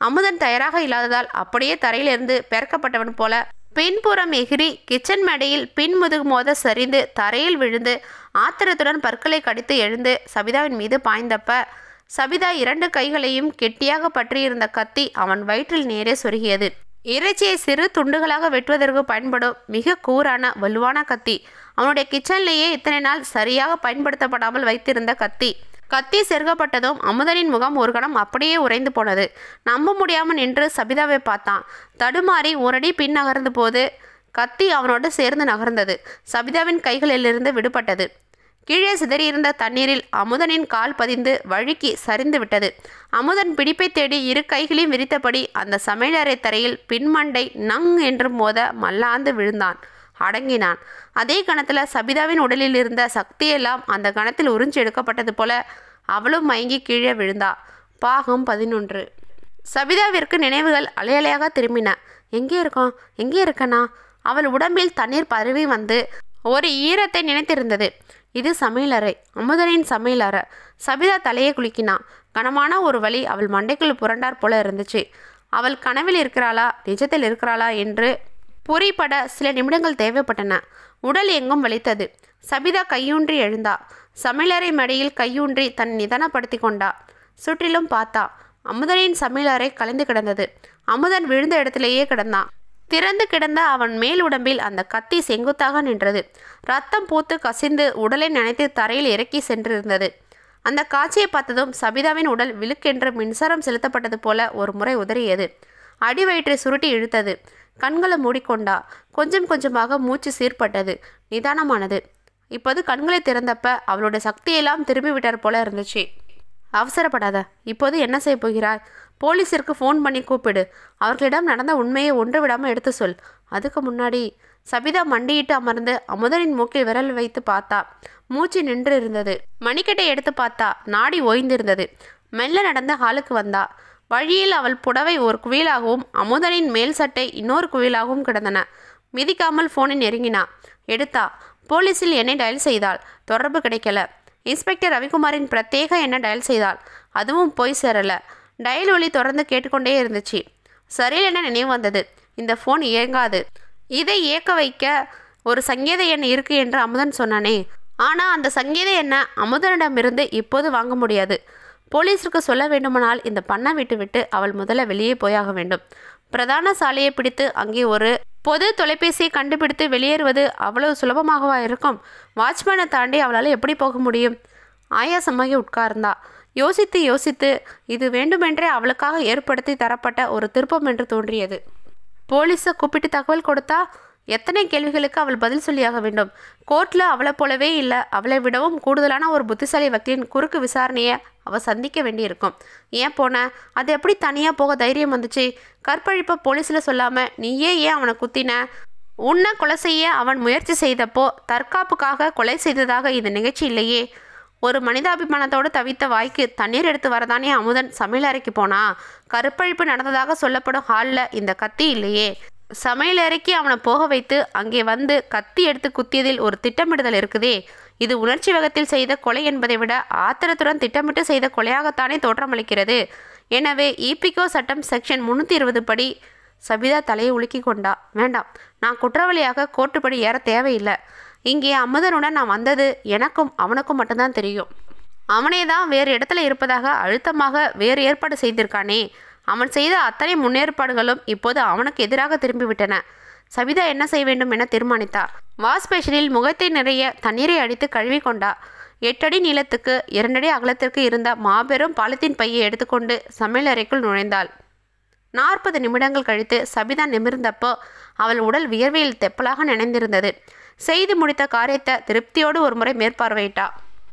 அமுதன் தயாராக இல்லாததால் அப்படியே தரையிலிருந்து பெறக்கப்பட்டவன் போல பின்புறம் எகிரி கிச்சன் மேடையில் பின்முதுகு மோத சரிந்து தரையில் விழுந்து ஆத்திரத்துடன் பற்களை கடித்து எழுந்து சபிதாவின் மீது பாய்ந்தப்ப சபிதா இரண்டு கைகளையும் கெட்டியாக பற்றியிருந்த கத்தி அவன் வயிற்றில் நேரே சொருகியது இறைச்சியை சிறு துண்டுகளாக வெட்டுவதற்கு பயன்படும் மிக கூரான வலுவான கத்தி அவனுடைய கிச்சன்லேயே இத்தனை நாள் சரியாக பயன்படுத்தப்படாமல் வைத்திருந்த கத்தி கத்தி செருகப்பட்டதும் அமுதனின் முகம் ஒரு கணம் அப்படியே உறைந்து போனது நம்ப முடியாமல் நின்று சபிதாவை பார்த்தான் தடுமாறி ஒரடி பின் நகர்ந்த போது கத்தி அவனோடு சேர்ந்து நகர்ந்தது சபிதாவின் கைகளிலிருந்து விடுபட்டது கீழே சிதறியிருந்த தண்ணீரில் அமுதனின் கால் பதிந்து வழுக்கி சரிந்து விட்டது அமுதன் பிடிப்பை தேடி இரு கைகளையும் விரித்தபடி அந்த சமையலறை தரையில் பின்மண்டை நங் என்று மோத மல்லாந்து விழுந்தான் அடங்கினான் அதே கணத்தில் சபிதாவின் உடலில் இருந்த சக்தியெல்லாம் அந்த கணத்தில் உறிஞ்சி எடுக்கப்பட்டது போல அவளும் மயங்கி கீழே விழுந்தா பாகம் பதினொன்று சபிதாவிற்கு நினைவுகள் அலையலையாக திரும்பின எங்கே இருக்கோம் எங்கே இருக்கனா அவள் உடம்பில் தண்ணீர் பரவி வந்து ஒரு ஈரத்தை நினைத்திருந்தது இது சமையலறை அமுதனின் சமையலறை சபிதா தலையை குலுக்கினான் கனமான ஒரு வழி அவள் மண்டைக்குள் புரண்டார் போல இருந்துச்சு அவள் கனவில் இருக்கிறாளா நிஜத்தில் இருக்கிறாளா என்று புரிப்பட சில நிமிடங்கள் தேவைப்பட்டன உடல் எங்கும் வலித்தது சபிதா கையூன்றி எழுந்தா சமையலறை மடியில் கையூன்றி தன் நிதானப்படுத்தி கொண்டா சுற்றிலும் பார்த்தா அமுதனின் சமையலறை கலைந்து கிடந்தது அமுதன் விழுந்த இடத்திலேயே கிடந்தான் திறந்து கிடந்த அவன் மேல் உடம்பில் அந்த கத்தி செங்குத்தாக நின்றது ரத்தம் பூத்து கசிந்து உடலை நினைத்து தரையில் இறக்கி சென்றிருந்தது அந்த காட்சியை பார்த்ததும் சபிதாவின் உடல் விழுக்கென்று மின்சாரம் செலுத்தப்பட்டது போல ஒரு முறை உதறியது அடி வயிற்றை சுருட்டி இழுத்தது கண்களை மூடிக்கொண்டா கொஞ்சம் கொஞ்சமாக மூச்சு சீர்பட்டது நிதானமானது இப்போது கண்களை திறந்தப்ப அவளுடைய சக்தியெல்லாம் திரும்பி விட்டார் போல இருந்துச்சு அவசரப்படாத இப்போது என்ன செய்ய போகிறாய் போலீஸிற்கு ஃபோன் பண்ணி கூப்பிடு அவர்களிடம் நடந்த உண்மையை ஒன்று விடாமல் எடுத்து சொல் அதுக்கு முன்னாடி சபிதா மண்டியிட்டு அமர்ந்து அமுதனின் மூக்கில் விரல் வைத்து பார்த்தா மூச்சு நின்று இருந்தது மணிக்கட்டை எடுத்து பார்த்தா நாடி ஓய்ந்திருந்தது மெல்ல நடந்த ஹாலுக்கு வந்தா வழியில் அவள் புடவை ஒரு குவியலாகவும் அமுதனின் மேல் சட்டை இன்னொரு குவியலாகவும் கிடந்தன மிதிக்காமல் ஃபோனை நெருங்கினா எடுத்தா போலீஸில் என்னை டயல் செய்தாள் தொடர்பு கிடைக்கல இன்ஸ்பெக்டர் ரவிக்குமாரின் பிரத்யேக என்ன டயல் செய்தாள் அதுவும் போய் சேரல டயல் ஒலி தொடர்ந்து கேட்டுக்கொண்டே இருந்துச்சு சரியில்லைன்னு நினைவு வந்தது இந்த ஃபோன் இயங்காது இதை இயக்க வைக்க ஒரு சங்கீத எண் இருக்கு என்று அமுதன் சொன்னானே ஆனால் அந்த சங்கீத எண்ணை அமுதனிடமிருந்து இப்போது வாங்க முடியாது போலீஸுக்கு சொல்ல வேண்டுமானால் இந்த பண்ணை விட்டு விட்டு அவள் முதல்ல வெளியே போயாக வேண்டும் பிரதான சாலையை பிடித்து அங்கே ஒரு பொது தொலைபேசியை கண்டுபிடித்து வெளியேறுவது அவ்வளவு சுலபமாகவா இருக்கும் வாட்ச்மேனை தாண்டி அவளால் எப்படி போக முடியும் ஆயாசமாகி உட்கார்ந்தா யோசித்து யோசித்து இது வேண்டுமென்றே அவளுக்காக ஏற்படுத்தி தரப்பட்ட ஒரு திருப்பம் என்று தோன்றியது போலீஸை கூப்பிட்டு தகவல் கொடுத்தா எத்தனை கேள்விகளுக்கு அவள் பதில் சொல்லியாக வேண்டும் கோர்ட்டில் அவளை போலவே இல்லை அவளை விடவும் கூடுதலான ஒரு புத்திசாலி வக்கீலின் குறுக்கு விசாரணையை அவள் சந்திக்க வேண்டியிருக்கும் ஏன் போன அது எப்படி தனியாக போக தைரியம் வந்துச்சு கற்பழிப்பை போலீஸில் சொல்லாமல் நீயே ஏன் அவனை குத்தின உன்னை கொலை செய்ய அவன் முயற்சி செய்தப்போ தற்காப்புக்காக கொலை செய்ததாக இது நிகழ்ச்சி இல்லையே ஒரு மனிதாபிமானத்தோடு தவித்த வாய்க்கு தண்ணீர் எடுத்து வரதானே அமுதன் சமையலறைக்கு போனா கருப்பழிப்பு நடந்ததாக சொல்லப்படும் ஹாலில் இந்த கத்தி இல்லையே சமையலறைக்கு அவனை போக வைத்து அங்கே வந்து கத்தி எடுத்து குத்தியதில் ஒரு திட்டமிடுதல் இருக்குதே இது உணர்ச்சி வேகத்தில் செய்த கொலை என்பதை விட ஆத்திரத்துடன் திட்டமிட்டு செய்த கொலையாகத்தானே தோற்றமளிக்கிறது எனவே இபிகோ சட்டம் செக்ஷன் முன்னூற்றி இருபது படி சபிதா தலையை உலுக்கி கொண்டா வேண்டாம் நான் குற்றவாளியாக கோர்ட்டுப்படி ஏற தேவையில்லை இங்கே அமுதனுடன் நான் வந்தது எனக்கும் அவனுக்கும் மட்டும்தான் தெரியும் அவனே தான் வேறு இடத்துல இருப்பதாக அழுத்தமாக வேறு ஏற்பாடு செய்திருக்கானே அவன் செய்த அத்தனை முன்னேற்பாடுகளும் இப்போது அவனுக்கு எதிராக திரும்பிவிட்டன சபிதா என்ன செய்ய வேண்டும் என தீர்மானித்தார் வாஷ் பேஷனில் முகத்தை நிறைய தண்ணீரை அடித்து கழுவி கொண்டா எட்டடி நீளத்துக்கு இரண்டடி அகலத்திற்கு இருந்த மாபெரும் பாலித்தீன் பையை எடுத்துக்கொண்டு சமையலறைக்குள் நுழைந்தாள் நாற்பது நிமிடங்கள் கழித்து சபிதா நிமிர்ந்தப்போ அவள் உடல் வியர்வையில் தெப்பலாக நினைந்திருந்தது செய்து முடித்த காரியத்தை திருப்தியோடு ஒருமுறை மேற்பார்வையிட்டா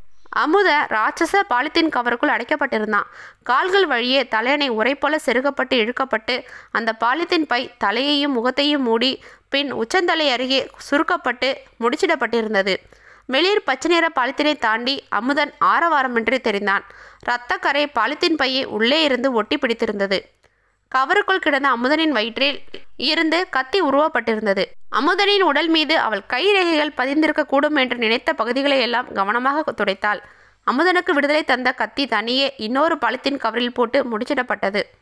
அமுத ராட்சச பாலித்தீன் கவருக்குள் அடைக்கப்பட்டிருந்தான் கால்கள் வழியே தலையணை உரை போல செருகப்பட்டு இழுக்கப்பட்டு அந்த பாலித்தீன் பை தலையையும் முகத்தையும் மூடி பின் உச்சந்தலை அருகே சுருக்கப்பட்டு முடிச்சிடப்பட்டிருந்தது வெளிர் பச்சை நிற பாலித்தீனை தாண்டி அமுதன் ஆரவாரமின்றி தெரிந்தான் இரத்தக்கரை பாலித்தீன் பையை உள்ளே இருந்து ஒட்டி பிடித்திருந்தது கவருக்குள் கிடந்த அமுதனின் வயிற்றில் இருந்து கத்தி உருவப்பட்டிருந்தது அமுதனின் உடல் மீது அவள் கை ரேகைகள் பதிந்திருக்க கூடும் என்று நினைத்த பகுதிகளை எல்லாம் கவனமாக துடைத்தாள் அமுதனுக்கு விடுதலை தந்த கத்தி தனியே இன்னொரு பாலித்தீன் கவரில் போட்டு முடிச்சிடப்பட்டது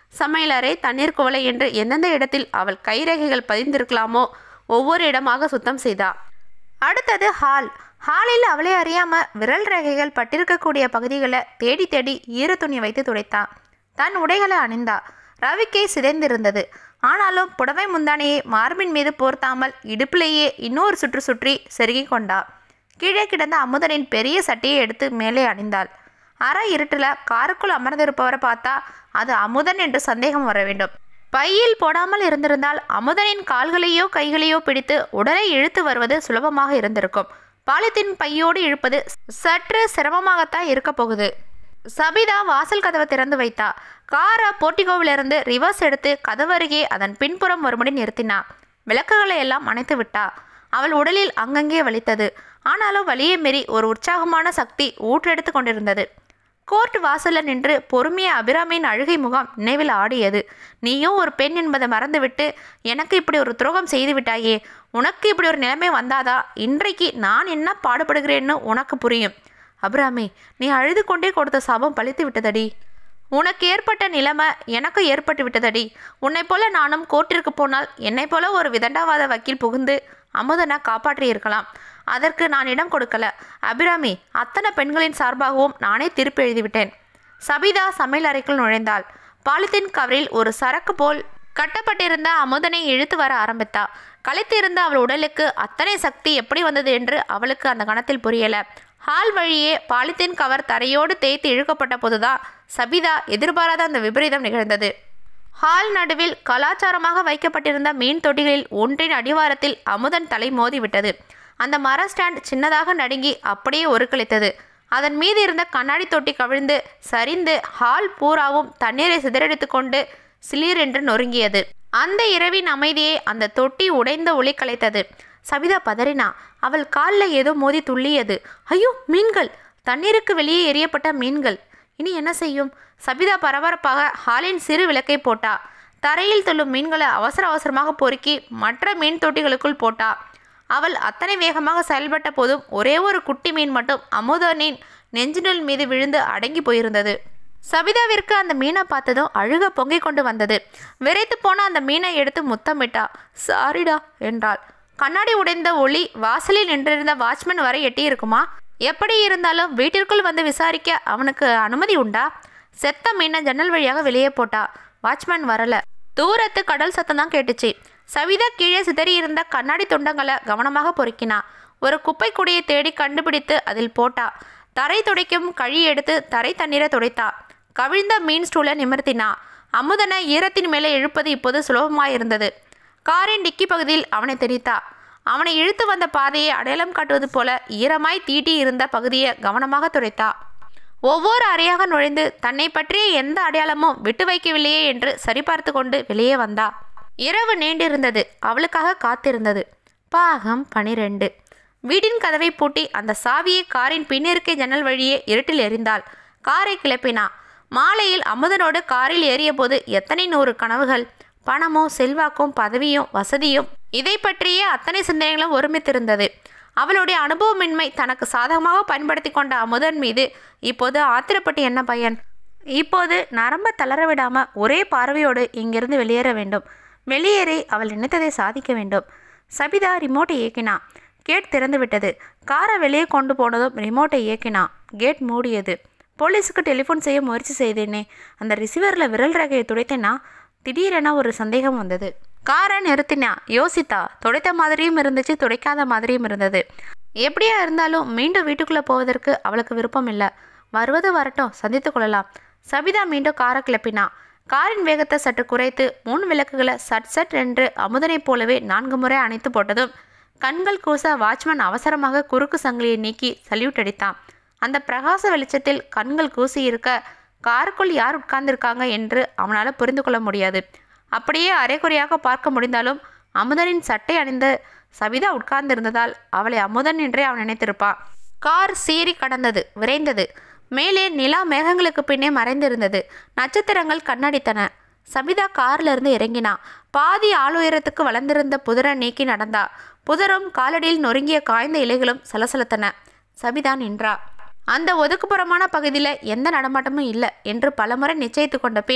சமையலறை தண்ணீர் குவளை என்று எந்தெந்த இடத்தில் அவள் கைரேகைகள் பதிந்திருக்கலாமோ ஒவ்வொரு இடமாக சுத்தம் செய்தா அடுத்தது ஹால் ஹாலில் அவளே அறியாம விரல் ரேகைகள் பட்டிருக்கக்கூடிய பகுதிகளை தேடி தேடி ஈர துணி வைத்து துடைத்தான் தன் உடைகளை அணிந்தா ரவிக்கை சிதைந்திருந்தது ஆனாலும் புடவை முந்தானையை மார்பின் மீது போர்த்தாமல் இடுப்பிலேயே இன்னொரு சுற்று சுற்றி செருகிக் கொண்டா கீழே கிடந்த அமுதனின் பெரிய சட்டையை எடுத்து மேலே அணிந்தாள் அரை இருட்டில் காருக்குள் அமர்ந்திருப்பவரை பார்த்தா அது அமுதன் என்று சந்தேகம் வர வேண்டும் பையில் போடாமல் இருந்திருந்தால் அமுதனின் கால்களையோ கைகளையோ பிடித்து உடலை இழுத்து வருவது சுலபமாக இருந்திருக்கும் பாலித்தீன் பையோடு இழுப்பது சற்று சிரமமாகத்தான் இருக்க போகுது சபிதா வாசல் கதவை திறந்து வைத்தா காரை போர்ட்டிகோவிலிருந்து ரிவர்ஸ் எடுத்து கதவருகே அதன் பின்புறம் வரும்படி நிறுத்தினா விளக்குகளை எல்லாம் அணைத்து விட்டா அவள் உடலில் அங்கங்கே வலித்தது ஆனாலும் வலியை மீறி ஒரு உற்சாகமான சக்தி ஊற்றெடுத்து கொண்டிருந்தது கோர்ட் வாசல்ல நின்று பொறுமைய அபிராமியின் அழுகை முகம் நினைவில் ஆடியது நீயும் ஒரு பெண் என்பதை மறந்துவிட்டு எனக்கு இப்படி ஒரு துரோகம் செய்து விட்டாயே உனக்கு இப்படி ஒரு நிலைமை வந்தாதா இன்றைக்கு நான் என்ன பாடுபடுகிறேன்னு உனக்கு புரியும் அபிராமி நீ அழுது கொண்டே கொடுத்த சாபம் பழித்து விட்டதடி உனக்கு ஏற்பட்ட நிலைமை எனக்கு ஏற்பட்டு விட்டதடி உன்னை போல நானும் கோர்ட்டிற்கு போனால் என்னை போல ஒரு விதண்டாவாத வக்கீல் புகுந்து அமுதனை காப்பாற்றி இருக்கலாம் அதற்கு நான் இடம் கொடுக்கல அபிராமி அத்தனை பெண்களின் சார்பாகவும் நானே திருப்பி எழுதிவிட்டேன் சபிதா சமையல் அறைக்குள் நுழைந்தாள் பாலித்தீன் கவரில் ஒரு சரக்கு போல் கட்டப்பட்டிருந்த அமுதனை இழுத்து வர ஆரம்பித்தா களைத்திருந்த அவள் உடலுக்கு அத்தனை சக்தி எப்படி வந்தது என்று அவளுக்கு அந்த கணத்தில் புரியல ஹால் வழியே பாலித்தீன் கவர் தரையோடு தேய்த்து இழுக்கப்பட்ட போதுதான் சபிதா எதிர்பாராத அந்த விபரீதம் நிகழ்ந்தது ஹால் நடுவில் கலாச்சாரமாக வைக்கப்பட்டிருந்த மீன் தொட்டிகளில் ஒன்றின் அடிவாரத்தில் அமுதன் தலை மோதிவிட்டது அந்த மர ஸ்டாண்ட் சின்னதாக நடுங்கி அப்படியே ஒருக்களித்தது அதன் மீது இருந்த கண்ணாடி தொட்டி கவிழ்ந்து சரிந்து ஹால் பூராவும் தண்ணீரை சிதறடித்து கொண்டு சிலீர் என்று நொறுங்கியது அந்த இரவின் அமைதியை அந்த தொட்டி உடைந்த ஒளி கலைத்தது சபிதா பதறினா அவள் காலில் ஏதோ மோதி துள்ளியது ஐயோ மீன்கள் தண்ணீருக்கு வெளியே எரியப்பட்ட மீன்கள் இனி என்ன செய்யும் சபிதா பரபரப்பாக ஹாலின் சிறு விளக்கை போட்டா தரையில் துள்ளும் மீன்களை அவசர அவசரமாக பொறுக்கி மற்ற மீன் தொட்டிகளுக்குள் போட்டா அவள் அத்தனை வேகமாக செயல்பட்ட போதும் ஒரே ஒரு குட்டி மீன் மட்டும் அமுதனின் நெஞ்சினல் மீது விழுந்து அடங்கி போயிருந்தது சபிதாவிற்கு அந்த மீனை பார்த்ததும் அழுக பொங்கிக் கொண்டு வந்தது விரைத்து போன அந்த மீனை எடுத்து முத்தமிட்டா சாரிடா என்றாள் கண்ணாடி உடைந்த ஒளி வாசலில் நின்றிருந்த வாட்ச்மேன் வரை எட்டி இருக்குமா எப்படி இருந்தாலும் வீட்டிற்குள் வந்து விசாரிக்க அவனுக்கு அனுமதி உண்டா செத்த மீனை ஜன்னல் வழியாக வெளியே போட்டா வாட்ச்மேன் வரல தூரத்து கடல் சத்தம் தான் கேட்டுச்சு சவிதா கீழே சிதறி இருந்த கண்ணாடி துண்டங்களை கவனமாக பொறுக்கினா ஒரு குப்பை குடியை தேடி கண்டுபிடித்து அதில் போட்டா தரை துடைக்கும் கழி எடுத்து தரை தண்ணீரை துடைத்தா கவிழ்ந்த மீன் ஸ்டூலை நிமிர்த்தினா அமுதனை ஈரத்தின் மேலே இழுப்பது இப்போது சுலபமாயிருந்தது காரின் டிக்கி பகுதியில் அவனை தெரித்தா அவனை இழுத்து வந்த பாதையை அடையாளம் காட்டுவது போல ஈரமாய் தீட்டி இருந்த பகுதியை கவனமாக துடைத்தா ஒவ்வொரு அறையாக நுழைந்து தன்னை பற்றிய எந்த அடையாளமும் விட்டு வைக்கவில்லையே என்று சரிபார்த்து கொண்டு வெளியே வந்தா இரவு நீண்டிருந்தது அவளுக்காக காத்திருந்தது பாகம் பனிரெண்டு வீட்டின் கதவை பூட்டி அந்த சாவியை காரின் பின்னிருக்கை ஜன்னல் வழியே இருட்டில் எறிந்தாள் காரை கிளப்பினா மாலையில் அமுதனோடு காரில் ஏறியபோது எத்தனை நூறு கனவுகள் பணமோ செல்வாக்கும் பதவியும் வசதியும் இதை பற்றியே அத்தனை சிந்தனைகளும் ஒருமித்திருந்தது அவளுடைய அனுபவமின்மை தனக்கு சாதகமாக பயன்படுத்தி கொண்ட அமுதன் மீது இப்போது ஆத்திரப்பட்டு என்ன பயன் இப்போது நரம்ப தளர விடாம ஒரே பார்வையோடு இங்கிருந்து வெளியேற வேண்டும் வெளியேறி அவள் நினைத்ததை சாதிக்க வேண்டும் சபிதா ரிமோட்டை இயக்கினா கேட் திறந்து விட்டது காரை வெளியே கொண்டு போனதும் ரிமோட்டை இயக்கினா கேட் மூடியது போலீஸுக்கு டெலிஃபோன் செய்ய முயற்சி செய்தேனே அந்த ரிசீவரில் விரல் ரேகையை துடைத்தேனா திடீரென ஒரு சந்தேகம் வந்தது காரை நிறுத்தினா யோசித்தா துடைத்த மாதிரியும் இருந்துச்சு துடைக்காத மாதிரியும் இருந்தது எப்படியா இருந்தாலும் மீண்டும் வீட்டுக்குள்ளே போவதற்கு அவளுக்கு விருப்பம் இல்லை வருவது வரட்டும் சந்தித்து கொள்ளலாம் சபிதா மீண்டும் காரை கிளப்பினா காரின் வேகத்தை சற்று குறைத்து முன் விளக்குகளை சட் சட் என்று அமுதனைப் போலவே நான்கு முறை அணைத்து போட்டதும் கண்கள் கூச வாட்ச்மேன் அவசரமாக குறுக்கு சங்கிலியை நீக்கி சல்யூட் அடித்தான் அந்த பிரகாச வெளிச்சத்தில் கண்கள் கூசி இருக்க காருக்குள் யார் உட்கார்ந்திருக்காங்க என்று அவனால் புரிந்து கொள்ள முடியாது அப்படியே அரைக்குறையாக பார்க்க முடிந்தாலும் அமுதனின் சட்டை அணிந்த சபிதா உட்கார்ந்திருந்ததால் அவளை அமுதன் என்றே அவன் நினைத்திருப்பான் கார் சீறி கடந்தது விரைந்தது மேலே நிலா மேகங்களுக்கு பின்னே மறைந்திருந்தது நட்சத்திரங்கள் கண்ணடித்தன சபிதா கார்ல இருந்து இறங்கினா பாதி ஆளுயரத்துக்கு வளர்ந்திருந்த புதரை நீக்கி நடந்தா புதரும் காலடியில் நொறுங்கிய காய்ந்த இலைகளும் சலசலத்தன சபிதா நின்றா அந்த ஒதுக்குப்புறமான பகுதியில் எந்த நடமாட்டமும் இல்லை என்று பலமுறை நிச்சயித்து கொண்ட பின்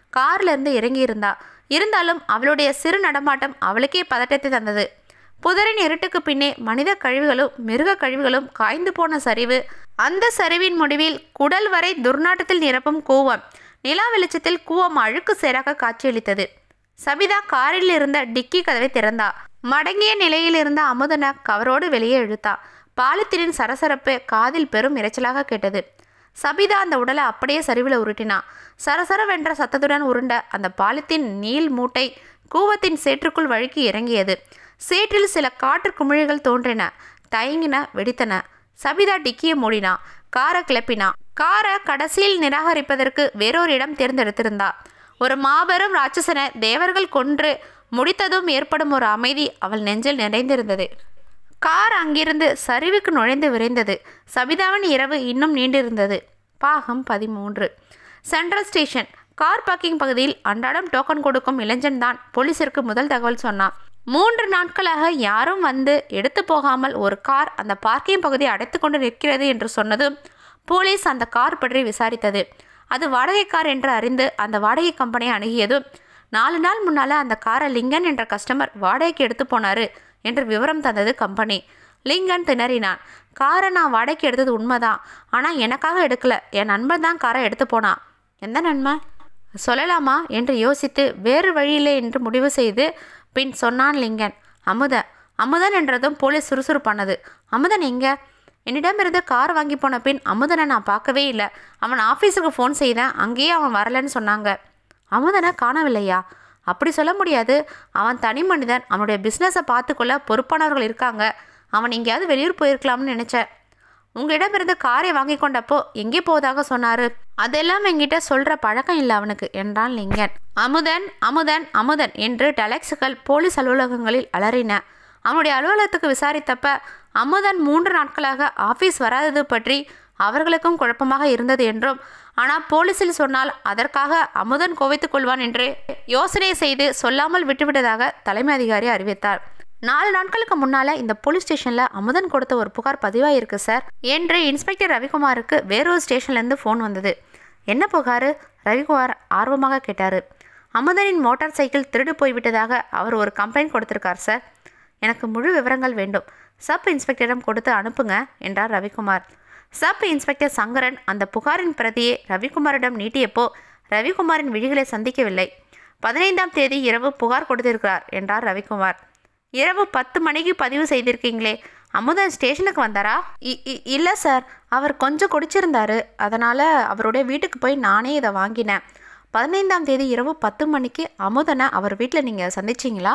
கார்ல இருந்து இறங்கி இருந்தா இருந்தாலும் அவளுடைய சிறு நடமாட்டம் அவளுக்கே பதட்டத்தை தந்தது புதரின் இருட்டுக்கு பின்னே மனித கழிவுகளும் மிருக கழிவுகளும் காய்ந்து போன சரிவு அந்த சரிவின் முடிவில் குடல் வரை துர்நாற்றத்தில் நிரப்பும் கூவம் நிலா வெளிச்சத்தில் கூவம் அழுக்கு சேராக காட்சியளித்தது சபிதா காரில் இருந்த டிக்கி கதவை திறந்தா மடங்கிய நிலையில் இருந்த அமுதனை கவரோடு வெளியே இழுத்தா பாலித்தீனின் சரசரப்பு காதில் பெரும் இரைச்சலாக கேட்டது சபிதா அந்த உடலை அப்படியே சரிவில் உருட்டினா சரசரவென்ற சத்தத்துடன் உருண்ட அந்த பாலித்தீன் நீள் மூட்டை கூவத்தின் சேற்றுக்குள் வழுக்கி இறங்கியது சேற்றில் சில காற்று குமிழிகள் தோன்றின தயங்கின வெடித்தன சபிதா டிக்கியை மூடினா காரை கிளப்பினா காரை கடைசியில் நிராகரிப்பதற்கு வேறொரு இடம் தேர்ந்தெடுத்திருந்தா ஒரு மாபெரும் ராட்சசனை தேவர்கள் கொன்று முடித்ததும் ஏற்படும் ஒரு அமைதி அவள் நெஞ்சில் நிறைந்திருந்தது கார் அங்கிருந்து சரிவுக்கு நுழைந்து விரைந்தது சபிதாவின் இரவு இன்னும் நீண்டிருந்தது பாகம் பதிமூன்று சென்ட்ரல் ஸ்டேஷன் கார் பார்க்கிங் பகுதியில் அன்றாடம் டோக்கன் கொடுக்கும் இளைஞன் தான் போலீசிற்கு முதல் தகவல் சொன்னான் மூன்று நாட்களாக யாரும் வந்து எடுத்து போகாமல் ஒரு கார் அந்த பார்க்கிங் பகுதியை அடைத்து கொண்டு நிற்கிறது என்று சொன்னதும் போலீஸ் அந்த கார் பற்றி விசாரித்தது அது வாடகை கார் என்று அறிந்து அந்த வாடகை கம்பெனியை அணுகியதும் நாலு நாள் முன்னால் அந்த காரை லிங்கன் என்ற கஸ்டமர் வாடகைக்கு எடுத்து போனாரு என்று விவரம் தந்தது கம்பெனி லிங்கன் திணறினான் காரை நான் வாடகைக்கு எடுத்தது உண்மைதான் ஆனால் எனக்காக எடுக்கல என் நண்பன் தான் காரை எடுத்து போனான் எந்த நன்மை சொல்லலாமா என்று யோசித்து வேறு வழியில்லை என்று முடிவு செய்து பின் சொன்னான் லிங்கன் அமுத அமுதன் என்றதும் போலீஸ் சுறுசுறுப்பானது அமுதன் எங்க என்னிடமிருந்து கார் வாங்கி போன பின் அமுதனை நான் பார்க்கவே இல்லை அவன் ஆஃபீஸுக்கு ஃபோன் செய்தேன் அங்கேயே அவன் வரலன்னு சொன்னாங்க அமுதனை காணவில்லையா அப்படி சொல்ல முடியாது அவன் தனி மனிதன் அவனுடைய பிஸ்னஸை பார்த்துக்கொள்ள பொறுப்பானவர்கள் இருக்காங்க அவன் எங்கேயாவது வெளியூர் போயிருக்கலாம்னு நினச்சேன் உங்களிடமிருந்து காரை வாங்கி கொண்டப்போ எங்கே போவதாக சொன்னாரு அதெல்லாம் என்கிட்ட சொல்ற பழக்கம் இல்லை அவனுக்கு என்றான் லிங்கன் அமுதன் அமுதன் அமுதன் என்று டெலக்ஸுகள் போலீஸ் அலுவலகங்களில் அலறின அவனுடைய அலுவலகத்துக்கு விசாரித்தப்ப அமுதன் மூன்று நாட்களாக ஆஃபீஸ் வராதது பற்றி அவர்களுக்கும் குழப்பமாக இருந்தது என்றும் ஆனால் போலீஸில் சொன்னால் அதற்காக அமுதன் கோவித்துக் கொள்வான் என்று யோசனை செய்து சொல்லாமல் விட்டுவிட்டதாக தலைமை அதிகாரி அறிவித்தார் நாலு நாட்களுக்கு முன்னால இந்த போலீஸ் ஸ்டேஷன்ல அமுதன் கொடுத்த ஒரு புகார் பதிவாயிருக்கு சார் என்று இன்ஸ்பெக்டர் ரவிக்குமாருக்கு வேறொரு ஸ்டேஷன்லேருந்து ஃபோன் வந்தது என்ன புகார் ரவிக்குமார் ஆர்வமாக கேட்டார் அமுதனின் மோட்டார் சைக்கிள் திருடு போய்விட்டதாக அவர் ஒரு கம்ப்ளைண்ட் கொடுத்திருக்கார் சார் எனக்கு முழு விவரங்கள் வேண்டும் சப் இன்ஸ்பெக்டரிடம் கொடுத்து அனுப்புங்க என்றார் ரவிக்குமார் சப் இன்ஸ்பெக்டர் சங்கரன் அந்த புகாரின் பிரதியை ரவிக்குமாரிடம் நீட்டியப்போ ரவிக்குமாரின் விழிகளை சந்திக்கவில்லை பதினைந்தாம் தேதி இரவு புகார் கொடுத்திருக்கிறார் என்றார் ரவிக்குமார் இரவு பத்து மணிக்கு பதிவு செய்திருக்கீங்களே அமுதன் ஸ்டேஷனுக்கு வந்தாரா இ- இ- இல்லை சார் அவர் கொஞ்சம் குடிச்சிருந்தாரு அதனால் அவருடைய வீட்டுக்கு போய் நானே இதை வாங்கினேன் பதினைந்தாம் தேதி இரவு பத்து மணிக்கு அமுதனை அவர் வீட்டில் நீங்கள் சந்திச்சிங்களா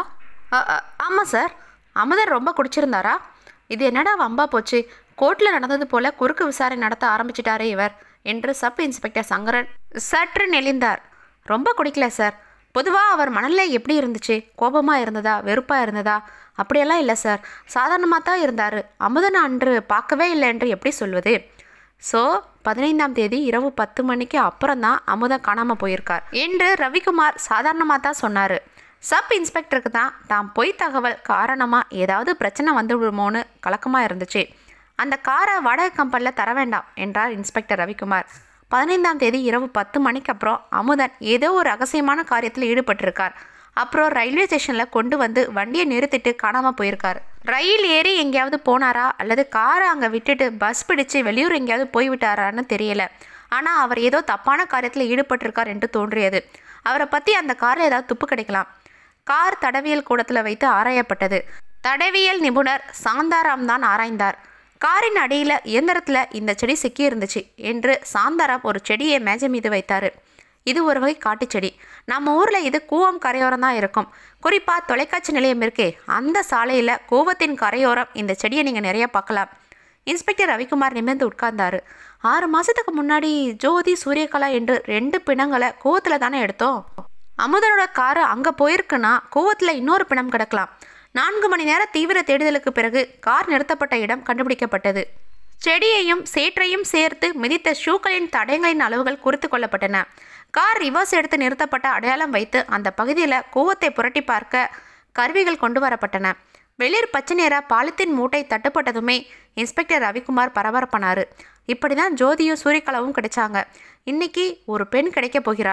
ஆமாம் சார் அமுதன் ரொம்ப குடிச்சிருந்தாரா இது என்னடா வம்பா போச்சு கோர்ட்டில் நடந்தது போல குறுக்கு விசாரணை நடத்த ஆரம்பிச்சிட்டாரே இவர் என்று சப் இன்ஸ்பெக்டர் சங்கரன் சற்று நெளிந்தார் ரொம்ப குடிக்கல சார் பொதுவாக அவர் மனநிலை எப்படி இருந்துச்சு கோபமாக இருந்ததா வெறுப்பாக இருந்ததா அப்படியெல்லாம் இல்லை சார் சாதாரணமாக தான் இருந்தார் அமுதன் அன்று பார்க்கவே இல்லை என்று எப்படி சொல்வது ஸோ பதினைந்தாம் தேதி இரவு பத்து மணிக்கு அப்புறம் தான் அமுதன் காணாமல் போயிருக்கார் என்று ரவிக்குமார் சாதாரணமாக தான் சொன்னார் சப் இன்ஸ்பெக்டருக்கு தான் தாம் பொய் தகவல் காரணமாக ஏதாவது பிரச்சனை வந்து விடுமோன்னு கலக்கமாக இருந்துச்சு அந்த காரை வாடகை கம்பெனியில் தர வேண்டாம் என்றார் இன்ஸ்பெக்டர் ரவிக்குமார் பதினைந்தாம் தேதி இரவு பத்து மணிக்கு அப்புறம் அமுதன் ஏதோ ஒரு ரகசியமான காரியத்தில் ஈடுபட்டிருக்கார் அப்புறம் ரயில்வே ஸ்டேஷனில் கொண்டு வந்து வண்டியை நிறுத்திட்டு காணாமல் போயிருக்கார் ரயில் ஏறி எங்கேயாவது போனாரா அல்லது காரை அங்கே விட்டுட்டு பஸ் பிடிச்சு வெளியூர் எங்கேயாவது போய்விட்டாரான்னு தெரியல ஆனால் அவர் ஏதோ தப்பான காரியத்தில் ஈடுபட்டிருக்கார் என்று தோன்றியது அவரை பற்றி அந்த காரில் ஏதாவது துப்பு கிடைக்கலாம் கார் தடவியல் கூடத்தில் வைத்து ஆராயப்பட்டது தடவியல் நிபுணர் சாந்தாராம் தான் ஆராய்ந்தார் காரின் அடியில் இயந்திரத்தில் இந்த செடி சிக்கி இருந்துச்சு என்று சாந்தாராம் ஒரு செடியை மேஜை மீது வைத்தார் இது ஒரு வகை காட்டுச் செடி நம்ம ஊரில் இது கூவம் கரையோரம் தான் இருக்கும் குறிப்பாக தொலைக்காட்சி நிலையம் இருக்கே அந்த சாலையில் கூவத்தின் கரையோரம் இந்த செடியை நீங்கள் நிறைய பார்க்கலாம் இன்ஸ்பெக்டர் ரவிக்குமார் நிமிர்ந்து உட்கார்ந்தாரு ஆறு மாதத்துக்கு முன்னாடி ஜோதி சூரியகலா என்று ரெண்டு பிணங்களை கூவத்தில் தானே எடுத்தோம் அமுதனோட காரு அங்கே போயிருக்குன்னா கூவத்தில் இன்னொரு பிணம் கிடக்கலாம் நான்கு மணி நேர தீவிர தேடுதலுக்கு பிறகு கார் நிறுத்தப்பட்ட இடம் கண்டுபிடிக்கப்பட்டது செடியையும் சேற்றையும் சேர்த்து மிதித்த ஷூக்களின் தடயங்களின் அளவுகள் குறித்து கொள்ளப்பட்டன கார் ரிவர்ஸ் எடுத்து நிறுத்தப்பட்ட அடையாளம் வைத்து அந்த பகுதியில் கூவத்தை புரட்டி பார்க்க கருவிகள் கொண்டு வரப்பட்டன வெளிர் பச்சை நிற பாலித்தீன் மூட்டை தட்டுப்பட்டதுமே இன்ஸ்பெக்டர் ரவிக்குமார் பரபரப்பானாரு இப்படி தான் ஜோதியும் சூரியகலாவும் கிடைச்சாங்க இன்னைக்கு ஒரு பெண் கிடைக்க போகிறாள்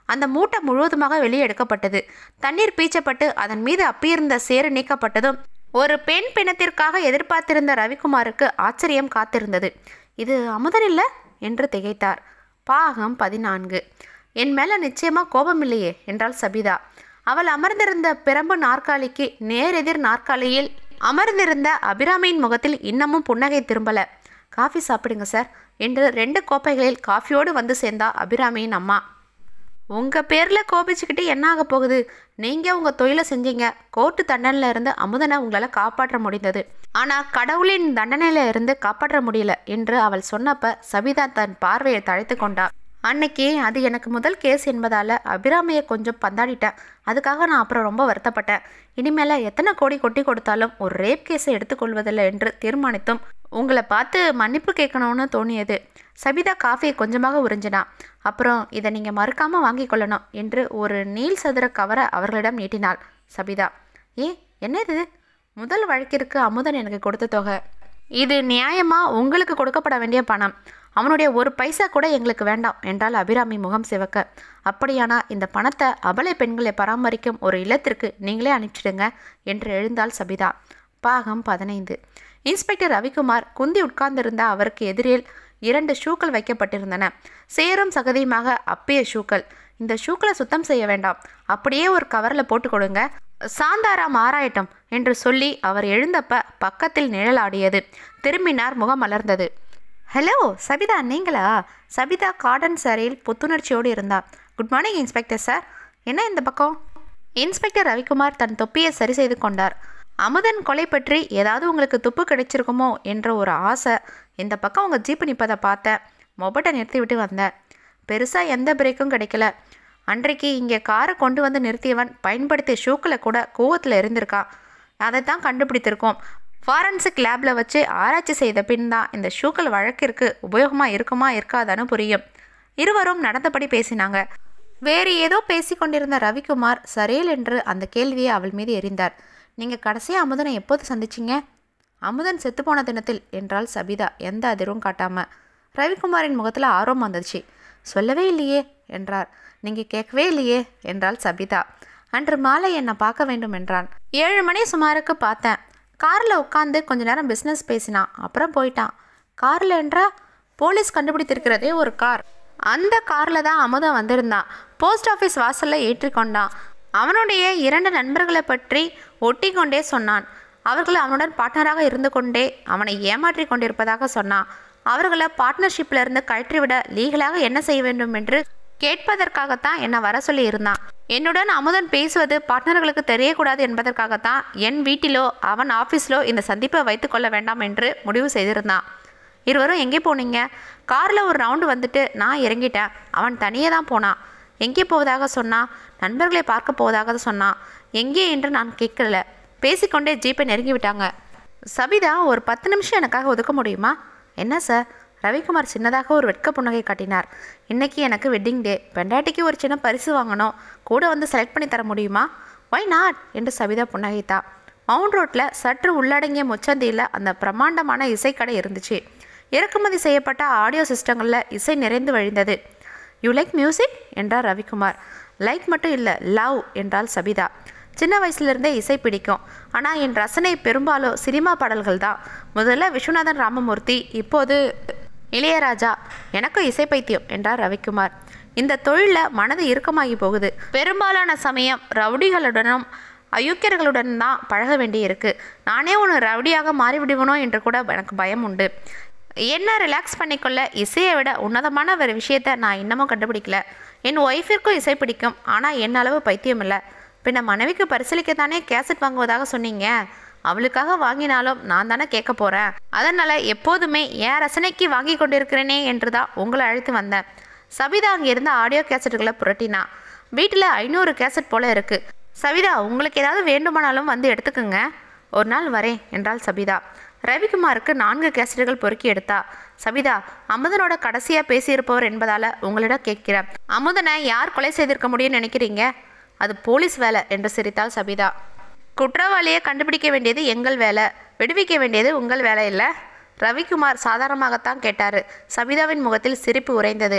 அந்த மூட்டை முழுவதுமாக வெளியே எடுக்கப்பட்டது தண்ணீர் பீச்சப்பட்டு அதன் மீது அப்பியிருந்த சேறு நீக்கப்பட்டதும் ஒரு பெண் பிணத்திற்காக எதிர்பார்த்திருந்த ரவிக்குமாருக்கு ஆச்சரியம் காத்திருந்தது இது அமுதன் இல்ல என்று திகைத்தார் பாகம் பதினான்கு என் மேல நிச்சயமா கோபம் இல்லையே என்றாள் சபிதா அவள் அமர்ந்திருந்த பிரம்பு நாற்காலிக்கு நேரெதிர் நாற்காலியில் அமர்ந்திருந்த அபிராமியின் முகத்தில் இன்னமும் புன்னகை திரும்பல காஃபி சாப்பிடுங்க சார் என்று ரெண்டு கோப்பைகளில் காஃபியோடு வந்து சேர்ந்தா அபிராமியின் அம்மா உங்கள் பேரில் கோபிச்சுக்கிட்டு என்ன ஆக போகுது நீங்கள் உங்கள் தொழிலை செஞ்சீங்க கோர்ட்டு தண்டனையில் இருந்து அமுதனை உங்களால் காப்பாற்ற முடிந்தது ஆனால் கடவுளின் தண்டனையில இருந்து காப்பாற்ற முடியல என்று அவள் சொன்னப்ப சபிதா தன் பார்வையை தழைத்து கொண்டா அன்னைக்கு அது எனக்கு முதல் கேஸ் என்பதால் அபிராமியை கொஞ்சம் பந்தாடிட்டேன் அதுக்காக நான் அப்புறம் ரொம்ப வருத்தப்பட்டேன் இனிமேல் எத்தனை கோடி கொட்டி கொடுத்தாலும் ஒரு ரேப் கேஸை எடுத்துக்கொள்வதில்லை என்று தீர்மானித்தும் உங்களை பார்த்து மன்னிப்பு கேட்கணும்னு தோணியது சபிதா காஃபியை கொஞ்சமாக உறிஞ்சினா அப்புறம் இதை நீங்கள் மறுக்காமல் வாங்கிக் கொள்ளணும் என்று ஒரு நீள் சதுர கவரை அவர்களிடம் நீட்டினாள் சபிதா ஏ என்ன இது முதல் வழக்கிற்கு அமுதன் எனக்கு கொடுத்த தொகை இது நியாயமா உங்களுக்கு கொடுக்கப்பட வேண்டிய பணம் அவனுடைய ஒரு பைசா கூட எங்களுக்கு வேண்டாம் என்றால் அபிராமி முகம் சிவக்க அப்படியானா இந்த பணத்தை அபலை பெண்களை பராமரிக்கும் ஒரு இல்லத்திற்கு நீங்களே அனுப்பிச்சிடுங்க என்று எழுந்தாள் சபிதா பாகம் பதினைந்து இன்ஸ்பெக்டர் ரவிக்குமார் குந்தி உட்கார்ந்திருந்த அவருக்கு எதிரில் இரண்டு ஷூக்கள் வைக்கப்பட்டிருந்தன சேரும் சகதியுமாக அப்பிய ஷூக்கள் இந்த ஷூக்களை சுத்தம் செய்ய வேண்டாம் அப்படியே ஒரு கவரில் போட்டு கொடுங்க சாந்தாராம் ஆராயட்டும் என்று சொல்லி அவர் எழுந்தப்ப பக்கத்தில் நிழலாடியது திரும்பினார் முகம் மலர்ந்தது ஹலோ சபிதா நீங்களா சபிதா கார்டன் சாரியில் புத்துணர்ச்சியோடு இருந்தா குட் மார்னிங் இன்ஸ்பெக்டர் சார் என்ன இந்த பக்கம் இன்ஸ்பெக்டர் ரவிக்குமார் தன் தொப்பியை சரி செய்து கொண்டார் அமுதன் கொலை பற்றி ஏதாவது உங்களுக்கு துப்பு கிடைச்சிருக்குமோ என்ற ஒரு ஆசை இந்த பக்கம் உங்கள் ஜீப்பு நிற்பதை பார்த்தேன் மொபட்டை நிறுத்தி விட்டு வந்தேன் பெருசாக எந்த பிரேக்கும் கிடைக்கல அன்றைக்கு இங்கே காரை கொண்டு வந்து நிறுத்தியவன் பயன்படுத்திய ஷூக்களை கூட கூவத்தில் இருந்திருக்கான் அதை தான் கண்டுபிடித்திருக்கோம் ஃபாரன்சிக் லேபில் வச்சு ஆராய்ச்சி செய்த பின் தான் இந்த ஷூக்கள் வழக்கிற்கு உபயோகமாக இருக்குமா இருக்காதான்னு புரியும் இருவரும் நடந்தபடி பேசினாங்க வேறு ஏதோ பேசிக்கொண்டிருந்த ரவிக்குமார் சரேல் என்று அந்த கேள்வியை அவள் மீது எறிந்தார் நீங்கள் கடைசியாக அமுதனை எப்போது சந்திச்சிங்க அமுதன் செத்துப்போன தினத்தில் என்றாள் சபிதா எந்த அதிர்வும் காட்டாம ரவிக்குமாரின் முகத்தில் ஆர்வம் வந்துச்சு சொல்லவே இல்லையே என்றார் நீங்கள் கேட்கவே இல்லையே என்றாள் சபிதா அன்று மாலை என்னை பார்க்க வேண்டும் என்றான் ஏழு மணி சுமாருக்கு பார்த்தேன் காரில் உட்காந்து கொஞ்ச நேரம் பிஸ்னஸ் பேசினான் அப்புறம் போயிட்டான் காரில் என்றா போலீஸ் கண்டுபிடித்திருக்கிறதே ஒரு கார் அந்த காரில் தான் அமுதம் வந்திருந்தான் போஸ்ட் ஆஃபீஸ் வாசலில் ஏற்றிக்கொண்டான் அவனுடைய இரண்டு நண்பர்களை பற்றி ஒட்டி கொண்டே சொன்னான் அவர்கள் அவனுடன் பார்ட்னராக இருந்து கொண்டே அவனை ஏமாற்றி கொண்டிருப்பதாக சொன்னான் அவர்களை பார்ட்னர்ஷிப்ல இருந்து கழற்றிவிட லீகலாக என்ன செய்ய வேண்டும் என்று கேட்பதற்காகத்தான் என்னை வர சொல்லி இருந்தான் என்னுடன் அமுதன் பேசுவது பார்ட்னர்களுக்கு தெரியக்கூடாது என்பதற்காகத்தான் என் வீட்டிலோ அவன் ஆஃபீஸிலோ இந்த சந்திப்பை வைத்துக்கொள்ள வேண்டாம் என்று முடிவு செய்திருந்தான் இருவரும் எங்கே போனீங்க காரில் ஒரு ரவுண்டு வந்துட்டு நான் இறங்கிட்டேன் அவன் தனியே தான் போனான் எங்கே போவதாக சொன்னான் நண்பர்களை பார்க்க போவதாக சொன்னான் எங்கே என்று நான் கேட்கல பேசிக்கொண்டே ஜீப்பை நெருங்கி விட்டாங்க சபிதா ஒரு பத்து நிமிஷம் எனக்காக ஒதுக்க முடியுமா என்ன சார் ரவிக்குமார் சின்னதாக ஒரு வெட்க புன்னகை காட்டினார் இன்னைக்கு எனக்கு வெட்டிங் டே பெண்டாட்டிக்கு ஒரு சின்ன பரிசு வாங்கணும் கூட வந்து செலக்ட் பண்ணி தர முடியுமா ஒய் நாட் என்று சபிதா புன்னகைத்தா மவுண்ட் ரோட்டில் சற்று உள்ளடங்கிய முச்சந்தியில் அந்த பிரம்மாண்டமான இசைக்கடை இருந்துச்சு இறக்குமதி செய்யப்பட்ட ஆடியோ சிஸ்டங்களில் இசை நிறைந்து வழிந்தது யூ லைக் மியூசிக் என்றார் ரவிக்குமார் லைக் மட்டும் இல்லை லவ் என்றால் சபிதா சின்ன வயசுலேருந்தே இசை பிடிக்கும் ஆனால் என் ரசனை பெரும்பாலும் சினிமா பாடல்கள் தான் முதல்ல விஸ்வநாதன் ராமமூர்த்தி இப்போது இளையராஜா எனக்கும் இசை பைத்தியம் என்றார் ரவிக்குமார் இந்த தொழிலில் மனது இறுக்கமாகி போகுது பெரும்பாலான சமயம் ரவுடிகளுடனும் அயோக்கியர்களுடன் தான் பழக வேண்டியிருக்கு நானே ஒன்று ரவுடியாக மாறிவிடுவனோ என்று கூட எனக்கு பயம் உண்டு என்ன ரிலாக்ஸ் பண்ணிக்கொள்ள இசையை விட உன்னதமான ஒரு விஷயத்தை நான் இன்னமும் கண்டுபிடிக்கல என் ஒய்ஃபிற்கும் இசை பிடிக்கும் ஆனால் என் அளவு பைத்தியம் இல்லை பின்ன மனைவிக்கு பரிசீலிக்கத்தானே கேசட் வாங்குவதாக சொன்னீங்க அவளுக்காக வாங்கினாலும் நான் தானே கேட்க போகிறேன் அதனால் எப்போதுமே என் ரசனைக்கு வாங்கி கொண்டிருக்கிறேனே என்று தான் உங்களை அழைத்து வந்தேன் சபிதா அங்கே இருந்த ஆடியோ கேசட்டுகளை புரட்டினா வீட்டில் ஐநூறு கேசட் போல இருக்குது சபிதா உங்களுக்கு ஏதாவது வேண்டுமானாலும் வந்து எடுத்துக்கோங்க ஒரு நாள் வரேன் என்றாள் சபிதா ரவிக்குமாருக்கு நான்கு கேசட்டுகள் பொறுக்கி எடுத்தா சபிதா அமுதனோட கடைசியாக பேசியிருப்பவர் என்பதால் உங்களிடம் கேட்கிறேன் அமுதனை யார் கொலை செய்திருக்க முடியும்னு நினைக்கிறீங்க அது போலீஸ் வேலை என்று சிரித்தாள் சபிதா குற்றவாளியை கண்டுபிடிக்க வேண்டியது எங்கள் வேலை விடுவிக்க வேண்டியது உங்கள் வேலை இல்லை ரவிக்குமார் சாதாரணமாகத்தான் கேட்டார் சபிதாவின் முகத்தில் சிரிப்பு உறைந்தது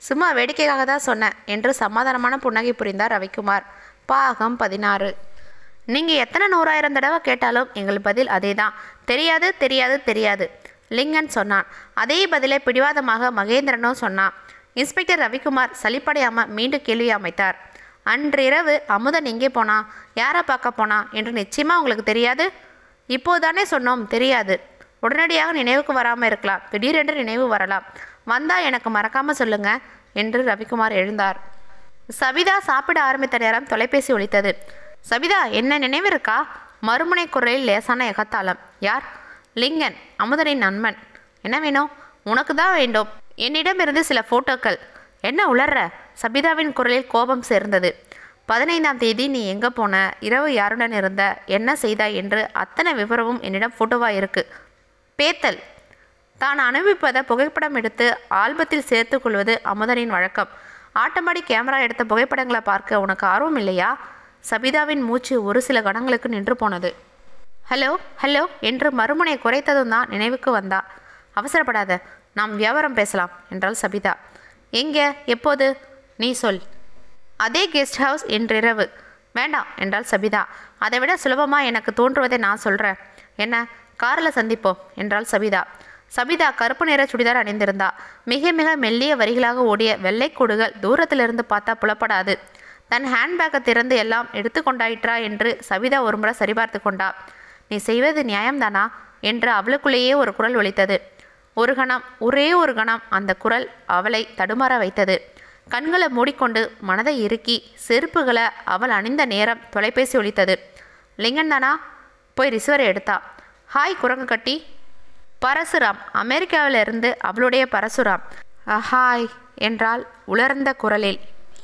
சும்மா வேடிக்கைக்காக தான் சொன்னேன் என்று சமாதானமான புன்னகை புரிந்தார் ரவிக்குமார் பாகம் பதினாறு நீங்கள் எத்தனை நூறாயிரம் தடவை கேட்டாலும் எங்கள் பதில் அதே தான் தெரியாது தெரியாது தெரியாது லிங்கன் சொன்னான் அதே பதிலை பிடிவாதமாக மகேந்திரனும் சொன்னான் இன்ஸ்பெக்டர் ரவிக்குமார் சலிப்படையாமல் மீண்டும் கேள்வி அமைத்தார் அன்றிரவு அமுதன் எங்கே போனா யாரை பார்க்க போனா என்று நிச்சயமாக உங்களுக்கு தெரியாது இப்போதானே சொன்னோம் தெரியாது உடனடியாக நினைவுக்கு வராமல் இருக்கலாம் திடீரென்று நினைவு வரலாம் வந்தா எனக்கு மறக்காம சொல்லுங்க என்று ரவிக்குமார் எழுந்தார் சபிதா சாப்பிட ஆரம்பித்த நேரம் தொலைபேசி ஒலித்தது சபிதா என்ன நினைவு இருக்கா மறுமுனை குரலில் லேசான எகத்தாளம் யார் லிங்கன் அமுதனின் நண்பன் என்ன வேணும் உனக்கு தான் வேண்டும் என்னிடமிருந்து சில போட்டோக்கள் என்ன உளர்ற சபிதாவின் குரலில் கோபம் சேர்ந்தது பதினைந்தாம் தேதி நீ எங்கே போன இரவு யாருடன் இருந்த என்ன செய்தாய் என்று அத்தனை விவரமும் என்னிடம் ஃபோட்டோவாக இருக்கு பேத்தல் தான் அனுபவிப்பதை புகைப்படம் எடுத்து ஆல்பத்தில் சேர்த்துக் கொள்வது அமுதனின் வழக்கம் ஆட்டமாடி கேமரா எடுத்த புகைப்படங்களை பார்க்க உனக்கு ஆர்வம் இல்லையா சபிதாவின் மூச்சு ஒரு சில கணங்களுக்கு நின்று போனது ஹலோ ஹலோ என்று மறுமுனை குறைத்ததும் தான் நினைவுக்கு வந்தா அவசரப்படாத நாம் வியாபாரம் பேசலாம் என்றாள் சபிதா எங்கே எப்போது நீ சொல் அதே கெஸ்ட் ஹவுஸ் இன்றிரவு வேண்டாம் என்றாள் சபிதா அதை விட சுலபமாக எனக்கு தோன்றுவதை நான் சொல்கிறேன் என்ன காரில் சந்திப்போம் என்றாள் சபிதா சபிதா கருப்பு நிற சுடிதார் அணிந்திருந்தா மிக மிக மெல்லிய வரிகளாக ஓடிய வெள்ளைக்கூடுகள் தூரத்திலிருந்து பார்த்தா புலப்படாது தன் ஹேண்ட்பேக்கை திறந்து எல்லாம் எடுத்துக்கொண்டாயிற்றா என்று சபிதா ஒருமுறை சரிபார்த்து கொண்டா நீ செய்வது நியாயம்தானா என்று அவளுக்குள்ளேயே ஒரு குரல் ஒலித்தது ஒரு கணம் ஒரே ஒரு கணம் அந்த குரல் அவளை தடுமாற வைத்தது கண்களை மூடிக்கொண்டு மனதை இறுக்கி செருப்புகளை அவள் அணிந்த நேரம் தொலைபேசி ஒலித்தது லிங்கன் தானா போய் ரிசீவரை எடுத்தா ஹாய் குரங்கு கட்டி பரசுராம் அமெரிக்காவிலிருந்து அவளுடைய பரசுராம் ஹாய் என்றாள் உலர்ந்த குரலில்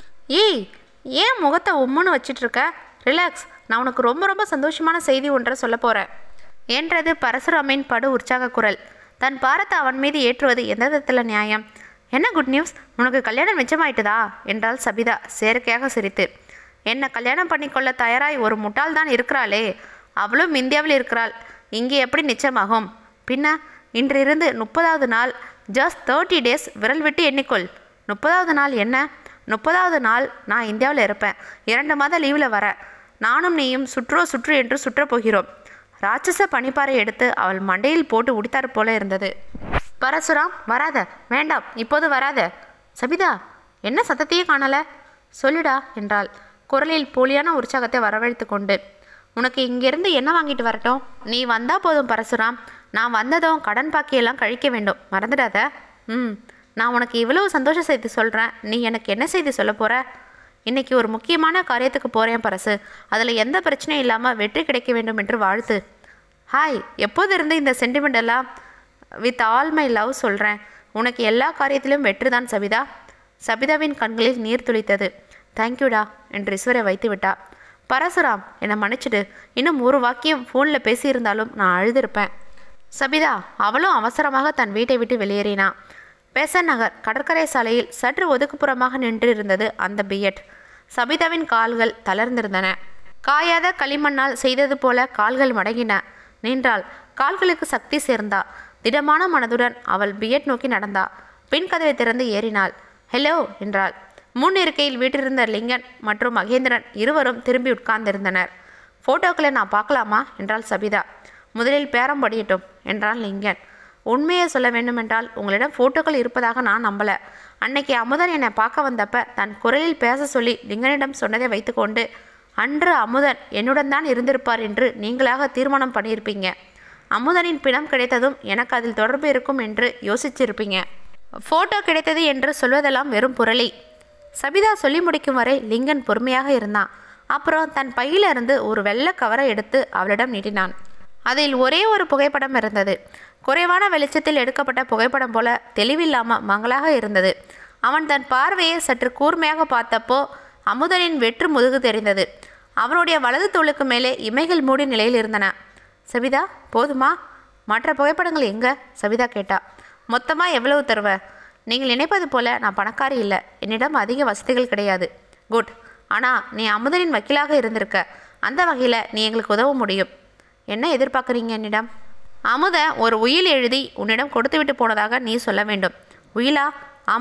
ஏய் ஏன் முகத்தை உம்முன்னு வச்சிட்டு இருக்க ரிலாக்ஸ் நான் உனக்கு ரொம்ப ரொம்ப சந்தோஷமான செய்தி ஒன்றை சொல்ல போகிறேன் என்றது பரசுராமின் படு உற்சாக குரல் தன் பாரத்தை அவன் மீது ஏற்றுவது எந்த விதத்தில் நியாயம் என்ன குட் நியூஸ் உனக்கு கல்யாணம் மிச்சமாயிட்டுதா என்றாள் சபிதா செயற்கையாக சிரித்து என்ன கல்யாணம் பண்ணிக்கொள்ள தயாராய் ஒரு முட்டாள் தான் இருக்கிறாளே அவளும் இந்தியாவில் இருக்கிறாள் இங்கே எப்படி நிச்சயமாகும் பின்ன இன்றிருந்து முப்பதாவது நாள் ஜஸ்ட் தேர்ட்டி டேஸ் விரல் விட்டு எண்ணிக்கொள் முப்பதாவது நாள் என்ன முப்பதாவது நாள் நான் இந்தியாவில் இருப்பேன் இரண்டு மாத லீவில் வரேன் நானும் நீயும் சுற்றோ சுற்று என்று சுற்றப் போகிறோம் ராட்சச பனிப்பாறை எடுத்து அவள் மண்டையில் போட்டு உடித்தார் போல இருந்தது பரசுராம் வராத வேண்டாம் இப்போது வராத சபிதா என்ன சத்தத்தையே காணல சொல்லுடா என்றாள் குரலில் போலியான உற்சாகத்தை வரவழைத்து கொண்டு உனக்கு இங்கிருந்து என்ன வாங்கிட்டு வரட்டும் நீ வந்தா போதும் பரசுராம் நான் வந்ததும் கடன் பாக்கியெல்லாம் கழிக்க வேண்டும் மறந்துடாத ம் நான் உனக்கு இவ்வளவு சந்தோஷ செய்தி சொல்கிறேன் நீ எனக்கு என்ன செய்தி சொல்ல போற இன்னைக்கு ஒரு முக்கியமான காரியத்துக்கு போகிறேன் பரசு அதில் எந்த பிரச்சனையும் இல்லாமல் வெற்றி கிடைக்க வேண்டும் என்று வாழ்த்து ஹாய் எப்போது இருந்து இந்த சென்டிமெண்ட் எல்லாம் வித் ஆல் மை லவ் சொல்கிறேன் உனக்கு எல்லா காரியத்திலும் வெற்றி தான் சபிதா சபிதாவின் கண்களில் நீர் துளித்தது தேங்க்யூடா என்று ஈஸ்வரை வைத்து விட்டா பரசுராம் என்னை மன்னிச்சிடு இன்னும் ஒரு வாக்கியம் ஃபோனில் பேசியிருந்தாலும் நான் அழுதிருப்பேன் சபிதா அவளும் அவசரமாக தன் வீட்டை விட்டு வெளியேறினா பெசன் நகர் கடற்கரை சாலையில் சற்று ஒதுக்குப்புறமாக நின்றிருந்தது அந்த பியட் சபிதாவின் கால்கள் தளர்ந்திருந்தன காயாத களிமண்ணால் செய்தது போல கால்கள் மடங்கின நின்றாள் கால்களுக்கு சக்தி சேர்ந்தா திடமான மனதுடன் அவள் பியட் நோக்கி நடந்தா பின் கதவை திறந்து ஏறினாள் ஹலோ என்றாள் முன் இருக்கையில் வீட்டிருந்த லிங்கன் மற்றும் மகேந்திரன் இருவரும் திரும்பி உட்கார்ந்திருந்தனர் ஃபோட்டோக்களை நான் பார்க்கலாமா என்றாள் சபிதா முதலில் பேரம் படியட்டும் என்றான் லிங்கன் உண்மையை சொல்ல வேண்டுமென்றால் உங்களிடம் ஃபோட்டோக்கள் இருப்பதாக நான் நம்பல அன்னைக்கு அமுதன் என்னை பார்க்க வந்தப்ப தன் குரலில் பேச சொல்லி லிங்கனிடம் சொன்னதை வைத்துக்கொண்டு அன்று அமுதன் என்னுடன் தான் இருந்திருப்பார் என்று நீங்களாக தீர்மானம் பண்ணியிருப்பீங்க அமுதனின் பிணம் கிடைத்ததும் எனக்கு அதில் தொடர்பு இருக்கும் என்று யோசிச்சிருப்பீங்க ஃபோட்டோ கிடைத்தது என்று சொல்வதெல்லாம் வெறும் புரளி சபிதா சொல்லி முடிக்கும் வரை லிங்கன் பொறுமையாக இருந்தான் அப்புறம் தன் பையிலிருந்து ஒரு வெள்ளை கவரை எடுத்து அவளிடம் நீட்டினான் அதில் ஒரே ஒரு புகைப்படம் இருந்தது குறைவான வெளிச்சத்தில் எடுக்கப்பட்ட புகைப்படம் போல தெளிவில்லாம மங்களாக இருந்தது அவன் தன் பார்வையை சற்று கூர்மையாக பார்த்தப்போ அமுதனின் வெற்று முதுகு தெரிந்தது அவனுடைய வலது தோளுக்கு மேலே இமைகள் மூடி நிலையில் இருந்தன சபிதா போதுமா மற்ற புகைப்படங்கள் எங்க சபிதா கேட்டா மொத்தமாக எவ்வளவு தருவ நீங்கள் நினைப்பது போல நான் பணக்காரி இல்லை என்னிடம் அதிக வசதிகள் கிடையாது குட் ஆனால் நீ அமுதனின் வக்கீலாக இருந்திருக்க அந்த வகையில் நீ எங்களுக்கு உதவ முடியும் என்ன எதிர்பார்க்குறீங்க என்னிடம் அமுத ஒரு உயில் எழுதி உன்னிடம் கொடுத்துவிட்டு போனதாக நீ சொல்ல வேண்டும் உயிலா ஆமாம்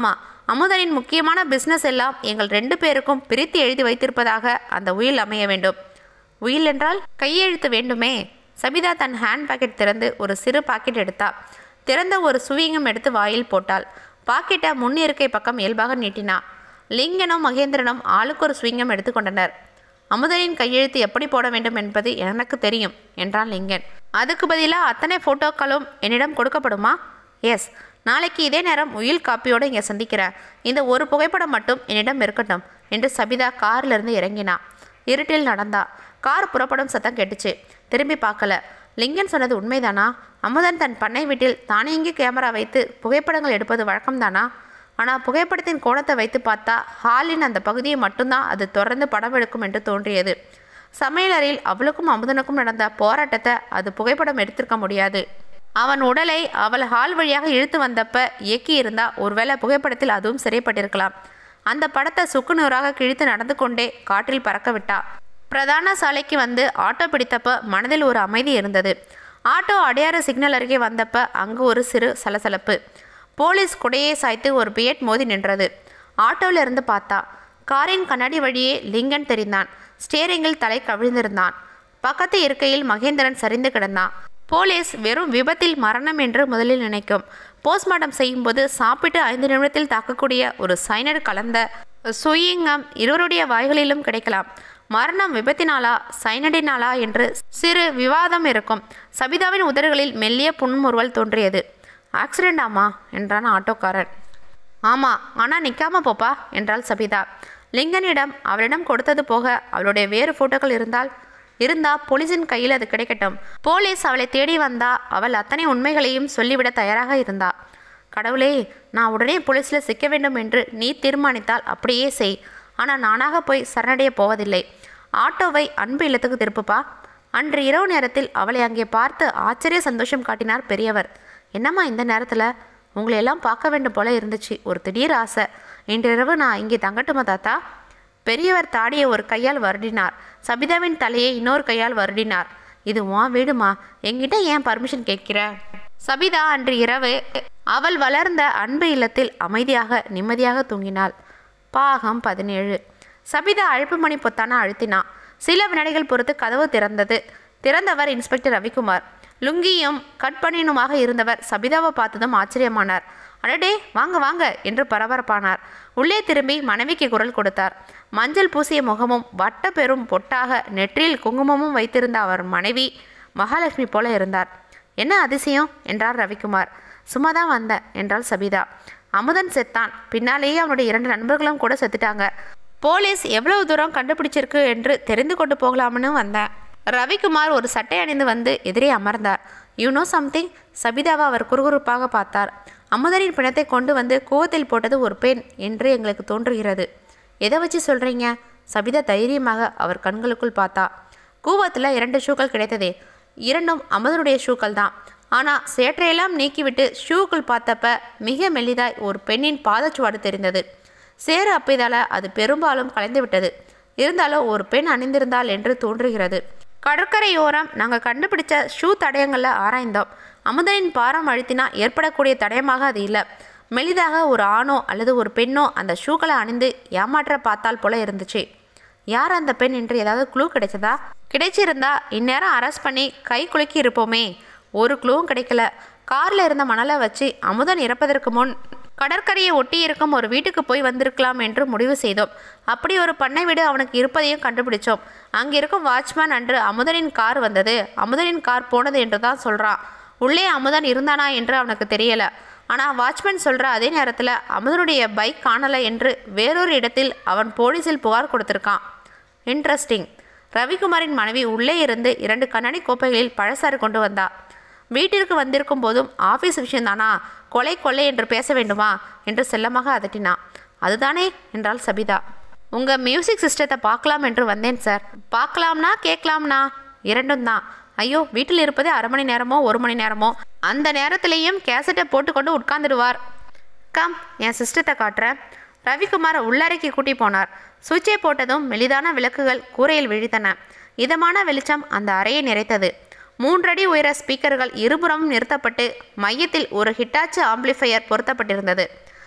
அமுதனின் முக்கியமான பிஸ்னஸ் எல்லாம் எங்கள் ரெண்டு பேருக்கும் பிரித்து எழுதி வைத்திருப்பதாக அந்த உயில் அமைய வேண்டும் உயில் என்றால் கையெழுத்து வேண்டுமே சபிதா தன் ஹேண்ட் பாக்கெட் திறந்து ஒரு சிறு பாக்கெட் எடுத்தா திறந்த ஒரு சுவிங்கம் எடுத்து வாயில் போட்டாள் பாக்கெட்டை முன் இருக்கை பக்கம் இயல்பாக நீட்டினா லிங்கனும் மகேந்திரனும் ஆளுக்கு ஒரு சுவிங்கம் எடுத்துக்கொண்டனர் அமுதனின் கையெழுத்து எப்படி போட வேண்டும் என்பது எனக்கு தெரியும் என்றான் லிங்கன் அதுக்கு பதிலாக அத்தனை ஃபோட்டோக்களும் என்னிடம் கொடுக்கப்படுமா எஸ் நாளைக்கு இதே நேரம் உயில் காப்பியோடு இங்கே சந்திக்கிறேன் இந்த ஒரு புகைப்படம் மட்டும் என்னிடம் இருக்கட்டும் என்று சபிதா காரிலிருந்து இறங்கினா இருட்டில் நடந்தா கார் புறப்படும் சத்தம் கேட்டுச்சு திரும்பி பார்க்கல லிங்கன் சொன்னது உண்மைதானா அமுதன் தன் பண்ணை வீட்டில் தானியங்கி கேமரா வைத்து புகைப்படங்கள் எடுப்பது வழக்கம்தானா ஆனால் புகைப்படத்தின் கோணத்தை வைத்து பார்த்தா ஹாலின் அந்த பகுதியை மட்டும்தான் அது தொடர்ந்து படம் எடுக்கும் என்று தோன்றியது சமையலறையில் அவளுக்கும் அமுதனுக்கும் நடந்த போராட்டத்தை அது புகைப்படம் எடுத்திருக்க முடியாது அவன் உடலை அவள் ஹால் வழியாக இழுத்து வந்தப்ப இயக்கி இருந்தா ஒருவேளை புகைப்படத்தில் அதுவும் சிறைப்பட்டிருக்கலாம் அந்த படத்தை சுக்குநூறாக கிழித்து நடந்து கொண்டே காற்றில் பறக்க விட்டா பிரதான சாலைக்கு வந்து ஆட்டோ பிடித்தப்ப மனதில் ஒரு அமைதி இருந்தது ஆட்டோ அடையாறு சிக்னல் அருகே வந்தப்ப அங்கு ஒரு சிறு சலசலப்பு போலீஸ் குடையை சாய்த்து ஒரு பியட் மோதி நின்றது ஆட்டோவில் இருந்து பார்த்தா காரின் கண்ணாடி வழியே லிங்கன் தெரிந்தான் ஸ்டேரிங்கில் தலை கவிழ்ந்திருந்தான் பக்கத்து இருக்கையில் மகேந்திரன் சரிந்து கிடந்தான் போலீஸ் வெறும் விபத்தில் மரணம் என்று முதலில் நினைக்கும் போஸ்ட்மார்ட்டம் செய்யும்போது சாப்பிட்டு ஐந்து நிமிடத்தில் தாக்கக்கூடிய ஒரு சைனடு கலந்த சுயிங்கம் இருவருடைய வாய்களிலும் கிடைக்கலாம் மரணம் விபத்தினாலா சைனடினாலா என்று சிறு விவாதம் இருக்கும் சபிதாவின் உதடுகளில் மெல்லிய புன்முறுவல் தோன்றியது ஆக்சிடென்ட் ஆமா என்றான் ஆட்டோக்காரன் ஆமா ஆனால் நிற்காம போப்பா என்றாள் சபிதா லிங்கனிடம் அவளிடம் கொடுத்தது போக அவளுடைய வேறு ஃபோட்டோக்கள் இருந்தால் இருந்தா போலீஸின் கையில் அது கிடைக்கட்டும் போலீஸ் அவளை தேடி வந்தா அவள் அத்தனை உண்மைகளையும் சொல்லிவிட தயாராக இருந்தா கடவுளே நான் உடனே போலீஸில் சிக்க வேண்டும் என்று நீ தீர்மானித்தால் அப்படியே செய் ஆனால் நானாக போய் சரணடைய போவதில்லை ஆட்டோவை அன்பு இல்லத்துக்கு திருப்புப்பா அன்று இரவு நேரத்தில் அவளை அங்கே பார்த்து ஆச்சரிய சந்தோஷம் காட்டினார் பெரியவர் என்னம்மா இந்த நேரத்தில் உங்களை எல்லாம் பார்க்க வேண்டும் போல இருந்துச்சு ஒரு திடீர் ஆசை இன்றிரவு நான் இங்கே தங்கட்டுமா தாத்தா பெரியவர் தாடியை ஒரு கையால் வருடினார் சபிதாவின் தலையை இன்னொரு கையால் வருடினார் இது உன் வீடுமா என்கிட்ட ஏன் பர்மிஷன் கேட்கிற சபிதா அன்று இரவு அவள் வளர்ந்த அன்பு இல்லத்தில் அமைதியாக நிம்மதியாக தூங்கினாள் பாகம் பதினேழு சபிதா அழைப்பு மணி பொத்தான அழுத்தினா சில வினாடிகள் பொறுத்து கதவு திறந்தது திறந்தவர் இன்ஸ்பெக்டர் ரவிக்குமார் லுங்கியும் கட்பனியனுமாக இருந்தவர் சபிதாவை பார்த்ததும் ஆச்சரியமானார் அடடே வாங்க வாங்க என்று பரபரப்பானார் உள்ளே திரும்பி மனைவிக்கு குரல் கொடுத்தார் மஞ்சள் பூசிய முகமும் வட்ட பெரும் பொட்டாக நெற்றியில் குங்குமமும் வைத்திருந்த அவர் மனைவி மகாலட்சுமி போல இருந்தார் என்ன அதிசயம் என்றார் ரவிக்குமார் சும்மா தான் வந்தேன் என்றாள் சபிதா அமுதன் செத்தான் பின்னாலேயே அவனுடைய இரண்டு நண்பர்களும் கூட செத்துட்டாங்க போலீஸ் எவ்வளவு தூரம் கண்டுபிடிச்சிருக்கு என்று தெரிந்து கொண்டு போகலாம்னு வந்தேன் ரவிக்குமார் ஒரு சட்டை அணிந்து வந்து எதிரே அமர்ந்தார் யூ நோ சம்திங் சபிதாவை அவர் குறுகுறுப்பாக பார்த்தார் அமுதனின் பிணத்தை கொண்டு வந்து கூவத்தில் போட்டது ஒரு பெண் என்று எங்களுக்கு தோன்றுகிறது எதை வச்சு சொல்கிறீங்க சபிதா தைரியமாக அவர் கண்களுக்குள் பார்த்தா கூவத்தில் இரண்டு ஷூக்கள் கிடைத்ததே இரண்டும் அமுதனுடைய ஷூக்கள் தான் ஆனால் சேற்றையெல்லாம் நீக்கிவிட்டு ஷூக்குள் பார்த்தப்ப மிக மெல்லிதாய் ஒரு பெண்ணின் பாதச்சுவாடு தெரிந்தது சேறு அப்பிதால அது பெரும்பாலும் கலைந்து விட்டது இருந்தாலும் ஒரு பெண் அணிந்திருந்தாள் என்று தோன்றுகிறது கடற்கரையோரம் நாங்கள் கண்டுபிடிச்ச ஷூ தடயங்களில் ஆராய்ந்தோம் அமுதனின் பாரம் அழுத்தினா ஏற்படக்கூடிய தடயமாக அது இல்லை மெலிதாக ஒரு ஆணோ அல்லது ஒரு பெண்ணோ அந்த ஷூக்களை அணிந்து ஏமாற்ற பார்த்தால் போல இருந்துச்சு யார் அந்த பெண் என்று ஏதாவது க்ளூ கிடைச்சதா கிடைச்சிருந்தா இந்நேரம் அரெஸ்ட் பண்ணி கை குலுக்கி இருப்போமே ஒரு க்ளூவும் கிடைக்கல காரில் இருந்த மணலை வச்சு அமுதன் இறப்பதற்கு முன் கடற்கரையை ஒட்டி இருக்கும் ஒரு வீட்டுக்கு போய் வந்திருக்கலாம் என்று முடிவு செய்தோம் அப்படி ஒரு பண்ணை வீடு அவனுக்கு இருப்பதையும் கண்டுபிடிச்சோம் அங்கே இருக்கும் வாட்ச்மேன் அன்று அமுதனின் கார் வந்தது அமுதனின் கார் போனது என்று தான் சொல்கிறான் உள்ளே அமுதன் இருந்தானா என்று அவனுக்கு தெரியல ஆனால் வாட்ச்மேன் சொல்கிற அதே நேரத்தில் அமுதனுடைய பைக் காணலை என்று வேறொரு இடத்தில் அவன் போலீஸில் புகார் கொடுத்துருக்கான் இன்ட்ரெஸ்டிங் ரவிக்குமாரின் மனைவி உள்ளே இருந்து இரண்டு கண்ணாடி கோப்பைகளில் பழசாறு கொண்டு வந்தா வீட்டிற்கு வந்திருக்கும் போதும் ஆஃபீஸ் விஷயம்தானா கொலை கொள்ளை என்று பேச வேண்டுமா என்று செல்லமாக அதட்டினா அதுதானே என்றாள் சபிதா உங்கள் மியூசிக் சிஸ்டத்தை பார்க்கலாம் என்று வந்தேன் சார் பார்க்கலாம்னா கேட்கலாம்னா இரண்டும் தான் ஐயோ வீட்டில் இருப்பதே அரை மணி நேரமோ ஒரு மணி நேரமோ அந்த நேரத்திலேயும் கேசட்டை போட்டுக்கொண்டு உட்கார்ந்துடுவார் கம் என் சிஸ்டத்தை காட்டுறேன் ரவிக்குமார் உள்ளறைக்கு கூட்டி போனார் சுவிட்சை போட்டதும் மெலிதான விளக்குகள் கூரையில் விழித்தன இதமான வெளிச்சம் அந்த அறையை நிறைத்தது மூன்றடி உயர ஸ்பீக்கர்கள் இருபுறமும் நிறுத்தப்பட்டு மையத்தில் ஒரு ஹிட்டாச்சு ஆம்பிளிஃபையர் பொருத்தப்பட்டிருந்தது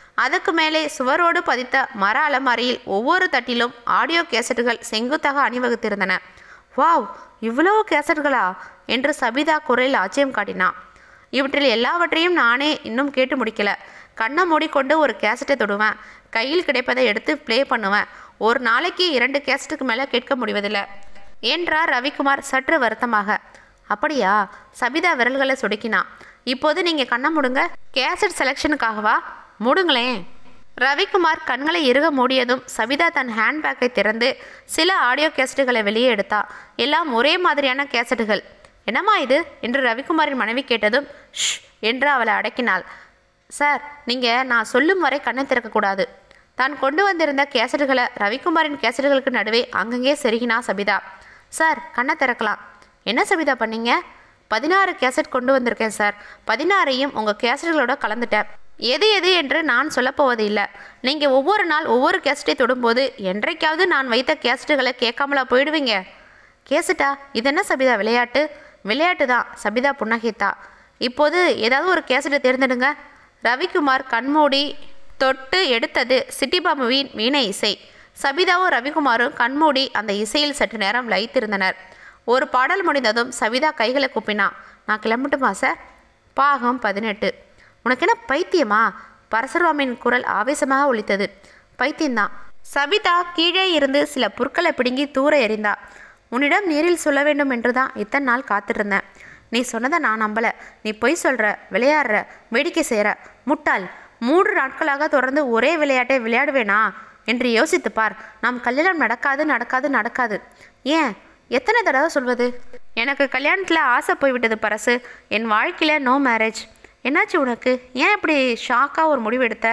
அதுக்கு மேலே சுவரோடு பதித்த மர அலமாரியில் ஒவ்வொரு தட்டிலும் ஆடியோ கேசட்டுகள் செங்குத்தாக அணிவகுத்திருந்தன வாவ் இவ்வளவு கேசட்டுகளா என்று சபிதா குரலில் ஆச்சரியம் காட்டினான் இவற்றில் எல்லாவற்றையும் நானே இன்னும் கேட்டு முடிக்கல கண்ணை மூடிக்கொண்டு ஒரு கேசட்டை தொடுவேன் கையில் கிடைப்பதை எடுத்து ப்ளே பண்ணுவேன் ஒரு நாளைக்கு இரண்டு கேசட்டுக்கு மேலே கேட்க முடிவதில்லை என்றார் ரவிக்குமார் சற்று வருத்தமாக அப்படியா சபிதா விரல்களை சொடுக்கினான் இப்போது நீங்கள் கண்ணை மூடுங்க கேசட் செலெக்ஷனுக்காகவா மூடுங்களேன் ரவிக்குமார் கண்களை இறுக மூடியதும் சபிதா தன் ஹேண்ட்பேக்கை திறந்து சில ஆடியோ கேசட்டுகளை வெளியே எடுத்தா எல்லாம் ஒரே மாதிரியான கேசட்டுகள் என்னம்மா இது என்று ரவிக்குமாரின் மனைவி கேட்டதும் ஷ் என்று அவளை அடக்கினாள் சார் நீங்கள் நான் சொல்லும் வரை கண்ணை திறக்கக்கூடாது தான் கொண்டு வந்திருந்த கேசட்டுகளை ரவிக்குமாரின் கேசட்டுகளுக்கு நடுவே அங்கங்கே செருகினா சபிதா சார் கண்ணை திறக்கலாம் என்ன சபிதா பண்ணீங்க பதினாறு கேசட் கொண்டு வந்திருக்கேன் சார் பதினாறையும் உங்கள் கேசட்டுகளோட கலந்துட்டேன் எது எது என்று நான் சொல்லப்போவது இல்லை நீங்கள் ஒவ்வொரு நாள் ஒவ்வொரு கேசட்டை தொடும்போது என்றைக்காவது நான் வைத்த கேசட்டுகளை கேட்காமலா போயிடுவீங்க கேசட்டா இது என்ன சபிதா விளையாட்டு விளையாட்டு தான் சபிதா புன்னகித்தா இப்போது ஏதாவது ஒரு கேசட்டை தேர்ந்தெடுங்க ரவிக்குமார் கண்மூடி தொட்டு எடுத்தது சிட்டி பாம்புவின் வீணை இசை சபிதாவும் ரவிக்குமாரும் கண்மூடி அந்த இசையில் சற்று நேரம் லயித்திருந்தனர் ஒரு பாடல் முடிந்ததும் சபிதா கைகளை கூப்பினா நான் கிளம்பட்டுமா சார் பாகம் பதினெட்டு உனக்கு என்ன பைத்தியமா பரசுராமின் குரல் ஆவேசமாக ஒலித்தது பைத்தியம்தான் சபிதா கீழே இருந்து சில புற்களை பிடுங்கி தூர எறிந்தா உன்னிடம் நேரில் சொல்ல வேண்டும் என்று தான் இத்தனை நாள் காத்திருந்தேன் நீ சொன்னதை நான் நம்பல நீ பொய் சொல்ற விளையாடுற வேடிக்கை செய்கிற முட்டாள் மூன்று நாட்களாக தொடர்ந்து ஒரே விளையாட்டை விளையாடுவேனா என்று யோசித்து பார் நம் கல்யாணம் நடக்காது நடக்காது நடக்காது ஏன் எத்தனை தடவை சொல்வது எனக்கு கல்யாணத்தில் ஆசை போய்விட்டது பரசு என் வாழ்க்கையில் நோ மேரேஜ் என்னாச்சு உனக்கு ஏன் இப்படி ஷாக்காக ஒரு முடிவு எடுத்த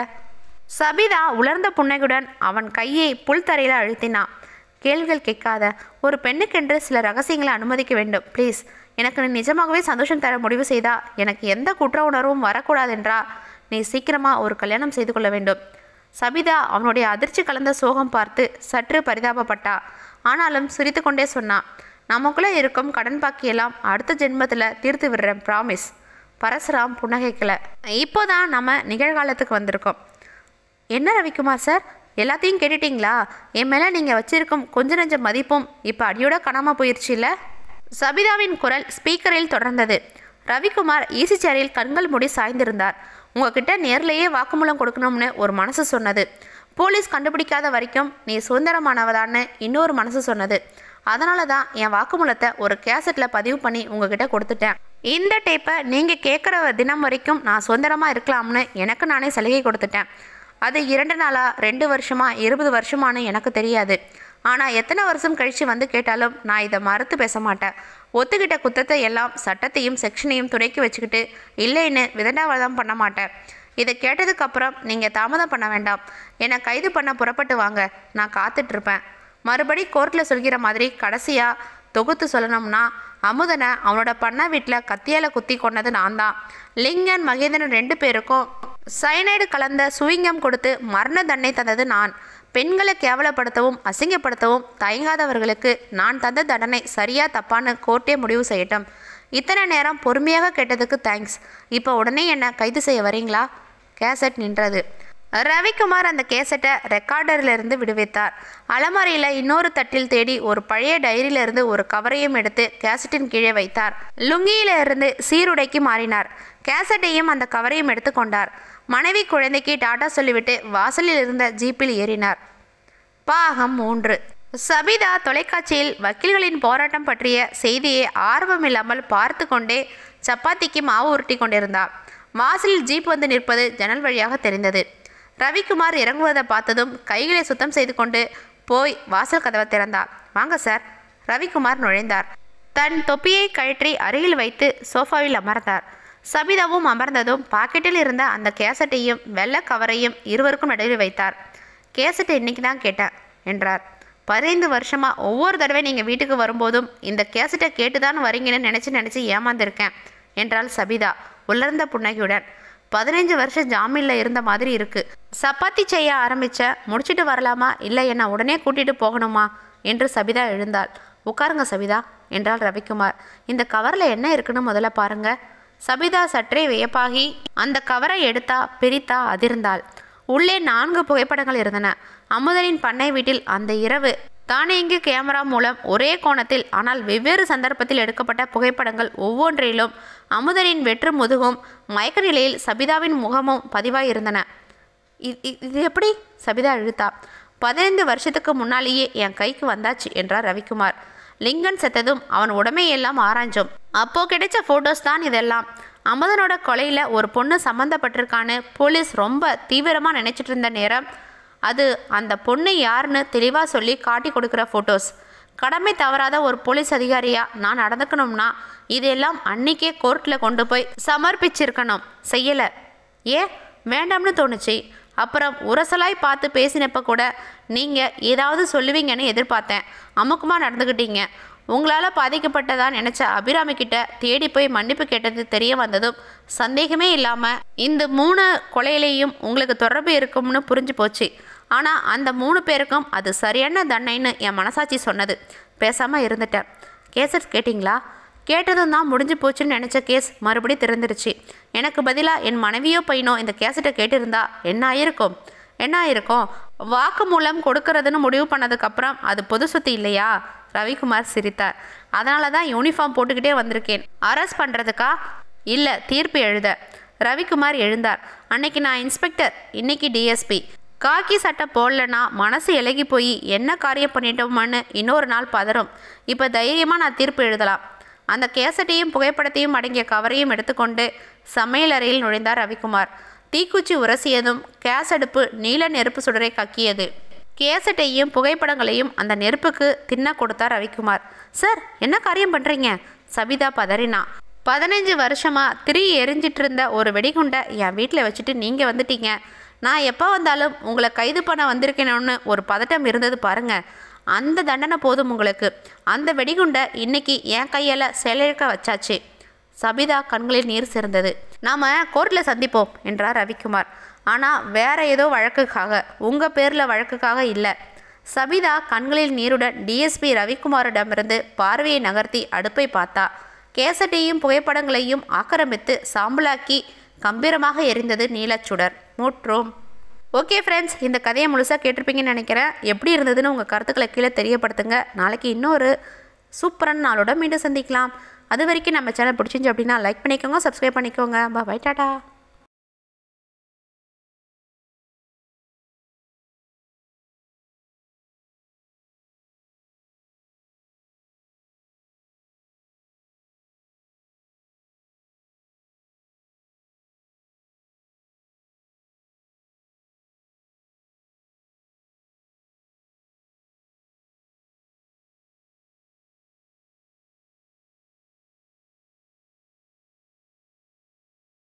சபிதா உலர்ந்த புன்னகையுடன் அவன் கையை புல்தரையில் அழுத்தினான் கேள்விகள் கேட்காத ஒரு பெண்ணுக்கென்று சில ரகசியங்களை அனுமதிக்க வேண்டும் ப்ளீஸ் எனக்கு நீ நிஜமாகவே சந்தோஷம் தர முடிவு செய்தா எனக்கு எந்த குற்ற உணர்வும் வரக்கூடாதென்றா நீ சீக்கிரமாக ஒரு கல்யாணம் செய்து கொள்ள வேண்டும் சபிதா அவனுடைய அதிர்ச்சி கலந்த சோகம் பார்த்து சற்று பரிதாபப்பட்டா ஆனாலும் சிரித்துக்கொண்டே சொன்னான் நமக்குள்ளே இருக்கும் கடன் பாக்கியெல்லாம் அடுத்த ஜென்மத்தில் தீர்த்து விடுறேன் ப்ராமிஸ் பரசுராம் புன்னகைக்கல இப்போதான் நம்ம நிகழ்காலத்துக்கு வந்திருக்கோம் என்ன ரவிக்குமார் சார் எல்லாத்தையும் கேட்டுட்டீங்களா என் மேலே நீங்கள் வச்சிருக்கும் கொஞ்ச நெஞ்ச மதிப்பும் இப்போ அடியோட காணாமல் போயிடுச்சு இல்லை சபிதாவின் குரல் ஸ்பீக்கரில் தொடர்ந்தது ரவிக்குமார் ஈசி சேரில் கண்கள் மூடி சாய்ந்திருந்தார் உங்ககிட்ட நேர்லேயே வாக்குமூலம் கொடுக்கணும்னு ஒரு மனசு சொன்னது போலீஸ் கண்டுபிடிக்காத வரைக்கும் நீ சுதந்திரமானவதான்னு இன்னொரு மனசு சொன்னது அதனால தான் என் வாக்குமூலத்தை ஒரு கேசட்டில் பதிவு பண்ணி உங்ககிட்ட கொடுத்துட்டேன் இந்த டேப்பை நீங்கள் கேட்குற தினம் வரைக்கும் நான் சுதந்திரமாக இருக்கலாம்னு எனக்கு நானே சலுகை கொடுத்துட்டேன் அது இரண்டு நாளா ரெண்டு வருஷமா இருபது வருஷமானு எனக்கு தெரியாது ஆனால் எத்தனை வருஷம் கழித்து வந்து கேட்டாலும் நான் இதை மறுத்து பேச மாட்டேன் ஒத்துக்கிட்ட குத்தத்தை எல்லாம் சட்டத்தையும் செக்ஷனையும் துடைக்கி வச்சுக்கிட்டு இல்லைன்னு விதண்டாவதம் பண்ண மாட்டேன் இதை கேட்டதுக்கப்புறம் நீங்கள் தாமதம் பண்ண வேண்டாம் என்னை கைது பண்ண புறப்பட்டு வாங்க நான் காத்துட்ருப்பேன் மறுபடி கோர்ட்டில் சொல்கிற மாதிரி கடைசியாக தொகுத்து சொல்லணும்னா அமுதனை அவனோட பண்ண வீட்டில் கத்தியால் குத்தி கொன்னது நான் தான் லிங்கன் மகேந்திரன் ரெண்டு பேருக்கும் சயனைடு கலந்த சுவிங்கம் கொடுத்து மரண தண்டனை தந்தது நான் பெண்களை கேவலப்படுத்தவும் அசிங்கப்படுத்தவும் தயங்காதவர்களுக்கு நான் தந்த தண்டனை சரியா தப்பான்னு கோர்ட்டே முடிவு செய்யட்டும் இத்தனை நேரம் பொறுமையாக கேட்டதுக்கு தேங்க்ஸ் இப்போ உடனே என்ன கைது செய்ய வரீங்களா கேசட் நின்றது ரவிக்குமார் அந்த கேசட்டை ரெக்கார்டரிலிருந்து விடுவித்தார் அலமாரியில் இன்னொரு தட்டில் தேடி ஒரு பழைய டைரியிலிருந்து ஒரு கவரையும் எடுத்து கேசட்டின் கீழே வைத்தார் லுங்கியிலிருந்து சீருடைக்கு மாறினார் கேசட்டையும் அந்த கவரையும் எடுத்துக்கொண்டார் மனைவி குழந்தைக்கு டாட்டா சொல்லிவிட்டு வாசலில் இருந்த ஜீப்பில் ஏறினார் பாகம் மூன்று சபிதா தொலைக்காட்சியில் வக்கீல்களின் போராட்டம் பற்றிய செய்தியை ஆர்வமில்லாமல் பார்த்து கொண்டே சப்பாத்திக்கு மாவு உருட்டி கொண்டிருந்தார் வாசலில் ஜீப் வந்து நிற்பது ஜன்னல் வழியாக தெரிந்தது ரவிக்குமார் இறங்குவதை பார்த்ததும் கைகளை சுத்தம் செய்து கொண்டு போய் வாசல் கதவை திறந்தார் வாங்க சார் ரவிக்குமார் நுழைந்தார் தன் தொப்பியை கழற்றி அருகில் வைத்து சோஃபாவில் அமர்ந்தார் சபிதாவும் அமர்ந்ததும் பாக்கெட்டில் இருந்த அந்த கேசட்டையும் வெள்ளை கவரையும் இருவருக்கும் நடுவில் வைத்தார் கேசட்டை இன்னைக்கு தான் கேட்டேன் என்றார் பதினைந்து வருஷமா ஒவ்வொரு தடவை நீங்கள் வீட்டுக்கு வரும்போதும் இந்த கேசட்டை கேட்டு தான் வரீங்கன்னு நினச்சி நினச்சி ஏமாந்திருக்கேன் என்றாள் சபிதா உலர்ந்த புன்னகையுடன் பதினைஞ்சு வருஷம் ஜாமீனில் இருந்த மாதிரி இருக்கு சப்பாத்தி செய்ய ஆரம்பிச்ச முடிச்சிட்டு வரலாமா இல்லை என்ன உடனே கூட்டிட்டு போகணுமா என்று சபிதா எழுந்தாள் உட்காருங்க சபிதா என்றாள் ரவிக்குமார் இந்த கவரில் என்ன இருக்குன்னு முதல்ல பாருங்க சபிதா சற்றே வியப்பாகி அந்த கவரை எடுத்தா பிரித்தா அதிர்ந்தாள் உள்ளே நான்கு புகைப்படங்கள் இருந்தன அமுதனின் பண்ணை வீட்டில் அந்த இரவு தானியங்கி கேமரா மூலம் ஒரே கோணத்தில் ஆனால் வெவ்வேறு சந்தர்ப்பத்தில் எடுக்கப்பட்ட புகைப்படங்கள் ஒவ்வொன்றிலும் அமுதனின் வெற்று முதுகும் மயக்க நிலையில் சபிதாவின் முகமும் பதிவாயிருந்தன இ- இ- இது எப்படி சபிதா இழுத்தா பதினைந்து வருஷத்துக்கு முன்னாலேயே என் கைக்கு வந்தாச்சு என்றார் ரவிக்குமார் லிங்கன் செத்ததும் அவன் உடமையெல்லாம் ஆராய்ஞ்சோம் அப்போ கிடைச்ச ஃபோட்டோஸ் தான் இதெல்லாம் அமுதனோட கொலையில் ஒரு பொண்ணு சம்மந்தப்பட்டிருக்கான்னு போலீஸ் ரொம்ப தீவிரமாக நினைச்சிட்டு இருந்த நேரம் அது அந்த பொண்ணு யாருன்னு தெளிவாக சொல்லி காட்டி கொடுக்குற ஃபோட்டோஸ் கடமை தவறாத ஒரு போலீஸ் அதிகாரியா நான் நடந்துக்கணும்னா இதெல்லாம் அன்னைக்கே கோர்ட்டில் கொண்டு போய் சமர்ப்பிச்சிருக்கணும் செய்யலை ஏன் வேண்டாம்னு தோணுச்சு அப்புறம் உரசலாய் பார்த்து பேசினப்ப கூட நீங்கள் ஏதாவது சொல்லுவீங்கன்னு எதிர்பார்த்தேன் அமுக்கமாக நடந்துக்கிட்டீங்க உங்களால் பாதிக்கப்பட்டதா நினச்ச அபிராமி கிட்ட தேடி போய் மன்னிப்பு கேட்டது தெரிய வந்ததும் சந்தேகமே இல்லாமல் இந்த மூணு கொலையிலையும் உங்களுக்கு தொடர்பு இருக்கும்னு புரிஞ்சு போச்சு ஆனால் அந்த மூணு பேருக்கும் அது சரியான தண்டனைன்னு என் மனசாட்சி சொன்னது பேசாமல் இருந்துட்டேன் கேசட் கேட்டிங்களா கேட்டதும் தான் முடிஞ்சு போச்சுன்னு நினச்ச கேஸ் மறுபடியும் திறந்துருச்சு எனக்கு பதிலாக என் மனைவியோ பையனோ இந்த கேசட்டை கேட்டிருந்தா என்ன ஆயிருக்கும் என்ன ஆயிருக்கும் வாக்கு மூலம் கொடுக்கறதுன்னு முடிவு பண்ணதுக்கப்புறம் அது பொது சொத்து இல்லையா ரவிக்குமார் சிரித்தார் அதனால தான் யூனிஃபார்ம் போட்டுக்கிட்டே வந்திருக்கேன் அரெஸ்ட் பண்ணுறதுக்கா இல்லை தீர்ப்பு எழுத ரவிக்குமார் எழுந்தார் அன்னைக்கு நான் இன்ஸ்பெக்டர் இன்னைக்கு டிஎஸ்பி காக்கி சட்டை போடலனா மனசு இலகி போய் என்ன காரியம் பண்ணிட்டோமான்னு இன்னொரு நாள் பதறும் இப்போ தைரியமாக நான் தீர்ப்பு எழுதலாம் அந்த கேசட்டையும் புகைப்படத்தையும் அடங்கிய கவரையும் எடுத்துக்கொண்டு சமையலறையில் நுழைந்தார் ரவிக்குமார் தீக்குச்சி உரசியதும் கேஸ் அடுப்பு நீல நெருப்பு சுடரை கக்கியது கேசட்டையும் புகைப்படங்களையும் அந்த நெருப்புக்கு தின்ன கொடுத்தார் ரவிக்குமார் சார் என்ன காரியம் பண்ணுறீங்க சபிதா பதறினா பதினஞ்சு வருஷமா திரி எரிஞ்சிட்டு இருந்த ஒரு வெடிகுண்டை என் வீட்டில் வச்சுட்டு நீங்கள் வந்துட்டீங்க நான் எப்போ வந்தாலும் உங்களை கைது பண்ண வந்திருக்கேனோன்னு ஒரு பதட்டம் இருந்தது பாருங்க அந்த தண்டனை போதும் உங்களுக்கு அந்த வெடிகுண்டை இன்னைக்கு என் கையால் செயலிழக்க வச்சாச்சு சபிதா கண்களில் நீர் சேர்ந்தது நாம கோர்ட்டில் சந்திப்போம் என்றார் ரவிக்குமார் ஆனால் வேற ஏதோ வழக்குக்காக உங்கள் பேரில் வழக்குக்காக இல்லை சபிதா கண்களில் நீருடன் டிஎஸ்பி ரவிக்குமாரிடமிருந்து பார்வையை நகர்த்தி அடுப்பை பார்த்தா கேசட்டையும் புகைப்படங்களையும் ஆக்கிரமித்து சாம்பலாக்கி கம்பீரமாக எரிந்தது நீலச்சுடர் முற்றும் ஓகே ஃப்ரெண்ட்ஸ் இந்த கதையை முழுசாக கேட்டிருப்பீங்கன்னு நினைக்கிறேன் எப்படி இருந்ததுன்னு உங்கள் கருத்துக்களை கீழே தெரியப்படுத்துங்க நாளைக்கு இன்னொரு சூப்பரான நாளோட மீண்டும் சந்திக்கலாம் அது வரைக்கும் நம்ம சேனல் பிடிச்சிருந்துச்சு அப்படின்னா லைக் பண்ணிக்கோங்க சப்ஸ்கிரைப் பண்ணிக்கோங்க பை டாடா